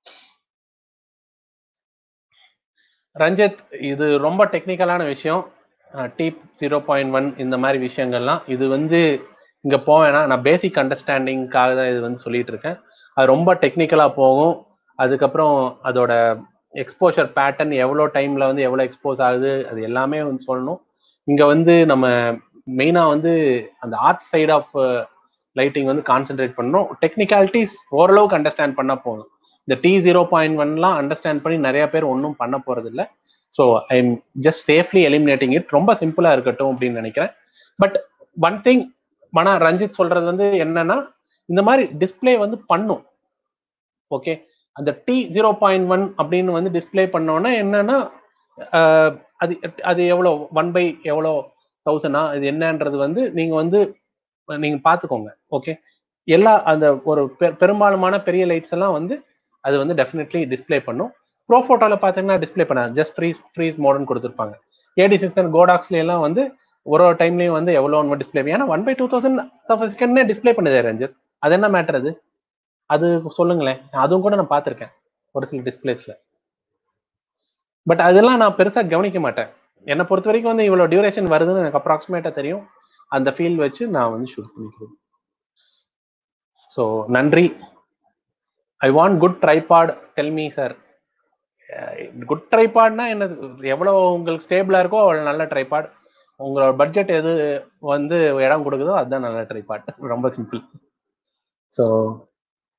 ரஞ்சித் இது ரொம்ப டெக்னிக்கலான விஷயம் டீப் ஜீரோ பாயிண்ட் ஒன் இந்த மாதிரி விஷயங்கள்லாம் இது வந்து இங்கே போவேன்னா நான் பேசிக் அண்டர்ஸ்டாண்டிங்காக தான் இது வந்து சொல்லிட்டு இருக்கேன் அது ரொம்ப டெக்னிக்கலாக போகும் அதுக்கப்புறம் அதோட எக்ஸ்போஷர் பேட்டர்ன் எவ்வளோ டைமில் வந்து எவ்வளோ எக்ஸ்போஸ் ஆகுது அது எல்லாமே வந்து சொல்லணும் இங்கே வந்து நம்ம மெயினாக வந்து அந்த ஆர்ட் சைட் ஆஃப் லைட்டிங் வந்து கான்சென்ட்ரேட் பண்ணணும் டெக்னிக்காலிட்டிஸ் ஓரளவுக்கு அண்டர்ஸ்டாண்ட் பண்ணால் போதும் இந்த டி ஜீரோ பாயிண்ட் ஒன்லாம் அண்டர்ஸ்டாண்ட் பண்ணி நிறைய பேர் ஒன்றும் பண்ண போகிறது இல்லை so I am just safely eliminating it ரொம்ப சிம்பிளாக இருக்கட்டும் அப்படின்னு நினைக்கிறேன் பட் ஒன் திங் மனா ரஞ்சித் சொல்றது வந்து என்னன்னா இந்த மாதிரி டிஸ்பிளே வந்து பண்ணும் ஓகே அந்த டி ஜீரோ பாயிண்ட் ஒன் அப்படின்னு வந்து டிஸ்பிளே பண்ணோன்னா என்னன்னா அது அது எவ்வளோ ஒன் பை எவ்வளோ தௌசண்டா இது என்னன்றது வந்து நீங்க வந்து நீங்க பார்த்துக்கோங்க ஓகே எல்லா அந்த ஒரு பெரும்பாலுமான பெரிய லைட்ஸ் எல்லாம் வந்து அது வந்து டெஃபினெட்லி டிஸ்பிளே பண்ணும் ப்ரோ ஃபோட்டோவில் பார்த்தீங்கன்னா டிஸ்பிளே பண்ண ஜஸ்ட் ஃப்ரீஸ் ஃப்ரீஸ் மோடன் கொடுத்துருப்பாங்க ஏடி சிக்ஸ் கோடாக்ஸ்ல எல்லாம் வந்து ஒரு ஒரு டைம்லயும் வந்து எவ்வளோ ஒன்று டிஸ்பிளே ஏன்னா ஒன் பை டூ தௌசண்ட் செகண்ட்னே டிஸ்பிளே பண்ணுது ரஞ்சித் அது என்ன மேட்டர் அது அது சொல்லுங்களேன் அதுவும் கூட நான் பார்த்துருக்கேன் ஒரு சில டிஸ்பிளேஸ்ல பட் அதெல்லாம் நான் பெருசா கவனிக்க மாட்டேன் என்னை பொறுத்த வரைக்கும் வந்து இவ்வளோ டியூரேஷன் வருதுன்னு எனக்கு அப்ராக்சிமேட்டா தெரியும் அந்த ஃபீல் வச்சு நான் வந்து ஷூட் பண்ணிக்கிறேன் ஸோ நன்றி I want good tripod tell me sir good ட்ரைபாட்னா என்ன எவ்வளோ உங்களுக்கு ஸ்டேபிளா இருக்கோ அவ்வளோ நல்ல ட்ரைபாட் உங்களோட பட்ஜெட் எது வந்து இடம் கொடுக்குதோ அதுதான் நல்ல ட்ரைபாட் ரொம்ப simple so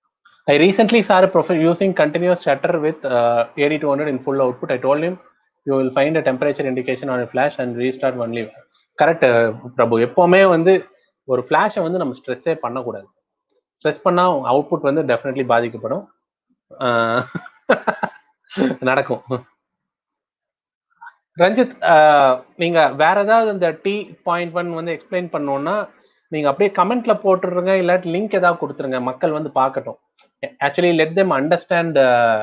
I recently saw a profile using continuous shutter with uh, AD200 in full output. I told him you will find a temperature indication on a flash and restart only. Correct Prabhu எப்பவுமே வந்து ஒரு ஃபிளாஷை வந்து நம்ம ஸ்ட்ரெஸ்ஸே பண்ணக்கூடாது stress பண்ணா output வந்து definitely பாதிக்கப்படும் ஆஹ் நடக்கும் ரஞ்சித் ஆஹ் நீங்க வேற ஏதாவது இந்த டி பாயிண்ட் ஒன் வந்து எக்ஸ்பிளைன் பண்ணோம்னா நீங்க அப்படியே கமெண்ட்ல போட்டுருங்க இல்லாட்டி லிங்க் ஏதாவது கொடுத்துருங்க மக்கள் வந்து பார்க்கட்டும் actually let them understand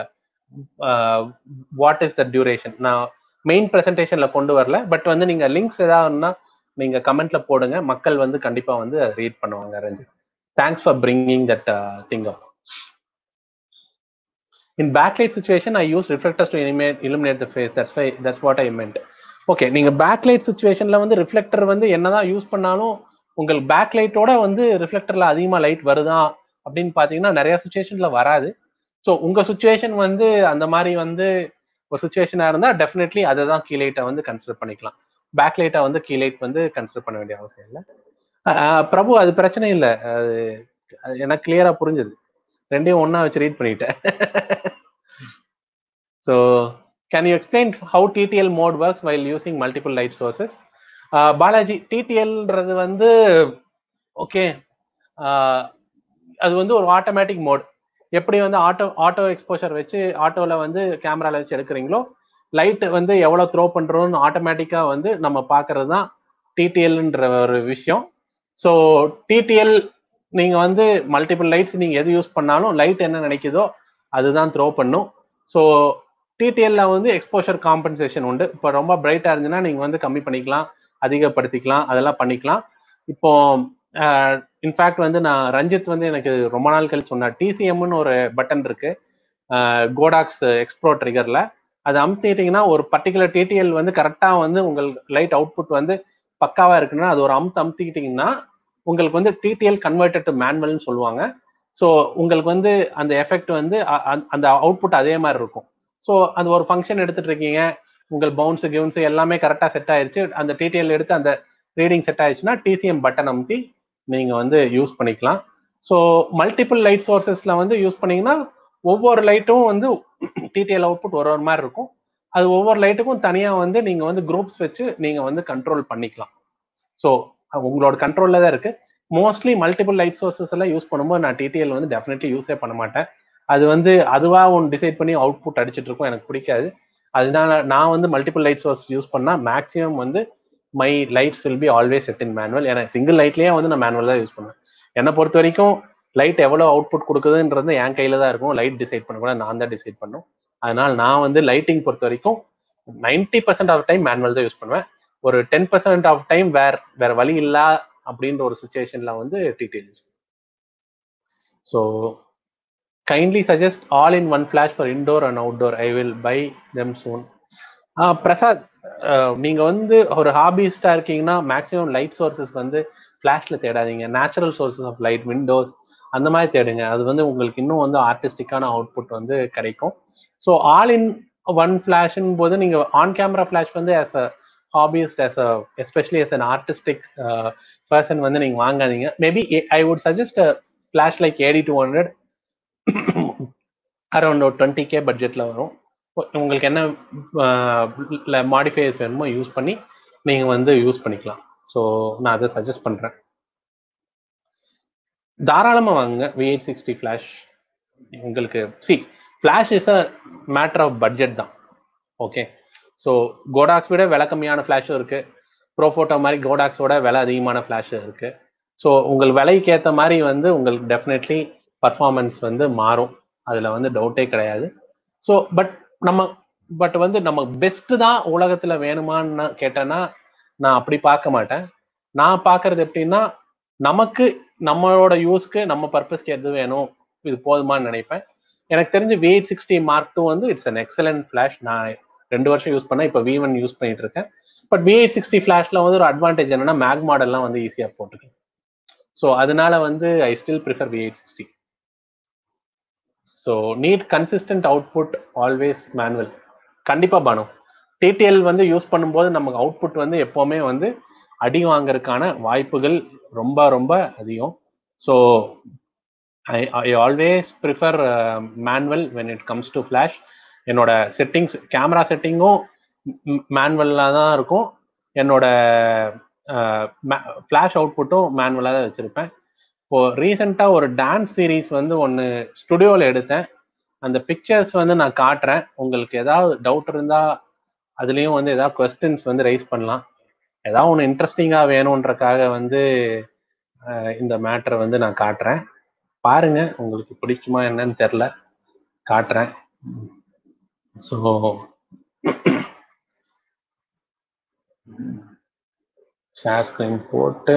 what is the duration நான் மெயின் ப்ரெசன்டேஷன்ல கொண்டு வரல பட் வந்து நீங்க லிங்க்ஸ் ஏதாவதுன்னா நீங்க கமெண்ட்ல போடுங்க மக்கள் வந்து கண்டிப்பா வந்து ரீட் பண்ணுவாங்க Ranjith thanks for bringing that thing up in backlight situation i use reflectors to illuminate, illuminate the face that's why that's what i meant ஓகே நீங்க பேக்லைட் சுச்சுவேஷன்ல வந்து ரிஃப்ளெக்டர் வந்து என்னதான் யூஸ் பண்ணாலும் உங்கள் பேக்லைட்டோட வந்து ரிஃப்ளெக்டர்ல அதிகமா லைட் வருதா அப்படின்னு பாத்தீங்கன்னா நிறைய சுச்சுவேஷன்ல வராது ஸோ உங்க சுச்சுவேஷன் வந்து அந்த மாதிரி வந்து ஒரு சுச்சுவேஷனா இருந்தா டெஃபினெட்லி அதை தான் கீழைட்டை வந்து கன்சிடர் பண்ணிக்கலாம் பேக்லைட்டை வந்து கீழைட் வந்து கன்சிடர் பண்ண வேண்டிய அவசியம் இல்லை பிரபு அது பிரச்சனை இல்லை அது எனக்கு கிளியரா புரிஞ்சுது ரெண்டையும் ஒன்னா வச்சு ரீட் பண்ணிட்டேன் so can you explain how TTL mode works while using multiple light sources Balaji டிடிஎல்ன்றது வந்து ஓகே அது வந்து ஒரு ஆட்டோமேட்டிக் மோட் எப்படி வந்து ஆட்டோ ஆட்டோ எக்ஸ்போஷர் வச்சு ஆட்டோவில் வந்து கேமராவில் வச்சு எடுக்கிறீங்களோ லைட் வந்து எவ்வளோ த்ரோ பண்ணுறோம்னு ஆட்டோமேட்டிக்காக வந்து நம்ம பார்க்கறது தான் டிடிஎல்ன்ற ஒரு விஷயம் ஸோ டிடிஎல் நீங்க வந்து மல்டிபிள் லைட்ஸ் நீங்க எது யூஸ் பண்ணாலும் லைட் என்ன நினைக்குதோ அதுதான் த்ரோ பண்ணும் ஸோ டிடிஎல்ல வந்து எக்ஸ்போஷர் காம்பன்சேஷன் உண்டு இப்போ ரொம்ப பிரைட்டா இருந்துச்சுன்னா நீங்க வந்து கம்மி பண்ணிக்கலாம் அதிகப்படுத்திக்கலாம் அதெல்லாம் பண்ணிக்கலாம் இப்போ இன்ஃபேக்ட் வந்து நான் ரஞ்சித் வந்து எனக்கு ரொம்ப நாள் கழிச்சு சொன்னார் டிசிஎம்னு ஒரு பட்டன் இருக்கு கோடாக்ஸ் எக்ஸ்ப்ரோ ட்ரிகர்ல அதை அமுத்திட்டீங்கன்னா ஒரு பர்டிகுலர் டிடிஎல் வந்து கரெக்டாக வந்து உங்கள் லைட் அவுட்புட் வந்து பக்காவா இருக்குன்னா அது ஒரு அமுத்து அமுத்திக்கிட்டீங்கன்னா உங்களுக்கு வந்து டிடிஎல் கன்வெர்டட் டு மேனுவல்னு சொல்லுவாங்க ஸோ உங்களுக்கு வந்து அந்த எஃபெக்ட் வந்து அந்த அவுட்புட் அதே மாதிரி இருக்கும் ஸோ அந்த ஒரு ஃபங்க்ஷன் எடுத்துட்டு இருக்கீங்க உங்கள் பவுன்ஸு கிவுன்ஸு எல்லாமே கரெக்டாக செட் ஆயிருச்சு அந்த டிடிஎல் எடுத்து அந்த ரீடிங் செட் ஆயிடுச்சுன்னா டிசிஎம் பட்டன் அமுத்தி நீங்கள் வந்து யூஸ் பண்ணிக்கலாம் ஸோ மல்டிபிள் லைட் சோர்சஸில் வந்து யூஸ் பண்ணீங்கன்னா ஒவ்வொரு லைட்டும் வந்து டிடிஎல் அவுட்புட் ஒரு ஒரு மாதிரி இருக்கும் அது ஒவ்வொரு லைட்டுக்கும் தனியாக வந்து நீங்கள் வந்து குரூப்ஸ் வச்சு நீங்கள் வந்து கண்ட்ரோல் பண்ணிக்கலாம் ஸோ உங்களோட கண்ட்ரோல்ல தான் இருக்கு மோஸ்ட்லி மல்டிபிள் லைட் சோர்சஸ் எல்லாம் யூஸ் பண்ணும்போது நான் டிடிஎல் வந்து டெஃபினெட்லி யூஸே பண்ண மாட்டேன் அது வந்து அதுவா ஒன்று டிசைட் பண்ணி அவுட்புட் அடிச்சிட்டு இருக்கும் எனக்கு பிடிக்காது அதனால நான் வந்து மல்டிபிள் லைட் சோர்ஸ் யூஸ் பண்ணா மேக்ஸிமம் வந்து my lights will be always set in manual ஏன்னா சிங்கிள் லைட்லயே வந்து நான் மேனுவல் தான் யூஸ் பண்ணுவேன் என்னை பொறுத்த வரைக்கும் லைட் எவ்வளோ அவுட்புட் கொடுக்குதுன்றது என் கையில தான் இருக்கும் லைட் டிசைட் பண்ண கூட நான் தான் டிசைட் பண்ணும் அதனால நான் வந்து லைட்டிங் பொறுத்த வரைக்கும் ninety percent of time manual தான் யூஸ் பண்ணுவேன் ஒரு டென் பர்சன்ட் ஆஃப் டைம் வேற வேற வழி இல்ல அப்படின்ற ஒரு சுச்சுவேஷன்ல வந்து TTL use so kindly suggest all in one flash for indoor and outdoor I will buy them soon Prasad நீங்க வந்து ஒரு ஹாபிஸ்டா இருக்கீங்கன்னா மேக்ஸிமம் லைட் சோர்சஸ் வந்து ஃபிளாஷ்ல தேடாதீங்க natural sources of light windows அந்த மாதிரி தேடுங்க அது வந்து உங்களுக்கு இன்னும் வந்து ஆர்டிஸ்டிக்கான அவுட்புட் வந்து கிடைக்கும் ஸோ ஆல் இன் ஒன் ஃபிளாஷ்ன் போது நீங்க ஆன் கேமரா ஃபிளாஷ் வந்து as a hobbyist as a especially as an artistic uh, person வந்து நீங்க வாங்காதீங்க maybe I would suggest flash like AD two hundred around ஒரு டுவெண்ட்டி கே பட்ஜெட்ல வரும் உங்களுக்கு என்ன மாடிஃபைஸ் வேணுமோ யூஸ் பண்ணி நீங்க வந்து யூஸ் பண்ணிக்கலாம் ஸோ நான் அதை சஜஸ்ட் பண்றேன் தாராளமாக வாங்குங்க வி எயிட் சிக்ஸ்டி ஃபிளாஷ் உங்களுக்கு see flash is a matter of budget தான் ஓகே ஸோ கோடாக்ஸ் விட விலை கம்மியான ஃப்ளாஷும் இருக்கு ப்ரோஃபோட்டோ மாதிரி கோடாக்ஸோட விலை அதிகமான ஃப்ளாஷும் இருக்கு ஸோ உங்கள் விலைக்கு ஏற்ற மாதிரி வந்து உங்களுக்கு டெஃபினெட்லி பர்ஃபார்மன்ஸ் வந்து மாறும் அதில் வந்து டவுட்டே கிடையாது ஸோ பட் நம்ம பட் வந்து நம்ம பெஸ்ட்டு தான் உலகத்தில் வேணுமான்னு கேட்டேன்னா நான் அப்படி பார்க்க மாட்டேன் நான் பார்க்கறது எப்படின்னா நமக்கு நம்மளோட யூஸ்க்கு நம்ம பர்பஸ்க்கு எது வேணும் இது போதுமான்னு நினைப்பேன் எனக்கு தெரிஞ்சு V eight sixty mark two வந்து இட்ஸ் அன் எக்ஸலன்ட் ஃபிளாஷ் நான் ரெண்டு வருஷம் யூஸ் பண்ணேன் இப்போ வி ஒன் யூஸ் பண்ணிட்டு இருக்கேன் பட் வி எயிட் சிக்ஸ்டி ஃபிளாஷ்ல வந்து ஒரு அட்வான்டேஜ் என்னன்னா மேக் மாடல்லாம் வந்து ஈஸியாக போட்டுக்கலாம் ஸோ அதனால வந்து I still prefer V eight sixty so need consistent output always manual கண்டிப்பா பானு டிடிஎல் வந்து யூஸ் பண்ணும்போது நமக்கு அவுட்புட் வந்து எப்பவுமே வந்து அடி வாங்கறதுக்கான வாய்ப்புகள் ரொம்ப ரொம்ப அதிகம் so I I always prefer manual when it comes to flash என்னோட செட்டிங்ஸ் கேமரா செட்டிங்கும் மேனுவலாக தான் இருக்கும் என்னோட ஃப்ளாஷ் அவுட்புட்டும் மேனுவலாக தான் வச்சுருப்பேன் இப்போ ரீசெண்டாக ஒரு டான்ஸ் சீரீஸ் வந்து ஒன்று ஸ்டுடியோவில் எடுத்தேன் அந்த பிக்சர்ஸ் வந்து நான் காட்டுறேன் உங்களுக்கு ஏதாவது டவுட் இருந்தால் அதுலேயும் வந்து ஏதாவது கொஸ்டின்ஸ் வந்து ரைஸ் பண்ணலாம் ஏதாவது ஒன்று இன்ட்ரெஸ்டிங்காக வேணுன்றக்காக வந்து இந்த மேட்ரை வந்து நான் காட்டுறேன் பாருங்க உங்களுக்கு பிடிக்குமா என்னன்னு தெரில காட்டுறேன் ஸோ ஷேர் ஸ்க்ரீன் போட்டு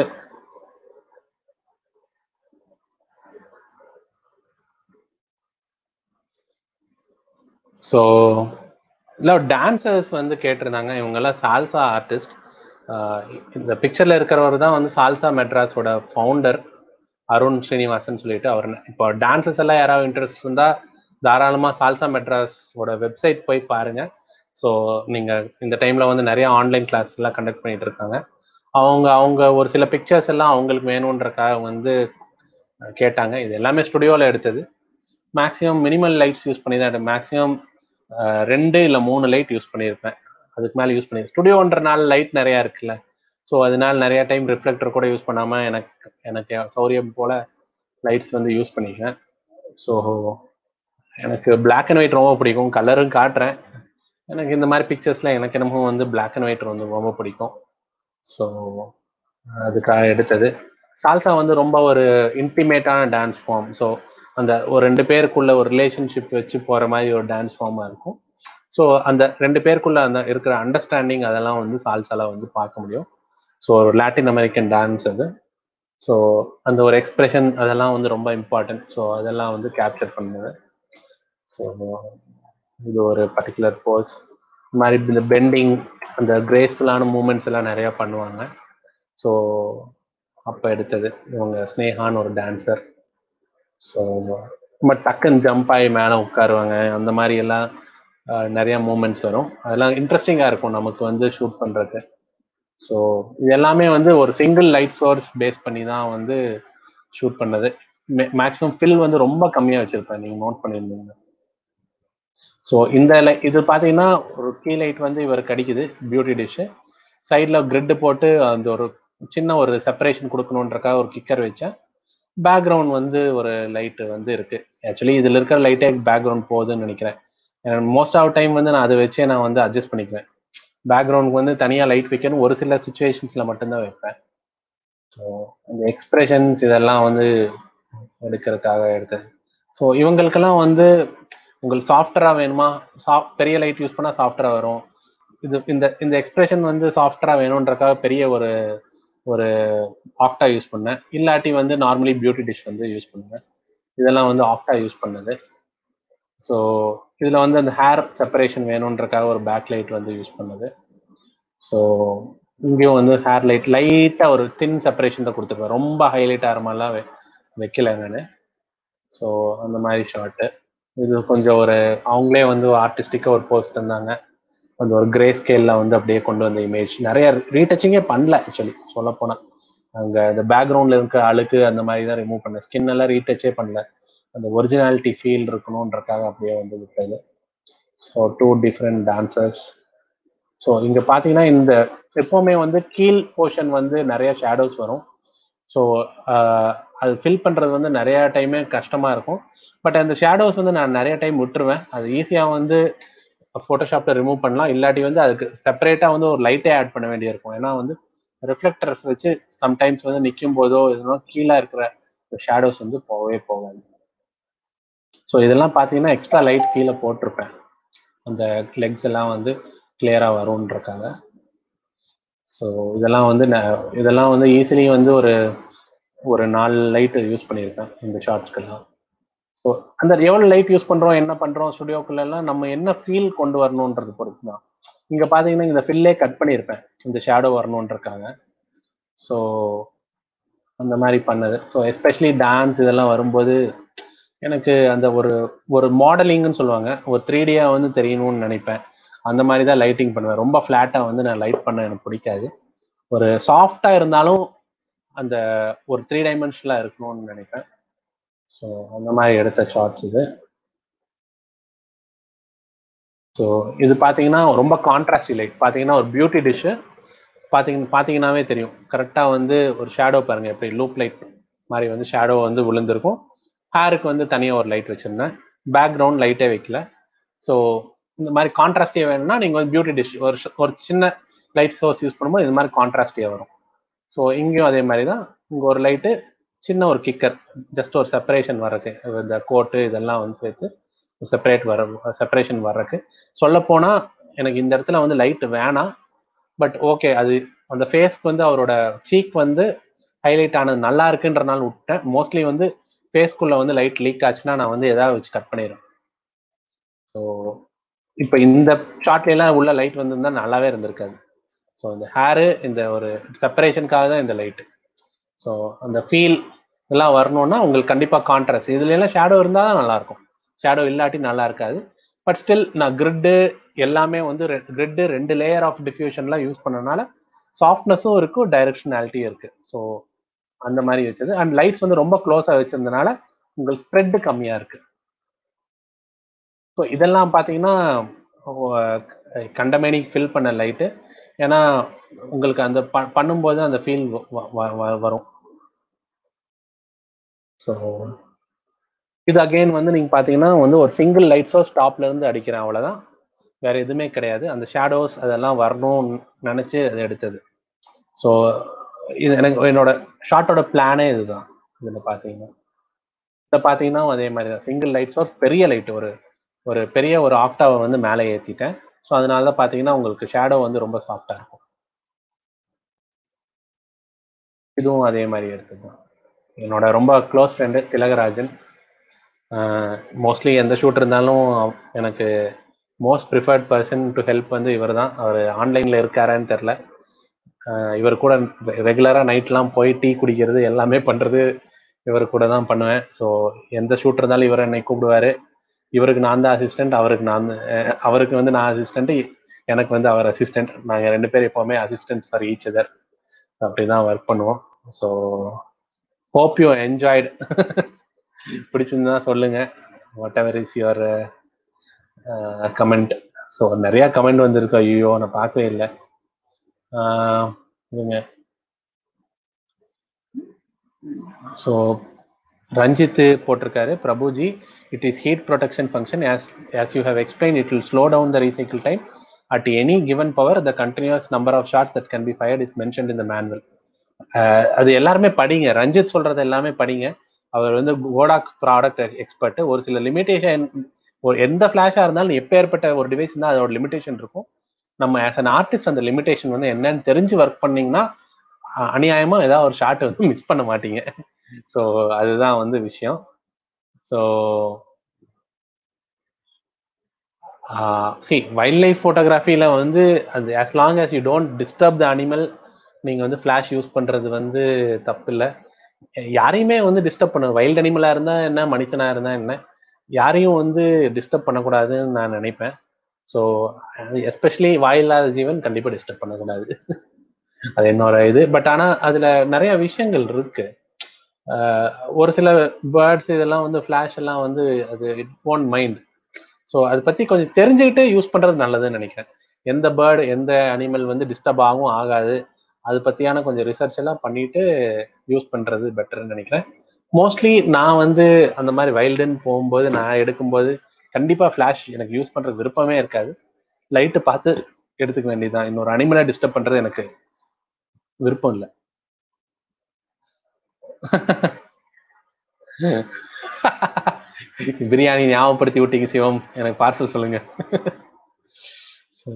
ஸோ இல்லை டான்சர்ஸ் வந்து கேட்டிருந்தாங்க இவங்கெல்லாம் சால்சா ஆர்டிஸ்ட் இந்த பிக்சர்ல இருக்கிறவர் தான் வந்து சால்சா மெட்ராஸோட ஃபவுண்டர் அருண் ஸ்ரீனிவாசன் சொல்லிட்டு அவர் இப்போ டான்சஸ் எல்லாம் யாராவது இன்ட்ரெஸ்ட் இருந்தா தாராளமா சால்சா மெட்ராஸோட வெப்சைட் போய் பாருங்க ஸோ நீங்க இந்த டைம்ல வந்து நிறைய ஆன்லைன் கிளாஸ் எல்லாம் கண்டக்ட் பண்ணிட்டு இருக்காங்க அவங்க அவங்க ஒரு சில பிக்சர்ஸ் எல்லாம் அவங்களுக்கு வேணுன்றக்காக வந்து கேட்டாங்க இது எல்லாமே ஸ்டுடியோவில் எடுத்தது மேக்ஸிமம் மினிமல் லைட்ஸ் யூஸ் பண்ணி தான் மேக்ஸிமம் ரெண்டு இல்லை மூணு லைட் யூஸ் பண்ணியிருப்பேன் அதுக்கு மேலே யூஸ் பண்ணி ஸ்டுடியோன்றனால லைட் நிறையா இருக்குல்ல ஸோ அதனால நிறைய டைம் ரிஃப்ளெக்டர் கூட யூஸ் பண்ணாமல் எனக்கு எனக்கு சௌரியம் போல் லைட்ஸ் வந்து யூஸ் பண்ணிக்குவேன் ஸோ எனக்கு பிளாக் அண்ட் ஒயிட் ரொம்ப பிடிக்கும் கலரும் காட்டுறேன் எனக்கு இந்த மாதிரி பிக்சர்ஸில் எனக்கு என்னமோ வந்து பிளாக் அண்ட் ஒயிட் வந்து ரொம்ப பிடிக்கும் ஸோ அதுக்காக எடுத்தது சால்சா வந்து ரொம்ப ஒரு இன்டிமேட்டான டான்ஸ் ஃபார்ம் ஸோ அந்த ஒரு ரெண்டு பேருக்குள்ள ஒரு ரிலேஷன்ஷிப் வச்சு போகிற மாதிரி ஒரு டான்ஸ் ஃபார்மாக இருக்கும் ஸோ அந்த ரெண்டு பேருக்குள்ள அந்த இருக்கிற அண்டர்ஸ்டாண்டிங் அதெல்லாம் வந்து சால்சால வந்து பார்க்க முடியும் ஸோ ஒரு லாட்டின் அமெரிக்கன் டான்ஸ் அது ஸோ அந்த ஒரு எக்ஸ்பிரஷன் அதெல்லாம் வந்து ரொம்ப இம்பார்ட்டன்ட் ஸோ அதெல்லாம் வந்து கேப்சர் பண்ணுது ஸோ இது ஒரு பர்டிகுலர் போஸ் இந்த மாதிரி இந்த பெண்டிங் அந்த கிரேஸ்ஃபுல்லான மூமெண்ட்ஸ் எல்லாம் நிறையா பண்ணுவாங்க ஸோ அப்போ எடுத்தது இவங்க ஸ்னேகான்னு ஒரு டான்சர் ஸோ ரொம்ப டக்குன்னு ஜம்ப் ஆகி மேலே உட்காருவாங்க அந்த மாதிரி எல்லாம் நிறைய மூமெண்ட்ஸ் வரும் அதெல்லாம் இன்ட்ரெஸ்டிங்காக இருக்கும் நமக்கு வந்து ஷூட் பண்ணுறது ஸோ இது எல்லாமே வந்து ஒரு சிங்கிள் லைட் சோர்ஸ் பேஸ் பண்ணி தான் வந்து ஷூட் பண்ணது மேக்ஸிமம் ஃபில் வந்து ரொம்ப கம்மியாக வச்சுருப்பேன் நீங்கள் நோட் பண்ணியிருந்தீங்க ஸோ இந்த லை இது பார்த்தீங்கன்னா ஒரு கீ லைட் வந்து இவர் கிடைக்குது பியூட்டி டிஷ்ஷு சைடில் கிரிட்டு போட்டு அந்த ஒரு சின்ன ஒரு செப்பரேஷன் கொடுக்கணுன்றக்காக ஒரு கிக்கர் வச்சேன் பேக்ரவுண்ட் வந்து ஒரு லைட்டு வந்து இருக்கு ஆக்சுவலி இதில் இருக்கிற லைட்டே பேக்ரவுண்ட் போகுதுன்னு நினைக்கிறேன் மோஸ்ட் ஆஃப் டைம் வந்து நான் அதை வச்சே நான் வந்து அட்ஜஸ்ட் பண்ணிக்குவேன் பேக்ரவுண்டுக்கு வந்து தனியாக லைட் வைக்கணும் ஒரு சில சுச்சுவேஷன்ஸில் மட்டும்தான் வைப்பேன் ஸோ அந்த எக்ஸ்பிரஷன்ஸ் இதெல்லாம் வந்து எடுக்கிறதுக்காக எடுத்தது ஸோ இவங்களுக்கெல்லாம் வந்து உங்களுக்கு சாஃப்டராக வேணுமா சாஃப்ட் பெரிய லைட் யூஸ் பண்ணால் சாஃப்டராக வரும் இது இந்த இந்த எக்ஸ்பிரஷன் வந்து சாஃப்டராக வேணுன்றக்காக பெரிய ஒரு ஒரு ஆக்டா யூஸ் பண்ணேன் இல்லாட்டி வந்து நார்மலி பியூட்டி டிஷ் வந்து யூஸ் பண்ணுவேன் இதெல்லாம் வந்து ஆக்டா யூஸ் பண்ணது ஸோ இதில் வந்து அந்த ஹேர் செப்பரேஷன் வேணுன்றக்காக ஒரு பேக் லைட் வந்து யூஸ் பண்ணது ஸோ இங்கேயும் வந்து ஹேர் லைட் லைட்டாக ஒரு தின் செப்பரேஷன் தான் கொடுத்துருப்பேன் ரொம்ப ஹைலைட் ஆகிற மாதிரிலாம் வைக்கல நான் ஸோ அந்த மாதிரி ஷார்ட்டு இது கொஞ்சம் ஒரு அவங்களே வந்து ஆர்டிஸ்டிக்காக ஒரு போஸ்ட் தந்தாங்க அந்த ஒரு கிரே ஸ்கேலில் வந்து அப்படியே கொண்டு வந்த இமேஜ் நிறைய ரீடச்சிங்கே பண்ணல ஆக்சுவலி சொல்ல போனால் அங்கே அந்த பேக்ரவுண்டில் இருக்க அழுக்கு அந்த மாதிரி தான் ரிமூவ் பண்ணேன் ஸ்கின் எல்லாம் ரீடச்சே பண்ணல அந்த ஒரிஜினாலிட்டி ஃபீல் இருக்கணுன்றக்காக அப்படியே வந்து விட்டது so two different dancers so இங்கே பார்த்தீங்கன்னா இந்த எப்போவுமே வந்து கீழ் போர்ஷன் வந்து நிறைய ஷேடோஸ் வரும் ஸோ அது ஃபில் பண்ணுறது வந்து நிறைய டைமே கஷ்டமாக இருக்கும் பட் அந்த ஷேடோஸ் வந்து நான் நிறைய டைம் விட்டுருவேன் அது ஈஸியாக வந்து ஃபோட்டோஷாப்பில் ரிமூவ் பண்ணலாம் இல்லாட்டி வந்து அதுக்கு செப்பரேட்டாக வந்து ஒரு லைட்டே ஆட் பண்ண வேண்டியிருக்கும் ஏன்னா வந்து ரிஃப்ளெக்டர்ஸ் வச்சு சம்டைம்ஸ் வந்து நிற்கும் போதோ இதெல்லாம் கீழே இருக்கிற ஷேடோஸ் வந்து போகவே போகாது ஸோ இதெல்லாம் பார்த்தீங்கன்னா எக்ஸ்ட்ரா லைட் கீழே போட்டிருப்பேன் அந்த லெக்ஸ் எல்லாம் வந்து கிளியராக வரும்ன்றக்காக ஸோ இதெல்லாம் வந்து இதெல்லாம் வந்து ஈஸிலி வந்து ஒரு ஒரு நாலு லைட் யூஸ் பண்ணியிருப்பேன் இந்த ஷார்ட்ஸ்க்கெல்லாம் ஸோ அந்த எவ்வளோ லைட் யூஸ் பண்ணுறோம் என்ன பண்ணுறோம் ஸ்டுடியோக்குள்ளெல்லாம் நம்ம என்ன ஃபீல் கொண்டு வரணுன்றது பொறுத்து தான் இங்கே பார்த்தீங்கன்னா இந்த ஃபில்லே கட் பண்ணியிருப்பேன் இந்த ஷேடோ வரணுன்றக்காக ஸோ அந்த மாதிரி பண்ணது ஸோ எஸ்பெஷலி டான்ஸ் இதெல்லாம் வரும்போது எனக்கு அந்த ஒரு ஒரு மாடலிங்னு சொல்லுவாங்க ஒரு த்ரீ டியாக வந்து தெரியணும்னு நினைப்பேன் அந்த மாதிரி தான் லைட்டிங் பண்ணுவேன் ரொம்ப ஃப்ளாட்டாக வந்து நான் லைட் பண்ண எனக்கு பிடிக்காது ஒரு சாஃப்டாக இருந்தாலும் அந்த ஒரு த்ரீ டைமென்ஷனில் இருக்கணும்னு நினைப்பேன் ஸோ அந்த மாதிரி எடுத்த ஷார்ட்ஸ் இது ஸோ இது பார்த்தீங்கன்னா ரொம்ப கான்ட்ராஸ்ட் லைட் பார்த்தீங்கன்னா ஒரு பியூட்டி டிஷ்ஷு பார்த்தீங்க பார்த்தீங்கன்னாவே தெரியும் கரெக்டாக வந்து ஒரு ஷேடோ பாருங்கள் எப்படி லூப் லைட் மாதிரி வந்து ஷேடோ வந்து விழுந்திருக்கும் ஹேருக்கு வந்து தனியாக ஒரு லைட் வச்சுருந்தேன் பேக்ரவுண்ட் லைட்டே வைக்கல ஸோ இந்த மாதிரி கான்ட்ராஸ்டே வேணும்னா நீங்கள் வந்து பியூட்டி டிஷ் ஒரு ஒரு சின்ன லைட் சோர்ஸ் யூஸ் பண்ணும்போது இது மாதிரி கான்ட்ராஸ்டே வரும் ஸோ இங்கேயும் அதே மாதிரி தான் இங்கே ஒரு லைட்டு சின்ன ஒரு கிக்கர் ஜஸ்ட் ஒரு செப்பரேஷன் வர்றதுக்கு இந்த கோட்டு இதெல்லாம் வந்து சேர்த்து செப்பரேட் வர செப்பரேஷன் வர்றதுக்கு சொல்லப்போனால் எனக்கு இந்த இடத்துல வந்து லைட் வேணாம் பட் ஓகே அது அந்த ஃபேஸ்க்கு வந்து அவரோட சீக் வந்து ஹைலைட் ஆனது நல்லா இருக்குன்றனால விட்டேன் மோஸ்ட்லி வந்து ஃபேஸ்க்குள்ள வந்து லைட் லீக் ஆச்சுன்னா நான் வந்து எதாவது வச்சு கட் பண்ணிடுறேன் ஸோ இப்போ இந்த ஷார்ட்லாம் உள்ள லைட் வந்திருந்தா நல்லாவே இருந்திருக்காது ஸோ இந்த ஹேரு இந்த ஒரு செப்பரேஷனுக்காக தான் இந்த லைட்டு ஸோ அந்த ஃபீல் இதெல்லாம் வரணும்னா உங்களுக்கு கண்டிப்பாக கான்ட்ராஸ்ட் இதுல எல்லாம் ஷேடோ இருந்தால் தான் நல்லாயிருக்கும் ஷேடோ இல்லாட்டி நல்லா இருக்காது பட் ஸ்டில் நான் கிரிட்டு எல்லாமே வந்து கிரிட்டு ரெண்டு லேயர் ஆஃப் டிஃப்யூஷன்லாம் யூஸ் பண்ணனால சாஃப்ட்னஸும் இருக்கும் டைரக்ஷனாலிட்டியும் இருக்கு ஸோ அந்த மாதிரி வச்சது அண்ட் லைட்ஸ் வந்து ரொம்ப க்ளோஸாக வச்சிருந்தனால உங்களுக்கு ஸ்ப்ரெட் கம்மியாக இருக்கு ஸோ இதெல்லாம் பார்த்தீங்கன்னா கண்டமேனிக் ஃபில் பண்ண லைட்டு ஏன்னா உங்களுக்கு அந்த பண்ணும்போது அந்த ஃபீல் வரும் ஸோ இது அகெயின் வந்து நீங்கள் பார்த்தீங்கன்னா வந்து ஒரு சிங்கிள் லைட்ஸோ ஸ்டாப்ல இருந்து அடிக்கிறேன் அவ்வளோதான் வேற எதுவுமே கிடையாது அந்த ஷேடோஸ் அதெல்லாம் வரணும்னு நினச்சி அதை எடுத்தது ஸோ இது எனக்கு என்னோட ஷார்ட்டோட பிளானே இதுதான் இதில் பார்த்தீங்கன்னா இதை பார்த்தீங்கன்னா அதே மாதிரி தான் சிங்கிள் லைட்ஸோ பெரிய லைட் ஒரு ஒரு பெரிய ஒரு ஆக்டாவை வந்து மேலே ஏற்றிட்டேன் ஸோ அதனால தான் பார்த்தீங்கன்னா உங்களுக்கு ஷேடோ வந்து ரொம்ப சாஃப்டாக இருக்கும் இதுவும் அதே மாதிரி எடுத்துதான் என்னோட ரொம்ப க்ளோஸ் ஃப்ரெண்டு திலகராஜன் மோஸ்ட்லி எந்த ஷூட் இருந்தாலும் எனக்கு most preferred person to help வந்து இவர் தான் அவர் ஆன்லைனில் இருக்காரான்னு தெரில இவர் கூட ரெகுலராக நைட்லாம் போய் டீ குடிக்கிறது எல்லாமே பண்ணுறது இவர் கூட தான் பண்ணுவேன் ஸோ எந்த ஷூட் இருந்தாலும் இவர் என்னை கூப்பிடுவார் இவருக்கு நான் தான் அசிஸ்டன்ட் அவருக்கு நான் அவருக்கு வந்து நான் அசிஸ்டன்ட் எனக்கு வந்து அவர் அசிஸ்டன்ட் நாங்கள் ரெண்டு பேரும் எப்போவுமே அசிஸ்டன்ஸ் ஃபார் ஈச் அதர் அப்படி தான் ஒர்க் பண்ணுவோம் ஸோ ஹோப் யூ என்ஜாய்டு பிடிச்சிருந்தா சொல்லுங்க whatever is your comment so நிறைய கமெண்ட் வந்திருக்கு ஐயோ நான் பார்க்கவே இல்லை இதுங்க ஸோ ரஞ்சித் போட்டிருக்காரு Prabhuji it is heat protection function as as you have explain it will slow down the recycle time at any given power the continuous number of shots that can be fired is mention in the manual அது எல்லாருமே படிங்க ரஞ்சித் சொல்றது எல்லாமே படிங்க அவர் வந்து Kotak product expert ஒரு சில limitation ஒரு எந்த ஃபிளாஷா இருந்தாலும் எப்பேற்பட்ட ஒரு டிவைஸ் இருந்தால் அதோட லிமிடேஷன் இருக்கும் நம்ம ஆஸ் அன் ஆர்டிஸ்ட் அந்த லிமிடேஷன் வந்து என்னன்னு தெரிஞ்சு ஒர்க் பண்ணீங்கன்னா அநியாயமா ஏதாவது ஒரு ஷார்ட் வந்து மிஸ் பண்ண மாட்டீங்க ஸோ அதுதான் வந்து விஷயம் ஸோ சி வைல்ட் லைஃப் ஃபோட்டோகிராஃபியில் வந்து அது as long as you don't disturb the animal நீங்கள் வந்து ஃப்ளாஷ் யூஸ் பண்ணுறது வந்து தப்பு இல்லை யாரையுமே வந்து டிஸ்டர்ப் பண்ண வைல்ட் அனிமலாக இருந்தால் என்ன மனுஷனாக இருந்தால் என்ன யாரையும் வந்து டிஸ்டர்ப் பண்ணக்கூடாதுன்னு நான் நினைப்பேன் ஸோ எஸ்பெஷலி வாயில்லாத ஜீவன் கண்டிப்பாக டிஸ்டர்ப் பண்ணக்கூடாது அது என்னோட இது பட் ஆனால் அதில் நிறைய விஷயங்கள் இருக்கு ஒரு சில பேர்ட்ஸ் இதெல்லாம் வந்து ஃப்ளாஷ் எல்லாம் வந்து அது இட் ஓன் மைண்ட் ஸோ அதை பற்றி கொஞ்சம் தெரிஞ்சுக்கிட்டு யூஸ் பண்ணுறது நல்லதுன்னு நினைக்கிறேன் எந்த பேர்டு எந்த அனிமல் வந்து டிஸ்டர்ப் ஆகும் ஆகாது அது பற்றியான கொஞ்சம் ரிசர்ச் எல்லாம் பண்ணிட்டு யூஸ் பண்ணுறது பெட்டர்னு நினைக்கிறேன் மோஸ்ட்லி நான் வந்து அந்த மாதிரி வைல்டுன்னு போகும்போது நான் எடுக்கும்போது கண்டிப்பாக ஃப்ளாஷ் எனக்கு யூஸ் பண்ணுறது விருப்பமே இருக்காது லைட்டு பார்த்து எடுத்துக்க வேண்டியதுதான் இன்னொரு அனிமலை டிஸ்டர்ப் பண்ணுறது எனக்கு விருப்பம் இல்லை பிரியாணி ஞாபகப்படுத்தி விட்டீங்க சிவம் எனக்கு பார்சல் சொல்லுங்க so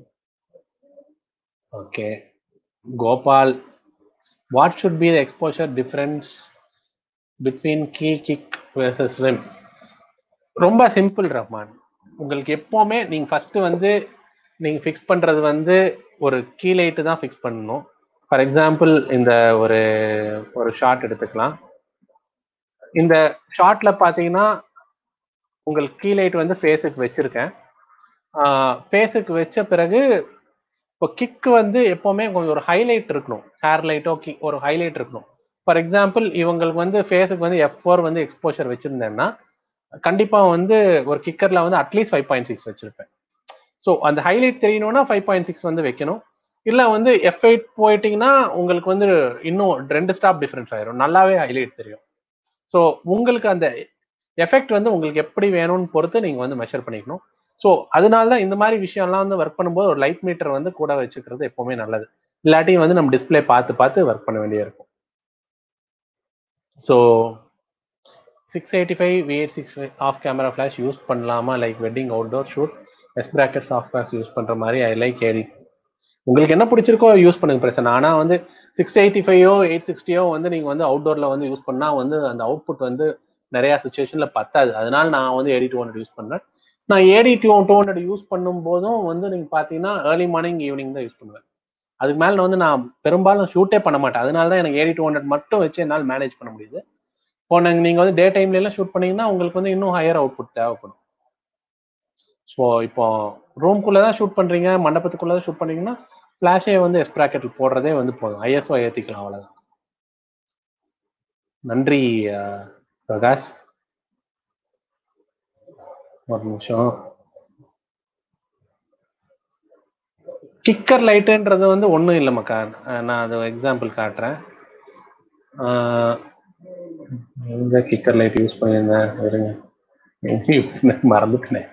okay Gopal what should be the exposure difference between key kick versus swim ரொம்ப சிம்பிள் ரஹ்மான் உங்களுக்கு எப்போவுமே நீங்கள் ஃபஸ்ட்டு வந்து நீங்கள் ஃபிக்ஸ் பண்ணுறது வந்து ஒரு கீ லைட்டு தான் ஃபிக்ஸ் பண்ணணும் ஃபார் எக்ஸாம்பிள் இந்த ஒரு ஒரு ஷார்ட் எடுத்துக்கலாம் இந்த ஷார்ட்ல பார்த்தீங்கன்னா உங்களுக்கு கீ லைட் வந்து ஃபேஸுக்கு வச்சிருக்கேன் ஃபேஸுக்கு வச்ச பிறகு இப்போ கிக்கு வந்து எப்போவுமே கொஞ்சம் ஒரு ஹைலைட் இருக்கணும் ஹேர் லைட்டோ கிக் ஒரு ஹைலைட் இருக்கணும் ஃபார் எக்ஸாம்பிள் இவங்களுக்கு வந்து ஃபேஸுக்கு வந்து எஃப் ஃபோர் வந்து எக்ஸ்போஷர் வச்சிருந்தேன்னா கண்டிப்பா வந்து ஒரு கிக்கர்ல வந்து அட்லீஸ்ட் ஃபைவ் பாயிண்ட் சிக்ஸ் வச்சிருப்பேன் ஸோ அந்த ஹைலைட் தெரியணும்னா ஃபைவ் பாயிண்ட் சிக்ஸ் வந்து வைக்கணும் இல்லை வந்து எஃப் எயிட் போயிட்டீங்கன்னா உங்களுக்கு வந்து இன்னும் ரெண்டு ஸ்டாப் டிஃபரன்ஸ் ஆயிரும் நல்லாவே ஹைலைட் தெரியும் ஸோ உங்களுக்கு அந்த எஃபெக்ட் வந்து உங்களுக்கு எப்படி வேணும்னு பொறுத்து நீங்கள் வந்து மெஷர் பண்ணிக்கணும் ஸோ அதனால தான் இந்த மாதிரி விஷயம்லாம் வந்து ஒர்க் பண்ணும்போது ஒரு லைட் மீட்டர் வந்து கூட வச்சுக்கிறது எப்பவுமே நல்லது இல்லாட்டி வந்து நம்ம டிஸ்பிளே பார்த்து பார்த்து ஒர்க் பண்ண வேண்டிய இருக்கும் so six eighty five V eight six of camera flash use பண்ணலாமா like wedding outdoor shoot yes brackets of flash use பண்ணுற மாதிரி ஐ லைக் எடி உங்களுக்கு என்ன பிடிச்சிருக்கோ யூஸ் பண்ணுங்க பிரச்சனை ஆனால் வந்து சிக்ஸ் எயிட்டி ஃபைவோ எயிட் சிக்ஸ்டியோ வந்து நீங்கள் வந்து அவுட்டோரில் வந்து யூஸ் பண்ணால் வந்து அந்த அவுட்புட் வந்து நிறையா சுச்சுவேஷனில் பத்தாது அதனால நான் வந்து ஏடி டூ ஹண்ட்ரட் யூஸ் பண்ணேன் நான் AD two two hundred use பண்ணும் போதும் வந்து நீங்கள் பார்த்தீங்கன்னா ஏர்லி மார்னிங் ஈவினிங் தான் யூஸ் பண்ணுவேன் அதுக்கு மேலே வந்து நான் பெரும்பாலும் ஷூட்டே பண்ண மாட்டேன் அதனால தான் எனக்கு ஏடி டூ ஹண்ட்ரட் மட்டும் வச்சு என்னால் மேனேஜ் பண்ண முடியுது இப்போ நாங்கள் நீங்கள் வந்து டே டைம்ல எல்லாம் ஷூட் பண்ணீங்கன்னா உங்களுக்கு வந்து இன்னும் ஹையர் அவுட்புட் தேவைப்படும் ஸோ இப்போ ரூம்குள்ளே தான் ஷூட் பண்ணுறீங்க மண்டபத்துக்குள்ளே தான் ஷூட் பண்ணீங்கன்னா ஃப்ளாஷே வந்து எஸ் ப்ராக்கெட்டில் போடுறதே வந்து போதும் ஐஎஸ்ஓ ஏற்றிக்கலாம் அவ்வளோதான் நன்றி பிரகாஷ் ஒரு நிமிஷம் கிக்கர் லைட்டுன்றது வந்து ஒன்றும் இல்லை மக்கா நான் அது எக்ஸாம்பிள் காட்டுறேன் எங்க கிக்கர் லைட் யூஸ் பண்ணியிருந்தேன் இருங்க எங்க யூஸ் பண்ண மறந்துட்டேன்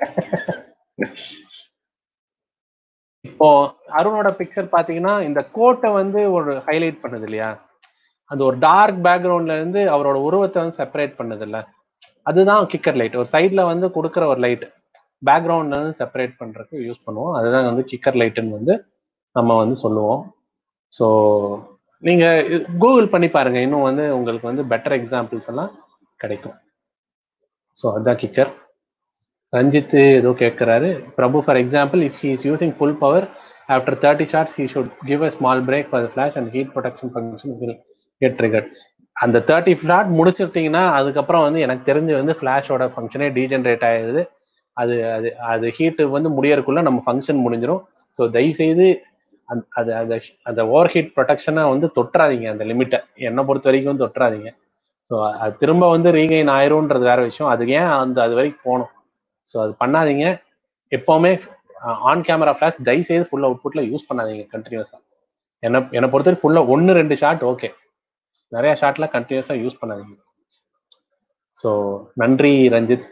இப்போ அருணோட பிக்சர் பாத்தீங்கன்னா இந்த கோட்டை வந்து ஒரு ஹைலைட் பண்ணுது இல்லையா அது ஒரு டார்க் பேக்ரவுண்ட்ல இருந்து அவரோட உருவத்தை வந்து செப்பரேட் பண்ணுது இல்ல அதுதான் கிக்கர் லைட் ஒரு சைட்ல வந்து கொடுக்குற ஒரு லைட் பேக்ரவுண்ட்ல இருந்து செப்பரேட் பண்றதுக்கு யூஸ் பண்ணுவோம் அதுதான் வந்து கிக்கர் லைட்டுன்னு வந்து நம்ம வந்து சொல்லுவோம் ஸோ நீங்க கூகுள் பண்ணி பாருங்க இன்னும் வந்து உங்களுக்கு வந்து பெட்டர் எக்ஸாம்பிள்ஸ் எல்லாம் கிடைக்கும் ஸோ அதுதான் கிக்கர் ரஞ்சித் ஏதோ கேட்குறாரு Prabhu for example if he is using full power after thirty shots he should give a small break for flash and heat protection function will get triggered அந்த தேர்ட்டி ஃபிளாட் முடிச்சிட்டிங்கன்னா அதுக்கப்புறம் வந்து எனக்கு தெரிஞ்சு வந்து ஃப்ளாஷோட ஃபங்க்ஷனே டீஜென்ரேட் ஆயிடுது அது அது அது ஹீட்டு வந்து முடியறதுக்குள்ள நம்ம ஃபங்க்ஷன் முடிஞ்சிடும் ஸோ தயவுசெய்து அந் அது அந்த அந்த ஓவர் ஹீட் ப்ரொடெக்ஷனை வந்து தொட்டுறாதீங்க அந்த லிமிட்டை என்னை பொறுத்த வரைக்கும் தொட்டுறாதீங்க ஸோ அது திரும்ப வந்து ரீகைன் ஆயிரும்ன்றது வேற விஷயம் அது ஏன் அந்த அது வரைக்கும் போகணும் ஸோ அது பண்ணாதீங்க எப்போவுமே ஆன் கேமரா ஃப்ளாஷ் தயவுசெய்து ஃபுல் அவுட்புட்டில் யூஸ் பண்ணாதீங்க கண்டினியூஸாக என்னை என்னை பொறுத்தவரை ஃபுல்லாக ஒன்று ரெண்டு ஷாட் ஓகே நிறைய ஷாட்லாம் கண்டினியூஸாக யூஸ் பண்ணாதீங்க ஸோ நன்றி ரஞ்சித்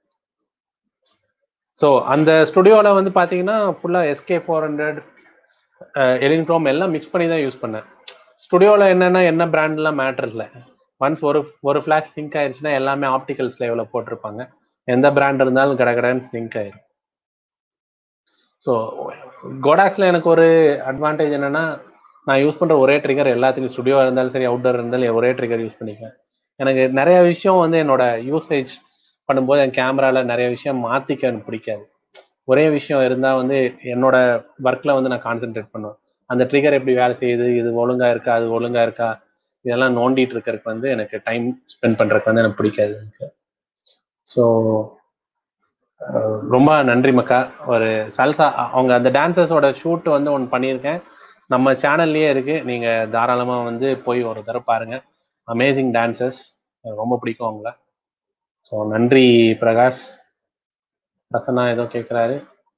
ஸோ அந்த ஸ்டுடியோவில் வந்து பார்த்தீங்கன்னா ஃபுல்லாக எஸ்கே ஃபோர் ஹண்ட்ரட் எலின்க்ரோம் எல்லாம் மிக்ஸ் பண்ணி தான் யூஸ் பண்ணேன் ஸ்டுடியோவில் என்னென்னா என்ன பிராண்ட்லாம் மேட்டர் இல்லை ஒன்ஸ் ஒரு ஒரு ஃப்ளாஷ் சிங்க் ஆயிடுச்சுன்னா எல்லாமே ஆப்டிக்கல்ஸ் லெவலில் போட்டிருப்பாங்க எந்த பிராண்ட் இருந்தாலும் கடகடன்னு சிங்க் ஆயிரும் ஸோ கோடாக்ஸில் எனக்கு ஒரு அட்வான்டேஜ் என்னென்னா நான் யூஸ் பண்ணுற ஒரே ட்ரிகர் எல்லாத்துக்கும் ஸ்டுடியோ இருந்தாலும் சரி அவுட்டோர் இருந்தாலும் ஒரே ட்ரிகர் யூஸ் பண்ணிக்குவேன் எனக்கு நிறைய விஷயம் வந்து என்னோட யூசேஜ் பண்ணும்போது என் கேமராவில் நிறைய விஷயம் மாற்றிக்க எனக்கு பிடிக்காது ஒரே விஷயம் இருந்தால் வந்து என்னோட ஒர்க்கில் வந்து நான் கான்சென்ட்ரேட் பண்ணுவேன் அந்த ட்ரிகர் எப்படி வேலை செய்யுது இது ஒழுங்கா இருக்கா அது ஒழுங்கா இருக்கா இதெல்லாம் நோண்டிட்டு இருக்கிறதுக்கு வந்து எனக்கு டைம் ஸ்பெண்ட் பண்ணுறதுக்கு வந்து எனக்கு பிடிக்காது எனக்கு ஸோ ரொம்ப நன்றி மக்கா ஒரு சல்சா அவங்க அந்த டான்சர்ஸோட ஷூட் வந்து ஒன்று பண்ணியிருக்கேன் நம்ம சேனல்லையே இருக்கு நீங்க தாராளமா வந்து போய் ஒரு தடவை பாருங்க அமேசிங் டான்சர்ஸ் ரொம்ப பிடிக்கும் அவங்கள ஸோ நன்றி பிரகாஷ் பிரசன்னா ஏதோ கேட்குறாரு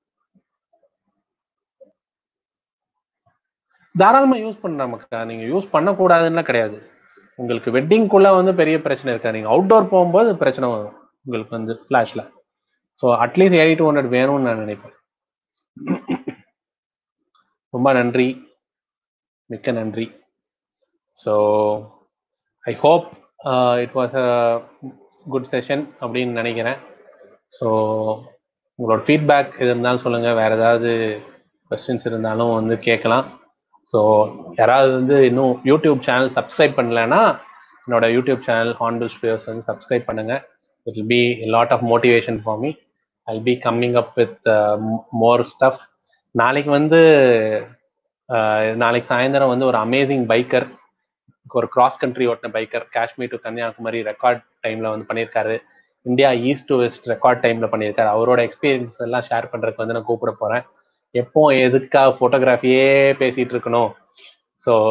தாராளமா யூஸ் பண்ணலாம் மக்கா நீங்க யூஸ் பண்ணக்கூடாதுன்னா கிடையாது உங்களுக்கு வெட்டிங்குள்ள வந்து பெரிய பிரச்சனை இருக்கா நீங்க அவுட்டோர் போகும்போது பிரச்சனை வரும் உங்களுக்கு வந்து ஃபிளாஷ்ல so at least eighty two hundred வேணும்னு நான் நினைப்பேன் ரொம்ப நன்றி மிக்க நன்றி so I hope it was a good session அப்படின்னு நினைக்கிறேன் ஸோ உங்களோட ஃபீட்பேக் எது இருந்தாலும் சொல்லுங்கள் வேறு ஏதாவது கொஸ்டின்ஸ் இருந்தாலும் வந்து கேட்கலாம் ஸோ யாராவது வந்து இன்னும் யூடியூப் சேனல் சப்ஸ்கிரைப் பண்ணலைன்னா என்னோட யூடியூப் சேனல் ஹார்ன்பில் ஸ்டுடியோஸ் வந்து சப்ஸ்கிரைப் பண்ணுங்கள் it will be lot of motivation for me I be coming up with more stuff நாளைக்கு வந்து நாளைக்கு சாயந்தரம் வந்து ஒரு அமேசிங் பைக்கர் ஒரு கிராஸ் கண்ட்ரி ஓட்டின biker Kashmir to Kanyakumari record டைம்ல வந்து பண்ணியிருக்காரு India east to west record டைம்ல பண்ணியிருக்காரு அவரோட எக்ஸ்பீரியன்ஸ் எல்லாம் ஷேர் பண்றதுக்கு வந்து நான் கூப்பிட போறேன் எப்போ எதுக்காக ஃபோட்டோகிராஃபியே பேசிட்டு இருக்கணும் ஸோ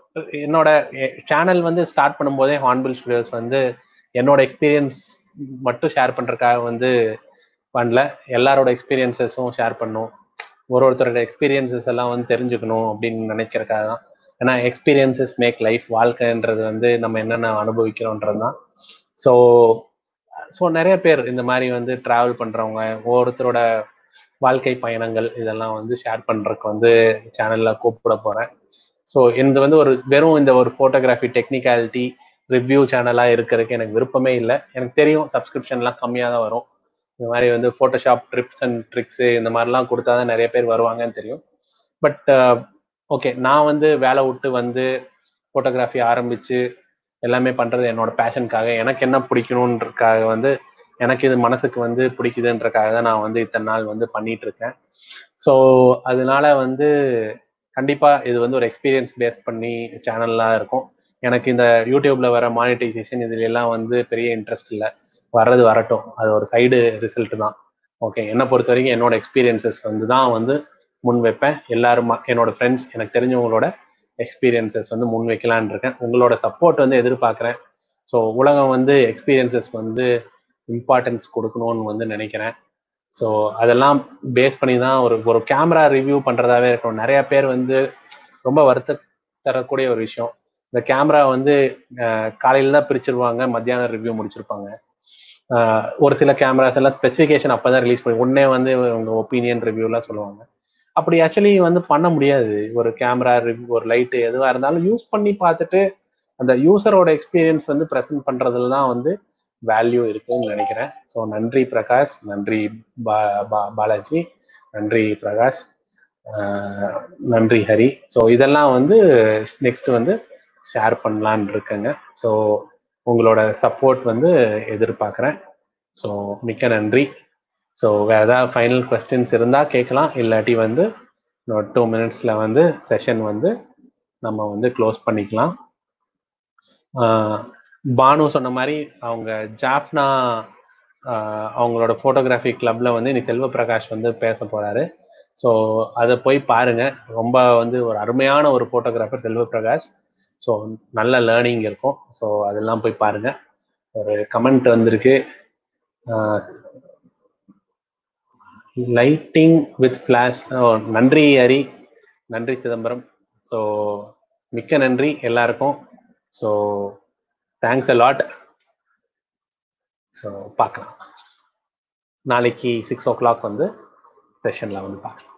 என்னோட சேனல் வந்து ஸ்டார்ட் பண்ணும்போதே ஹார்ன்பில் ஸ்டுடியோஸ் வந்து என்னோட எக்ஸ்பீரியன்ஸ் மட்டும் ஷேர் பண்றதுக்காக வந்து பண்ணல எல்லாரோட எக்ஸ்பீரியன்சஸும் ஷேர் பண்ணும் ஒரு ஒருத்தரோட எக்ஸ்பீரியன்சஸ் எல்லாம் வந்து தெரிஞ்சுக்கணும் அப்படின்னு நினைக்கிறக்காக தான் ஏன்னா எக்ஸ்பீரியன்சஸ் மேக் லைஃப் வாழ்க்கைன்றது வந்து நம்ம என்னென்ன அனுபவிக்கிறோன்றது தான் ஸோ ஸோ நிறைய பேர் இந்த மாதிரி வந்து ட்ராவல் பண்ணுறவங்க ஒவ்வொருத்தரோட வாழ்க்கை பயணங்கள் இதெல்லாம் வந்து ஷேர் பண்ணுறதுக்கு வந்து சேனலில் கூப்பிட போகிறேன் ஸோ இது வந்து ஒரு வெறும் இந்த ஒரு ஃபோட்டோகிராஃபி டெக்னிக்காலிட்டி ரிவ்யூ சேனலாக இருக்கிறதுக்கு எனக்கு விருப்பமே இல்லை எனக்கு தெரியும் சப்ஸ்கிரிப்ஷன்லாம் கம்மியாக தான் வரும் இந்த மாதிரி வந்து ஃபோட்டோஷாப் ட்ரிப்ஸ் அண்ட் ட்ரிக்ஸு இந்த மாதிரிலாம் கொடுத்தா தான் நிறைய பேர் வருவாங்கன்னு தெரியும் பட் ஓகே நான் வந்து வேலை விட்டு வந்து ஃபோட்டோகிராஃபி ஆரம்பித்து எல்லாமே பண்ணுறது என்னோட பேஷனுக்காக எனக்கு என்ன பிடிக்கணுன்றக்காக வந்து எனக்கு இது மனசுக்கு வந்து பிடிக்குதுன்றக்காக தான் நான் வந்து இத்தனை நாள் வந்து பண்ணிட்டு இருக்கேன் ஸோ அதனால வந்து கண்டிப்பாக இது வந்து ஒரு எக்ஸ்பீரியன்ஸ் பேஸ் பண்ணி சேனல்லாம் இருக்கும் எனக்கு இந்த யூடியூப்ல வர மானிட்டைசேஷன் இதுல எல்லாம் வந்து பெரிய இன்ட்ரெஸ்ட் இல்லை வர்றது வரட்டும் அது ஒரு சைடு ரிசல்ட் தான் ஓகே என்னை பொறுத்த வரைக்கும் என்னோட எக்ஸ்பீரியன்சஸ் வந்து தான் வந்து முன் வைப்பேன் எல்லாரும் என்னோட ஃப்ரெண்ட்ஸ் எனக்கு தெரிஞ்சவங்களோட எக்ஸ்பீரியன்சஸ் வந்து முன் வைக்கலான் இருக்கேன் உங்களோட சப்போர்ட் வந்து எதிர்பார்க்குறேன் ஸோ உலகம் வந்து எக்ஸ்பீரியன்சஸ் வந்து இம்பார்ட்டன்ஸ் கொடுக்கணும்னு வந்து நினைக்கிறேன் ஸோ அதெல்லாம் பேஸ் பண்ணி தான் ஒரு ஒரு கேமரா ரிவ்யூ பண்ணுறதாவே இருக்கணும் நிறைய பேர் வந்து ரொம்ப வருத்த தரக்கூடிய ஒரு விஷயம் இந்த கேமரா வந்து காலையில் தான் பிரிச்சிருவாங்க மத்தியானம் ரிவ்யூ முடிச்சிருப்பாங்க ஒரு சில கேமராஸ் எல்லாம் ஸ்பெசிஃபிகேஷன் அப்போ தான் ரிலீஸ் பண்ணி உடனே வந்து உங்கள் ஒப்பீனியன் ரிவ்யூலாம் சொல்லுவாங்க அப்படி ஆக்சுவலி வந்து பண்ண முடியாது ஒரு கேமரா ரிவ்யூ ஒரு லைட்டு எதுவாக இருந்தாலும் யூஸ் பண்ணி பார்த்துட்டு அந்த யூசரோட எக்ஸ்பீரியன்ஸ் வந்து ப்ரெசென்ட் பண்ணுறதுல தான் வந்து வேல்யூ இருக்குன்னு நினைக்கிறேன் ஸோ நன்றி பிரகாஷ் நன்றி பா பாலாஜி நன்றி பிரகாஷ் நன்றி ஹரி ஸோ இதெல்லாம் வந்து நெக்ஸ்ட் வந்து ஷேர் பண்ணலான் இருக்கேங்க ஸோ உங்களோட சப்போர்ட் வந்து எதிர்பார்க்குறேன் ஸோ மிக்க நன்றி ஸோ வேறு ஏதாவது ஃபைனல் கொஸ்டின்ஸ் இருந்தால் கேட்கலாம் இல்லாட்டி வந்து இன்னொரு டூ மினிட்ஸில் வந்து செஷன் வந்து நம்ம வந்து க்ளோஸ் பண்ணிக்கலாம் பானு சொன்ன மாதிரி அவங்க ஜாஃப்னா அவங்களோட ஃபோட்டோகிராஃபி கிளப்ல வந்து இன்னைக்கு செல்வ பிரகாஷ் வந்து பேச போறாரு ஸோ அதை போய் பாருங்க ரொம்ப வந்து ஒரு அருமையான ஒரு ஃபோட்டோகிராஃபர் செல்வ பிரகாஷ் ஸோ நல்ல லேர்னிங் இருக்கும் ஸோ அதெல்லாம் போய் பாருங்க ஒரு கமெண்ட் வந்திருக்கு லைட்டிங் வித் ஃப்ளாஷ் நன்றி ஹரி நன்றி சிதம்பரம் ஸோ மிக்க நன்றி எல்லாருக்கும் so thanks a lot so பார்க்கலாம் நாளைக்கு சிக்ஸ் ஓ கிளாக் வந்து செஷனில் வந்து பார்க்கலாம்